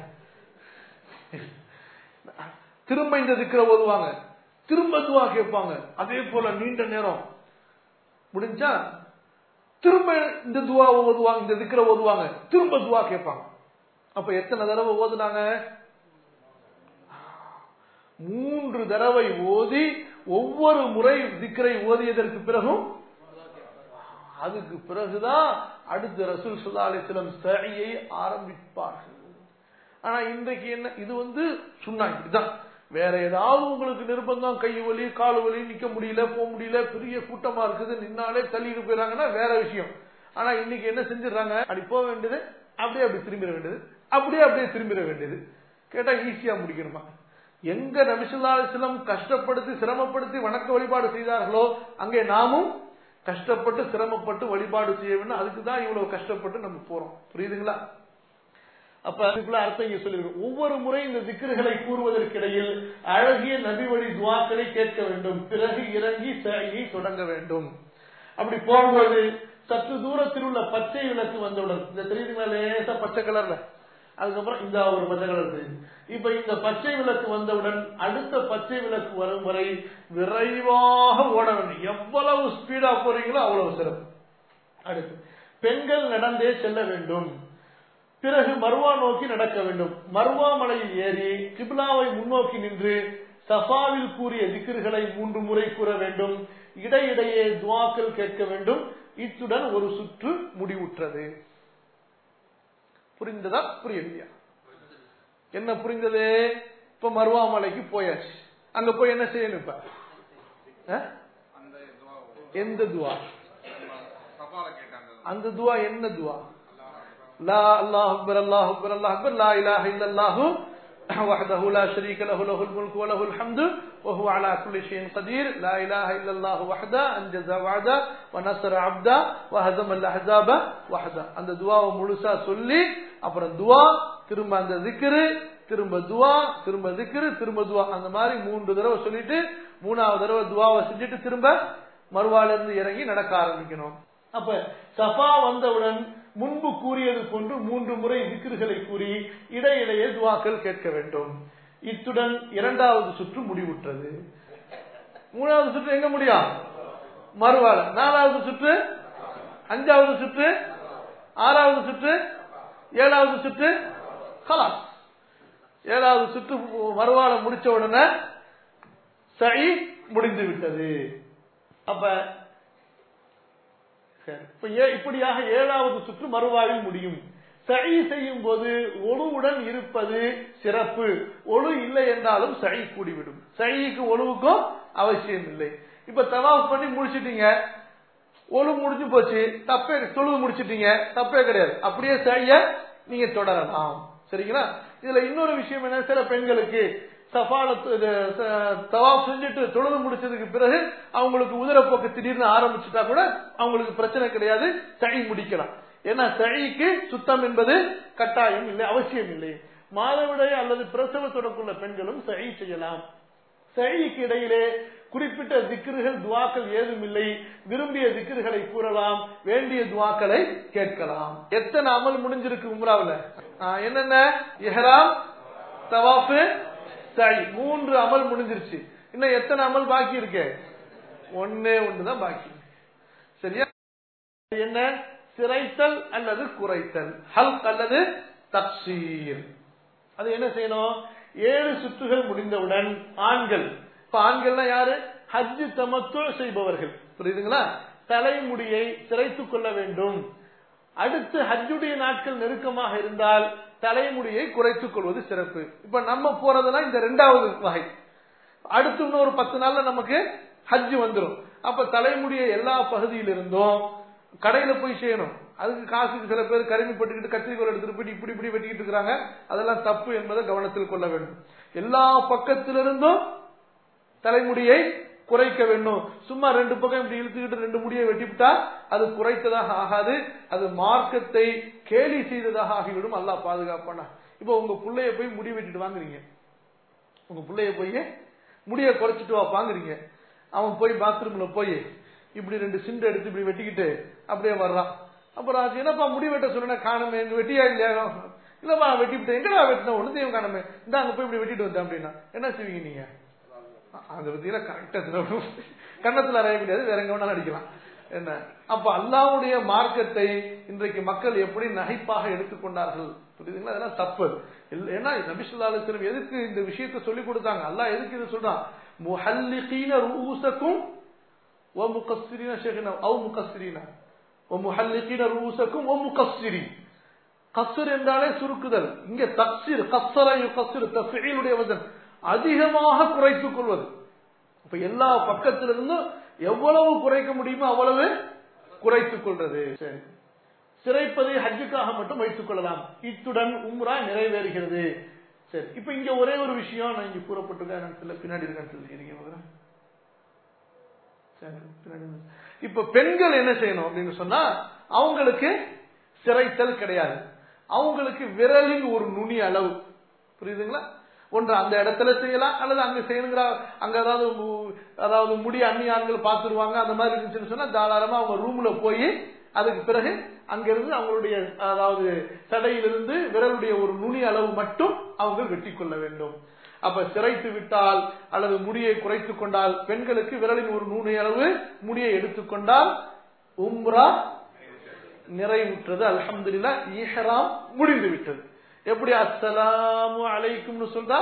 திரும்ப இந்த திக்கரை ஓதுவாங்க திரும்ப துவா கேட்பாங்க அதே போல நீண்ட நேரம் முடிஞ்சா திரும்ப இந்த துவா ஓதுவாங்க இந்த திக்கரை ஓதுவாங்க திரும்ப துவா கேட்பாங்க அப்ப எத்தனை தடவை ஓதுனாங்க மூன்று தடவை ஓதி ஒவ்வொரு முறை திக்கரை ஓதியதற்கு பிறகும் அதுக்கு பிறகுதான் அடுத்து ரசூல் சுல்லா அலிஸ்லம் சரியை ஆரம்பிப்பார்கள் ஆனா இன்றைக்கு என்ன இது வந்து சுண்ணா இப்படிதான் வேற ஏதாவது உங்களுக்கு நிர்பந்தம் கை வலி கால் வலி நிக்க முடியல போக முடியல பெரிய கூட்டமா இருக்குது நின்னாலே தள்ளிட்டு போயிறாங்கன்னா வேற விஷயம் ஆனா இன்னைக்கு என்ன செஞ்சிடறாங்க அப்படி போக வேண்டியது அப்படியே அப்படி திரும்பிட வேண்டியது அப்படியே அப்படியே திரும்பிட வேண்டியது கேட்டா ஈஸியா முடிக்கணுமா எங்க நபிசுல்லா அலிஸ்லம் கஷ்டப்படுத்தி சிரமப்படுத்தி வணக்க வழிபாடு செய்தார்களோ அங்கே நாமும் கஷ்டப்பட்டு சிரமப்பட்டு வழிபாடு செய்ய வேண்டும் அதுக்கு தான் இவ்வளவு கஷ்டப்பட்டு நம்ம போறோம் புரியுதுங்களா அப்ப அதுக்குள்ள அர்த்தம் இங்க சொல்லிருக்கோம் ஒவ்வொரு முறை இந்த திக்ருகளை கூறுவதற்கிடையில் அழகிய நபி வழி துவாக்களை கேட்க வேண்டும் பிறகு இறங்கி சாயை தொடங்க வேண்டும் அப்படி போகும்போது சற்று தூரத்தில் உள்ள பச்சை விளக்கு வந்தவுடன் இந்த தெரியுதுங்களா லேசா பச்சை கலர்ல அதுக்கப்புறம் இந்த ஒரு பச்சை கலர் தெரியுது இப்ப இந்த பச்சை விளக்கு வந்தவுடன் அடுத்த பச்சை விளக்கு வரும் வரை விரைவாக ஓட வேண்டும் எவ்வளவு ஸ்பீடா போறீங்களோ அவ்வளவு சிறப்பு அடுத்து பெண்கள் நடந்தே செல்ல வேண்டும் பிறகு மர்வா நோக்கி நடக்க வேண்டும் மர்வா மலையில் ஏறி கிப்லாவை முன்னோக்கி நின்று சஃபாவில் கூறிய திக்ருகளை மூன்று முறை கூற வேண்டும் இடையிடையே துவாக்கள் கேட்க வேண்டும் இத்துடன் ஒரு சுற்று முடிவுற்றது புரிந்ததா புரியலையா என்ன புரிந்தது இப்ப மருவா மலைக்கு போயாச்சு அங்க போய் என்ன செய்யணும் இப்ப அஹ்? அந்த துவா எந்த துவா சபால கேட்டாங்க அந்த துவா என்ன துவா லா அல்லாஹ் அக்பர் அல்லாஹ் அக்பர் அல்லாஹ் அக்பர் லா இலாஹ இல்லல்லாஹு وحده لا شريك له له الملك وله الحمد وهو على كل شيء قدير لا إله إلا الله وحده أنجز وعده ونصر عبده وهزم الأحزاب وحده அந்த துவாவை முழுசா சொல்லி அப்புறம் துவா திரும்ப அந்த திக்ரு திரும்ப துவா திரும்ப திக்ரு திரும்ப துவா அந்த மாதிரி மூன்று தடவை சொல்லிட்டு மூணாவது தடவை துவாவை செஞ்சுட்டு திரும்ப மறுவால இருந்து இறங்கி நடக்க ஆரம்பிக்கணும் அப்ப சஃபா வந்தவுடன் முன்பு கூறியது போன்று மூன்று முறை விக்கிர்களை கூறி இடையிடையே துவாக்கள் கேட்க வேண்டும் இத்துடன் இரண்டாவது சுற்று முடிவுற்றது மூணாவது சுற்று எங்க முடியும் மறுவாழ நாலாவது சுற்று அஞ்சாவது சுற்று ஆறாவது சுற்று ஏழாவது சுற்று கலாஸ் ஏழாவது சுற்று மறுவாழ முடிச்ச உடனே சரி முடிந்து விட்டது அப்ப சரி. இப்ப ஏ- இப்படியாக ஏழாவது சுற்று மறுவாழில் முடியும் சழி செய்யும் போது ஒழுவுடன் இருப்பது சிறப்பு ஒழு இல்லை என்றாலும் சழி கூடிவிடும் சழிக்கு ஒழுவுக்கும் அவசியம் இல்லை இப்ப தவாஃப் பண்ணி முடிச்சிட்டீங்க ஒழு முடிஞ்சு போச்சு தப்பே தொழுவு முடிச்சிட்டீங்க தப்பே கிடையாது அப்படியே சழிய நீங்க தொடரலாம் சரிங்களா இதுல இன்னொரு விஷயம் என்ன சில பெண்களுக்கு சஃபால தவாப் செஞ்சுட்டு தொழுது முடிச்சதுக்கு பிறகு அவங்களுக்கு உதிரப்போக்கு திடீர்னு ஆரம்பிச்சுட்டா கூட அவங்களுக்கு பிரச்சனை கிடையாது சழி முடிக்கலாம் ஏன்னா சழிக்கு சுத்தம் என்பது கட்டாயம் இல்லை அவசியம் இல்லை மாதவிடாய் அல்லது பிரசவத்துடக்குள்ள பெண்களும் சழி செய்யலாம் சழிக்கு இடையிலே குறிப்பிட்ட திக்ருகள் துவாக்கள் ஏதும் இல்லை விரும்பிய திக்ருகளை கூறலாம் வேண்டிய துவாக்களை கேட்கலாம் எத்தனை அமல் முடிஞ்சிருக்கு உம்ராவுல ஆ, என்னென்ன இஹ்ராம் தவாஃபு சழி மூன்று அமல் முடிஞ்சிருச்சு இன்னும் எத்தனை அமல் பாக்கி இருக்கு ஒன்னே ஒண்ணுதான் பாக்கி இருக்கு. சரியா என்ன சிரைத்தல் அல்லது குறைத்தல் ஹல்க் அல்லது தப்சீர் அது என்ன செய்யணும் ஏழு சுற்றுகள் முடிந்தவுடன் ஆண்கள் இப்ப ஆண்கள்னா யாரு ஹஜ் தமத்து செய்பவர்கள் புரியுதுங்களா தலைமுடியை சிரைத்துக் கொள்ள வேண்டும் அடுத்து ஹஜ்ஜுடைய நாட்கள் நெருக்கமாக இருந்தால் தலைமுடியை குறைத்துக் கொள்வது சிறப்பு இப்ப நம்ம போறதெல்லாம் இந்த ரெண்டாவது வகை அடுத்து இன்னொரு பத்து நாள்ல நமக்கு ஹஜ் வந்துடும் அப்ப தலைமுடியை எல்லா பகுதியிலிருந்தும் கடையில போய் செய்யணும் அதுக்கு காசுக்கு சில பேர் கருமிப்பட்டுக்கிட்டு கத்திரிக்கோல் எடுத்துட்டு போயிட்டு இப்படி இப்படி வெட்டிக்கிட்டு இருக்காங்க அதெல்லாம் தப்பு என்பதை கவனத்தில் கொள்ள வேண்டும் எல்லா பக்கத்திலிருந்தும் தலைமுடியை குறைக்க வேண்டும் சும்மா ரெண்டு பக்கம் இப்படி இழுத்துக்கிட்டு ரெண்டு முடியை வெட்டிவிட்டா அது குறைத்ததாக ஆகாது அது மார்க்கத்தை கேலி செய்ததாக ஆகிவிடும் அல்லாஹ் பாதுகாப்பானா இப்போ உங்க புள்ளைய போய் முடி வெட்டிட்டு வாங்குறீங்க உங்க புள்ளைய போய் முடிய குறைச்சிட்டு வா வாங்குறீங்க அவன் போய் பாத்ரூம்ல போய் இப்படி ரெண்டு சிண்டு எடுத்து இப்படி வெட்டிக்கிட்டு அப்படியே வர்றான் அப்புறம் அது என்னப்பா முடி வெட்ட சொன்ன காணுமே எங்க வெட்டியா இல்லையா இல்லப்பா வெட்டிவிட்டேன் எங்கடா வெட்டின ஒண்ணுத்தையும் காணுமே இந்த அங்க போய் இப்படி வெட்டிட்டு வந்தேன் அப்படின்னா என்ன செய்வீங்க நீங்க அந்த பத்தியில கரெக்டா கன்னத்துல அறைய முடியாது வேற எங்க வேணாலும் அடிக்கலாம் என்ன அப்ப அல்லாவுடைய மார்க்கத்தை இன்றைக்கு மக்கள் எப்படி நகைப்பாக எடுத்துக்கொண்டார்கள் புரியுதுங்களா அதெல்லாம் தப்பு இல்ல- ஏன்னா நபிசுல்லா அலிஸ்லம் எதுக்கு இந்த விஷயத்தை சொல்லி கொடுத்தாங்க அல்லாஹ் எதுக்கு இது சொல்றான் முஹல்லிகீன ரூசக்கும் ஓ முகஸ்ஸிரீன ஷேഖിന அவு முகஸ்ஸிரீன ஓ முஹல்லிகீன ரூசக்கும் ஓ முகஸ்ஸிரி கஸ்ர் என்றாலே சுருக்குதல் இங்க தக்சிர் கஸ்ஸர யுகஸ்ஸிர் தஃபீலுடைய வசன் அதிகமாக குறைத்துக் கொள்வது இப்ப எல்லா பக்கத்திலிருந்தும் எவ்வளவு குறைக்க முடியுமோ அவ்வளவு குறைத்துக் கொள்றது சரி சிறைப்பதை ஹஜ்ஜுக்காக மட்டும் வைத்துக் கொள்ளலாம் இத்துடன் உம்ரா நிறைவேறுகிறது சரி இப்ப இங்க ஒரே ஒரு விஷயம் நான் இங்க கூறப்பட்டிருக்கேன் பின்னாடி இருக்கான்னு சொல்லி சரி பின்னாடி வந்து. இப்ப பெண்கள் என்ன செய்யணும் அப்படின்னு சொன்னா அவங்களுக்கு சிறைத்தல் கிடையாது அவங்களுக்கு விரலின் ஒரு நுனி அளவு புரியுதுங்களா ஒன்று அந்த இடத்துல செய்யலாம் அல்லது அங்க செய்யணுங்கிற அங்க அதாவது மு- அதாவது முடி அந்நிய ஆண்கள் பார்த்துருவாங்க அந்த மாதிரி இருந்துச்சுன்னு சொன்னா தாராளமா அவங்க ரூம்ல போய் அதுக்கு பிறகு அங்கிருந்து அவங்களுடைய அதாவது சடையிலிருந்து விரலுடைய ஒரு நுனி அளவு மட்டும் அவங்க வெட்டி கொள்ள வேண்டும் அப்ப சிரைத்து விட்டால் அல்லது முடியை குறைத்துக் கொண்டால் பெண்களுக்கு விரலின் ஒரு நுனி அளவு முடியை எடுத்துக்கொண்டால் உம்ரா நிறைவுற்றது அல்ஹம்துலில்லாஹ் ஈஹராம் முடிந்து விட்டது எப்படி அஸ்ஸலாமு அலைக்கும்னு சொல்றா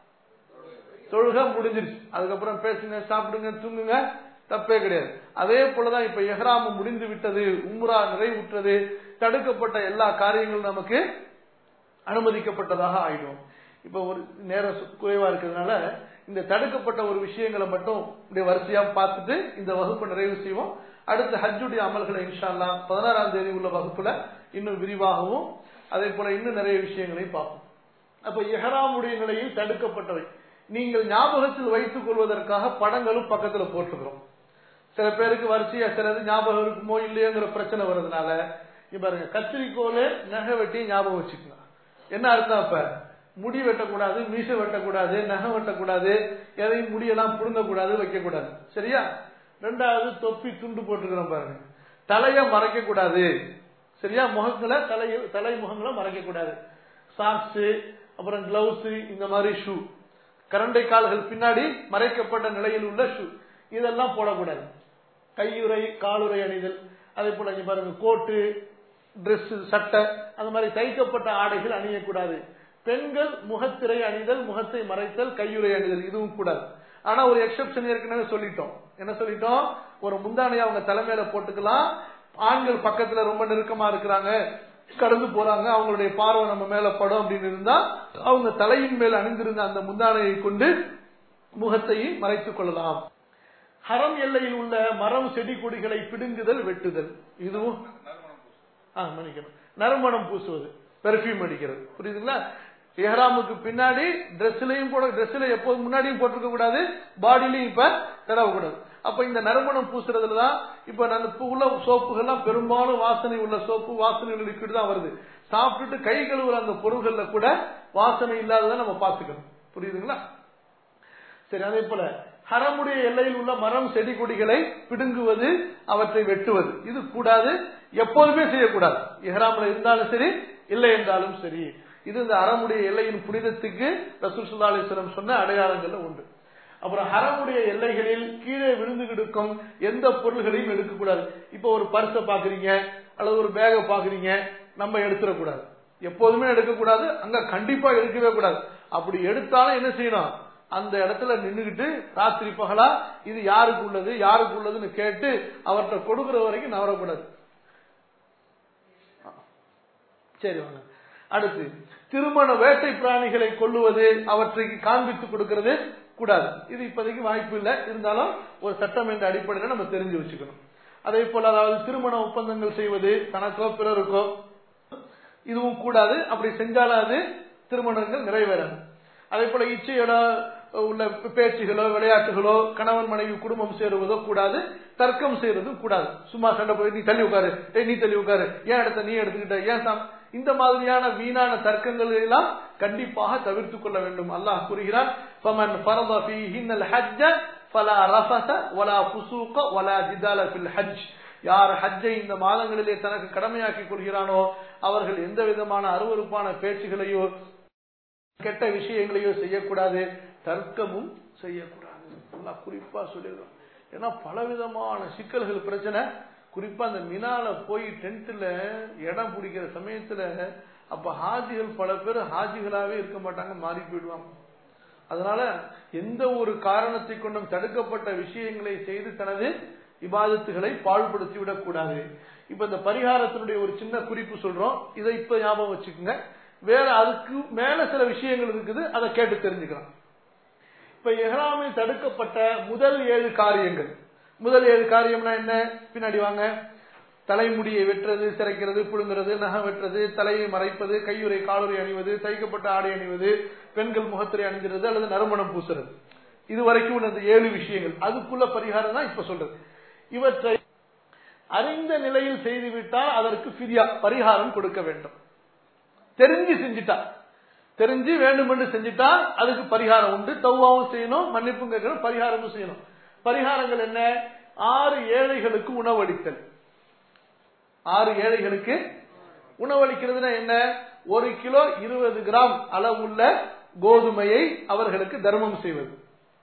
தொழுக முடிஞ்சிருச்சு அதுக்கப்புறம் பேசுங்க சாப்பிடுங்க தூங்குங்க தப்பே கிடையாது அதே போலதான் இப்ப எஹ்ராம் முடிந்து விட்டது உம்ரா நிறைவுற்றது தடுக்கப்பட்ட எல்லா காரியங்களும் நமக்கு அனுமதிக்கப்பட்டதாக ஆயிடும் இப்ப ஒரு நேரம் சு- குறைவா இருக்கிறதுனால இந்த தடுக்கப்பட்ட ஒரு விஷயங்களை மட்டும் இப்படி வரிசையா பார்த்துட்டு இந்த வகுப்பை நிறைவு செய்வோம் அடுத்த ஹஜ்ஜுடைய அமல்களை இன்ஷா அல்லாஹ் பதினாறாம் தேதி உள்ள வகுப்புல இன்னும் விரிவாகவும் அதே போல இன்னும் நிறைய விஷயங்களையும் பார்ப்போம் அப்ப எஹராமுடைய நிலையில் தடுக்கப்பட்டவை நீங்கள் ஞாபகத்தில் வைத்துக் கொள்வதற்காக படங்களும் பக்கத்துல போட்டுக்கிறோம் சில பேருக்கு வரிசையா சிலது ஞாபகம் இருக்குமோ இல்லையோங்கிற பிரச்சனை வர்றதுனால இங்க பாருங்க கத்திரிக்கோலு நகை வெட்டி ஞாபகம் வச்சுக்கலாம் என்ன அர்த்தம் அப்ப முடி வெட்டக்கூடாது மீசை வெட்டக்கூடாது நகை வெட்டக்கூடாது எதையும் முடியெல்லாம் புடுங்கக்கூடாது வைக்கக்கூடாது சரியா ரெண்டாவது தொப்பி துண்டு போட்டுக்கிறோம் பாருங்க தலைய மறைக்க கூடாது சரியா முகங்களை தலைய தலை முகங்களை மறைக்க கூடாது சாக்ஸ் அப்புறம் கிளவுஸ் இந்த மாதிரி ஷூ கரண்டை கால்கள் பின்னாடி மறைக்கப்பட்ட நிலையில் உள்ள ஷூ இதெல்லாம் போடக்கூடாது கையுறை காலுறை அணிதல் அதே போல இங்க பாருங்க கோட்டு Dress சட்டை அந்த மாதிரி தைக்கப்பட்ட ஆடைகள் அணியக்கூடாது பெண்கள் முகத்திரை அணிதல் முகத்தை மறைத்தல் கையுறை அணிதல் இதுவும் கூடாது ஆனா ஒரு எக்ஸெப்ஷன் ஏற்கனவே சொல்லிட்டோம் என்ன சொல்லிட்டோம் ஒரு முந்தானையை அவங்க தலைமையில போட்டுக்கலாம் ஆண்கள் பக்கத்துல ரொம்ப நெருக்கமா இருக்கிறாங்க கடந்து போறாங்க அவங்களுடைய பார்வை நம்ம மேல படும் அப்படின்னு இருந்தா அவங்க தலையின் மேல் அணிந்திருந்த அந்த முந்தானையை கொண்டு முகத்தை மறைத்துக் கொள்ளலாம் ஹரம் எல்லையில் உள்ள மரம் செடி கொடிகளை பிடுங்குதல் வெட்டுதல் இதுவும் ஆ, மன்னிக்கணும் நறுமணம் பூசுவது பெர்ஃபியூம் அடிக்கிறது புரியுதுங்களா எஹ்ராமுக்கு பின்னாடி ட்ரெஸ்லயும் போட ட்ரெஸ்ல எப்போது முன்னாடியும் போட்டிருக்க கூடாது பாடியிலையும் இப்ப தடவக்கூடாது அப்ப இந்த நறுமணம் பூசுறதுல தான் இப்ப நான் இப்ப உள்ள சோப்புகள்லாம் பெரும்பாலும் வாசனை உள்ள சோப்பு வாசனை உள்ள லிக்விட் தான் வருது சாப்பிட்டுட்டு கை கழுவுற அந்த பொருள்கள்ல கூட வாசனை இல்லாததை நம்ம பார்த்துக்கணும் புரியுதுங்களா சரி அதே போல ஹரமுடைய எல்லையில் உள்ள மரம் செடி கொடிகளை பிடுங்குவது அவற்றை வெட்டுவது இது கூடாது எப்போதுமே செய்யக்கூடாது இஹ்ராம்ல இருந்தாலும் சரி இல்லை என்றாலும் சரி இது இந்த அறமுடைய எல்லையின் புனிதத்துக்கு ரசூல் சுல்லா அலிஸ்லம் சொன்ன அடையாளங்கள்ல உண்டு அப்புறம் ஹரமுடைய எல்லைகளில் கீழே விழுந்து கிடக்கும் எந்த பொருள்களையும் எடுக்கக்கூடாது இப்போ ஒரு பர்ஸை பாக்குறீங்க அல்லது ஒரு பேகை பாக்குறீங்க நம்ம எடுத்துடக்கூடாது எப்போதுமே எடுக்கக்கூடாது அங்க கண்டிப்பா எடுக்கவே கூடாது அப்படி எடுத்தாலும் என்ன செய்யணும் அந்த இடத்துல நின்னுகிட்டு ராத்திரி பகலா இது யாருக்கு உள்ளது யாருக்கு உள்ளதுன்னு கேட்டு அவர்கிட்ட கொடுக்கிற வரைக்கும் நவரக்கூடாது சரி வாங்க அடுத்து திருமண வேட்டை பிராணிகளை கொல்லுவது அவற்றைக்கு காண்பித்து கொடுக்கிறது கூடாது இது இப்போதைக்கு வாய்ப்பு இல்லை இருந்தாலும் ஒரு சட்டம் என்ற அடிப்படையில் நம்ம தெரிஞ்சு வச்சுக்கணும் அதே போல அதாவது திருமண ஒப்பந்தங்கள் செய்வது தனக்கோ பிறருக்கோ இதுவும் கூடாது அப்படி செஞ்சாலும் அது திருமணங்கள் நிறைவேறாது அதே போல இச்சையோட உள்ள பேச்சுகளோ விளையாட்டுகளோ கணவன் மனைவி குடும்பம் சேருவதோ கூடாது தர்க்கம் செய்யறதும் கூடாது சும்மா சண்டை போய் நீ தள்ளி உட்காரு ஏய் நீ தள்ளி உட்காரு ஏன் இடத்த நீ எடுத்துக்கிட்ட ஏன் சாம் இந்த மாதிரியான வீணான தர்க்கங்கள் எல்லாம் கண்டிப்பாக தவிர்த்துக் கொள்ள வேண்டும் அல்லாஹ் கூறுகிறான் ஃபமன் ஃபரத ஃபீஹின்னல் ஹஜ்ஜ ஃபலா ரஃபஸ வலா ஃபுசூக வலா ஜிதால ஃபில் ஹஜ் யார் ஹஜ்ஜை இந்த மாதங்களிலே தனக்கு கடமையாக்கி கொள்கிறானோ அவர்கள் எந்த விதமான அருவருப்பான பேச்சுகளையோ கெட்ட விஷயங்களையோ செய்யக்கூடாது தர்க்கமும் செய்யக்கூடாது நல்லா குறிப்பா சொல்லிடுறோம் ஏன்னா பலவிதமான சிக்கல்கள் பிரச்சனை குறிப்பா அந்த மினால போய் டென்ட்ல இடம் பிடிக்கிற சமயத்துல அப்ப ஹாஜிகள் பல பேர் ஹாஜிகளாவே இருக்க மாட்டாங்க மாறி போயிடுவாங்க அதனால எந்த ஒரு காரணத்தை கொண்டும் தடுக்கப்பட்ட விஷயங்களை செய்து தனது இபாதத்துகளை பாழ்படுத்தி விடக்கூடாது இப்ப இந்த பரிகாரத்தினுடைய ஒரு சின்ன குறிப்பு சொல்றோம் இதை இப்ப ஞாபகம் வச்சுக்கோங்க வேற அதுக்கு மேல சில விஷயங்கள் இருக்குது அதை கேட்டு தெரிஞ்சுக்கலாம் இப்ப எஹ்ராமில் தடுக்கப்பட்ட முதல் ஏழு காரியங்கள் முதல் ஏழு காரியம்னா என்ன பின்னாடி வாங்க தலைமுடியை வெட்டுறது சிரைக்கிறது புழுங்குறது நகம் வெட்டுறது தலையை மறைப்பது கையுறை காலுறை அணிவது தைக்கப்பட்ட ஆடை அணிவது பெண்கள் முகத்துறை அணிஞ்சிறது அல்லது நறுமணம் பூசுறது இது வரைக்கும் உள்ள இந்த ஏழு விஷயங்கள் அதுக்குள்ள பரிகாரம் தான் இப்ப சொல்றது இவற்றை அறிந்த நிலையில் செய்துவிட்டால் அதற்கு ஃபிரியா பரிகாரம் கொடுக்க வேண்டும் தெரிஞ்சு செஞ்சுட்டா தெரிஞ்சு வேண்டுமென்று செஞ்சுட்டா அதுக்கு பரிகாரம் உண்டு தௌவாவும் செய்யணும் மன்னிப்பும் கேட்கணும் பரிகாரமும் செய்யணும் பரிகாரங்கள் என்ன ஆறு ஏழைகளுக்கு உணவளித்தல் ஆறு ஏழைகளுக்கு உணவளிக்கிறதுனா என்ன ஒரு கிலோ இருபது கிராம் அளவுள்ள கோதுமையை அவர்களுக்கு தர்மம் செய்வது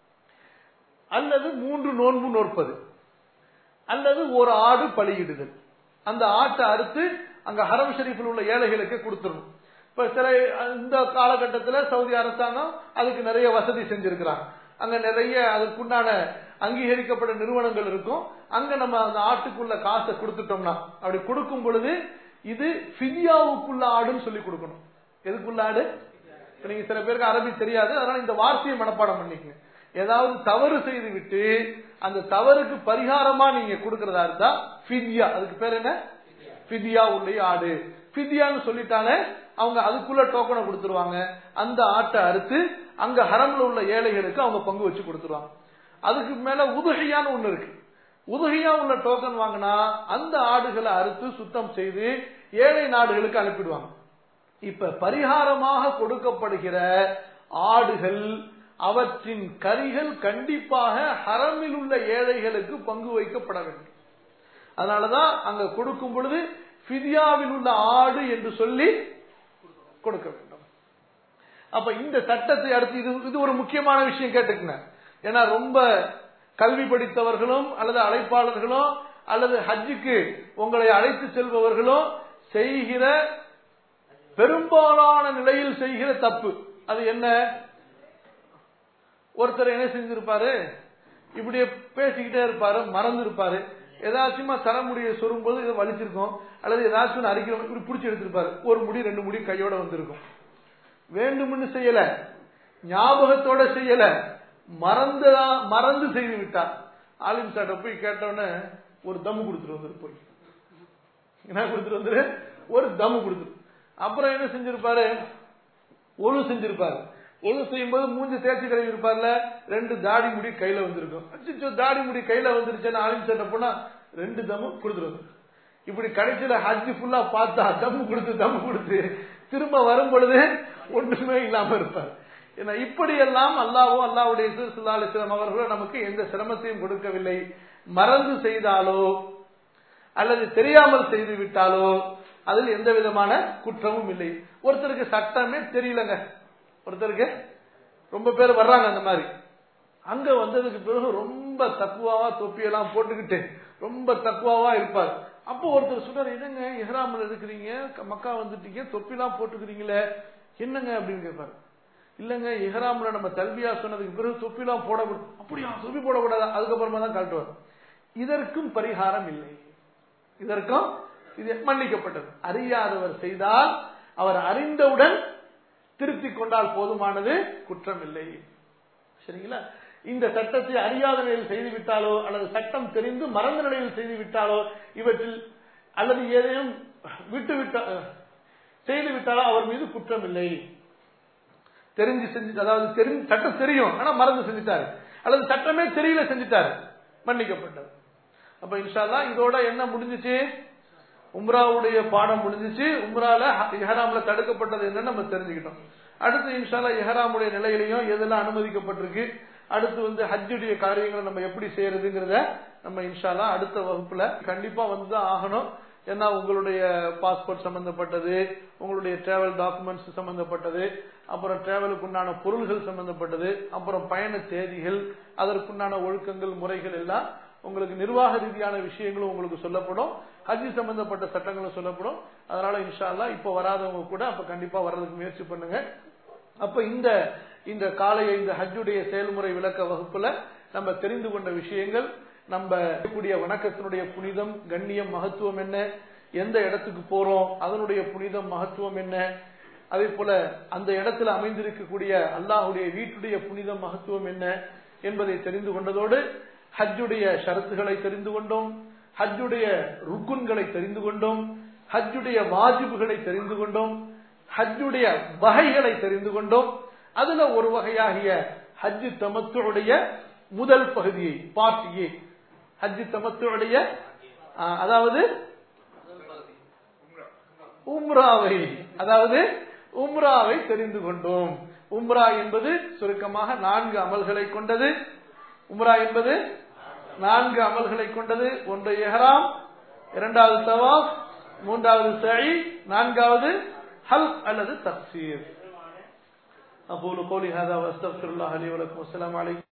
அல்லது மூன்று நோன்பு நோற்பது அல்லது ஒரு ஆடு பலியிடுதல் அந்த ஆட்டை அறுத்து அங்க ஹரம் ஷரீஃபில் உள்ள ஏழைகளுக்கு கொடுத்துடணும் இப்ப சில இந்த காலகட்டத்தில் சவுதி அரசாங்கம் அதுக்கு நிறைய வசதி செஞ்சிருக்கிறாங்க அங்க நிறைய அதுக்குண்டான அங்கீகரிக்கப்பட்ட நிறுவனங்கள் இருக்கும் அங்க நம்ம அந்த ஆட்டுக்குள்ள காசை கொடுத்துட்டோம்னா அப்படி கொடுக்கும் பொழுது இது ஃபிதியாவுக்குள்ள ஆடுன்னு சொல்லி கொடுக்கணும் எதுக்குள்ள ஆடு இப்ப நீங்க சில பேருக்கு அரபி தெரியாது அதனால இந்த வார்த்தையை மனப்பாடம் பண்ணிக்கங்க ஏதாவது தவறு செய்து விட்டு அந்த தவறுக்கு பரிகாரமா நீங்க கொடுக்கறதா இருந்தா ஃபிதியா அதுக்கு பேர் என்ன ஃபிதியா உள்ள ஆடு ஃபிதியான்னு சொல்லிட்டாலே அவங்க அதுக்குள்ள டோக்கனை கொடுத்துருவாங்க அந்த ஆட்டை அறுத்து அங்க ஹரம்ல உள்ள ஏழைகளுக்கு அவங்க பங்கு வச்சு கொடுத்துருவாங்க அதுக்கு மேல உதுகையான்னு ஒண்ணு இருக்கு உதுகையா உள்ள டோக்கன் வாங்கினா அந்த ஆடுகளை அறுத்து சுத்தம் செய்து ஏழை நாடுகளுக்கு அனுப்பிடுவாங்க இப்ப பரிகாரமாக கொடுக்கப்படுகிற ஆடுகள் அவற்றின் கறிகள் கண்டிப்பாக ஹரமில் உள்ள ஏழைகளுக்கு பங்கு வைக்கப்பட வேண்டும் அதனாலதான் அங்க கொடுக்கும் பொழுது ஃபிதியாவில் உள்ள ஆடு என்று சொல்லி கொடுக்க வேண்டும் அப்ப இந்த சட்டத்தை அடுத்து இது இது ஒரு முக்கியமான விஷயம் கேட்டுக்குங்க ஏன்னா ரொம்ப கல்வி படித்தவர்களும் அல்லது அழைப்பாளர்களும் அல்லது ஹஜ்ஜுக்கு உங்களை அழைத்து செல்பவர்களும் செய்கிற பெரும்பாலான நிலையில் செய்கிற தப்பு அது என்ன ஒருத்தர் என்ன செஞ்சிருப்பாரு இப்படியே பேசிக்கிட்டே இருப்பாரு மறந்து இருப்பாரு ஏதாச்சுமா தலைமுடியை சொரும்போது இதை வலிச்சிருக்கும் அல்லது ஏதாச்சும் அரிக்கிற இப்படி பிடிச்சி எடுத்திருப்பாரு ஒரு முடி ரெண்டு முடி கையோட வந்திருக்கும் வேண்டும்னு செய்யல ஞாபகத்தோட செய்யல மறந்ததா மறந்து செய்து விட்டார் ஆலிம் சாட்ட போய் கேட்டோன்னே ஒரு தம்மு கொடுத்துட்டு வந்துரு போய் என்ன கொடுத்துட்டு வந்துரு ஒரு தம்மு கொடுத்துரு அப்புறம் என்ன செஞ்சிருப்பாரு ஒழு செஞ்சிருப்பாரு ஒழு செய்யும் போது மூஞ்சி தேய்ச்சி கழுவி இருப்பார்ல ரெண்டு தாடி முடி கையில வந்திருக்கும் அச்சோ தாடி முடி கையில வந்துருச்சுன்னு ஆலிம் சாட்ட போனா ரெண்டு தம்மு கொடுத்துரு வந்துரு இப்படி கடைசியில ஹஜ் ஃபுல்லா பார்த்தா தம்மு கொடுத்து தம்மு கொடுத்து திரும்ப வரும் பொழுது ஒன்றுமே இல்லாம இருப்பார் ஏன்னா இப்படியெல்லாம் அல்லாவோ அல்லாவுடைய சுல்லா அலிஸ்லாம் அவர்களோ நமக்கு எந்த சிரமத்தையும் கொடுக்கவில்லை மறந்து செய்தாலோ அல்லது தெரியாமல் செய்து விட்டாலோ அதில் எந்த விதமான குற்றமும் இல்லை ஒருத்தருக்கு சட்டமே தெரியலங்க ஒருத்தருக்கு ரொம்ப பேர் வர்றாங்க அந்த மாதிரி அங்க வந்ததுக்கு பிறகு ரொம்ப தக்குவாவா தொப்பியெல்லாம் போட்டுக்கிட்டு ரொம்ப தக்குவாவா இருப்பார் அப்போ ஒருத்தர் சொல்றாரு என்னங்க இஹ்ராமில் இருக்கிறீங்க மக்கா வந்துட்டீங்க தொப்பிலாம் போட்டுக்கிறீங்களே என்னங்க அப்படின்னு கேட்பாரு இல்லங்க இஹ்ராம்ல நம்ம தல்பியா சொன்னதுக்கு பிறகு தொப்பிலாம் போடக்கூடாது அப்படியா தொப்பி போடக்கூடாது அதுக்கப்புறமா தான் கழட்டுவார் இதற்கும் பரிகாரம் இல்லை இதற்கும் இது மன்னிக்கப்பட்டது அறியாதவர் செய்தால் அவர் அறிந்தவுடன் திருத்திக் கொண்டால் போதுமானது குற்றம் இல்லை சரிங்களா இந்த சட்டத்தை அறியாத நிலையில் செய்துவிட்டாலோ அல்லது சட்டம் தெரிந்து மறந்த நிலையில் செய்துவிட்டாலோ இவற்றில் அல்லது ஏதேனும் விட்டு விட்ட செய்து விட்டாலோ அவர் மீது குற்றம் இல்லை தெரிஞ்சு செஞ்சு அதாவது தெரிஞ்சு சட்டம் தெரியும் ஆனா மறந்து செஞ்சுட்டாரு அல்லது சட்டமே தெரியல செஞ்சுட்டாரு மன்னிக்கப்பட்டது அப்ப இன்ஷால்லா இதோட என்ன முடிஞ்சிச்சு உம்ராவுடைய பாடம் முடிஞ்சிச்சு உம்ரால இஹராம்ல தடுக்கப்பட்டது என்னன்னு நம்ம தெரிஞ்சுக்கிட்டோம் அடுத்து இன்ஷால்லா இஹராமுடைய நிலையிலையும் எதெல்லாம் அனுமதிக்கப்பட்டிருக்கு அடுத்து வந்து ஹஜ்ஜுடைய காரியங்களை நம்ம எப்படி செய்யறதுங்கிறத நம்ம இன்ஷால்லா அடுத்த வகுப்புல கண்டிப்பா வந்துதான் ஆகணும் ஏன்னா உங்களுடைய பாஸ்போர்ட் சம்பந்தப்பட்டது உங்களுடைய டிராவல் டாக்குமெண்ட்ஸ் சம்பந்தப்பட்டது அப்புறம் டிராவலுக்கு உண்டான பொருள்கள் சம்பந்தப்பட்டது அப்புறம் பயண தேதிகள் அதற்குண்டான ஒழுக்கங்கள் முறைகள் எல்லாம் உங்களுக்கு நிர்வாக ரீதியான விஷயங்களும் உங்களுக்கு சொல்லப்படும் ஹஜ் சம்பந்தப்பட்ட சட்டங்களும் சொல்லப்படும் அதனால இன்ஷால்லா இப்ப வராதவங்க கூட அப்ப கண்டிப்பா வர்றதுக்கு முயற்சி பண்ணுங்க அப்ப இந்த இந்த காலைய இந்த ஹஜ்ஜுடைய செயல்முறை விளக்க வகுப்புல நம்ம தெரிந்து கொண்ட விஷயங்கள் நம்ம கூடிய வணக்கத்தினுடைய புனிதம் கண்ணியம் மகத்துவம் என்ன எந்த இடத்துக்கு போறோம் அதனுடைய புனிதம் மகத்துவம் என்ன அதே போல அந்த இடத்துல அமைந்திருக்கக்கூடிய அல்லாஹுடைய வீட்டுடைய புனிதம் மகத்துவம் என்ன என்பதை தெரிந்து கொண்டதோடு ஹஜ்ஜுடைய ஷரத்துகளை தெரிந்து கொண்டோம் ஹஜ்ஜுடைய ருக்குன்களை தெரிந்து கொண்டோம் ஹஜ்ஜுடைய வாஜிபுகளை தெரிந்து கொண்டோம் ஹஜ்ஜுடைய வகைகளை தெரிந்து கொண்டோம் அதுல ஒரு வகையாகிய ஹஜ்ஜு தமத்துடைய முதல் பகுதியை பார்ட் ஏ ஹஜ்ஜு தமத்துடைய அதாவது உம்ராவை அதாவது உம்ராவை தெரிந்து கொண்டோம் உம்ரா என்பது சுருக்கமாக நான்கு அமல்களை கொண்டது உம்ரா என்பது நான்கு அமல்களை கொண்டது ஒன்று எஹராம் இரண்டாவது தவாப் மூன்றாவது சழி நான்காவது ஹல் அல்லது தப்சீர் أقول قولي هذا وأستغفر الله لي ولكم والسلام عليكم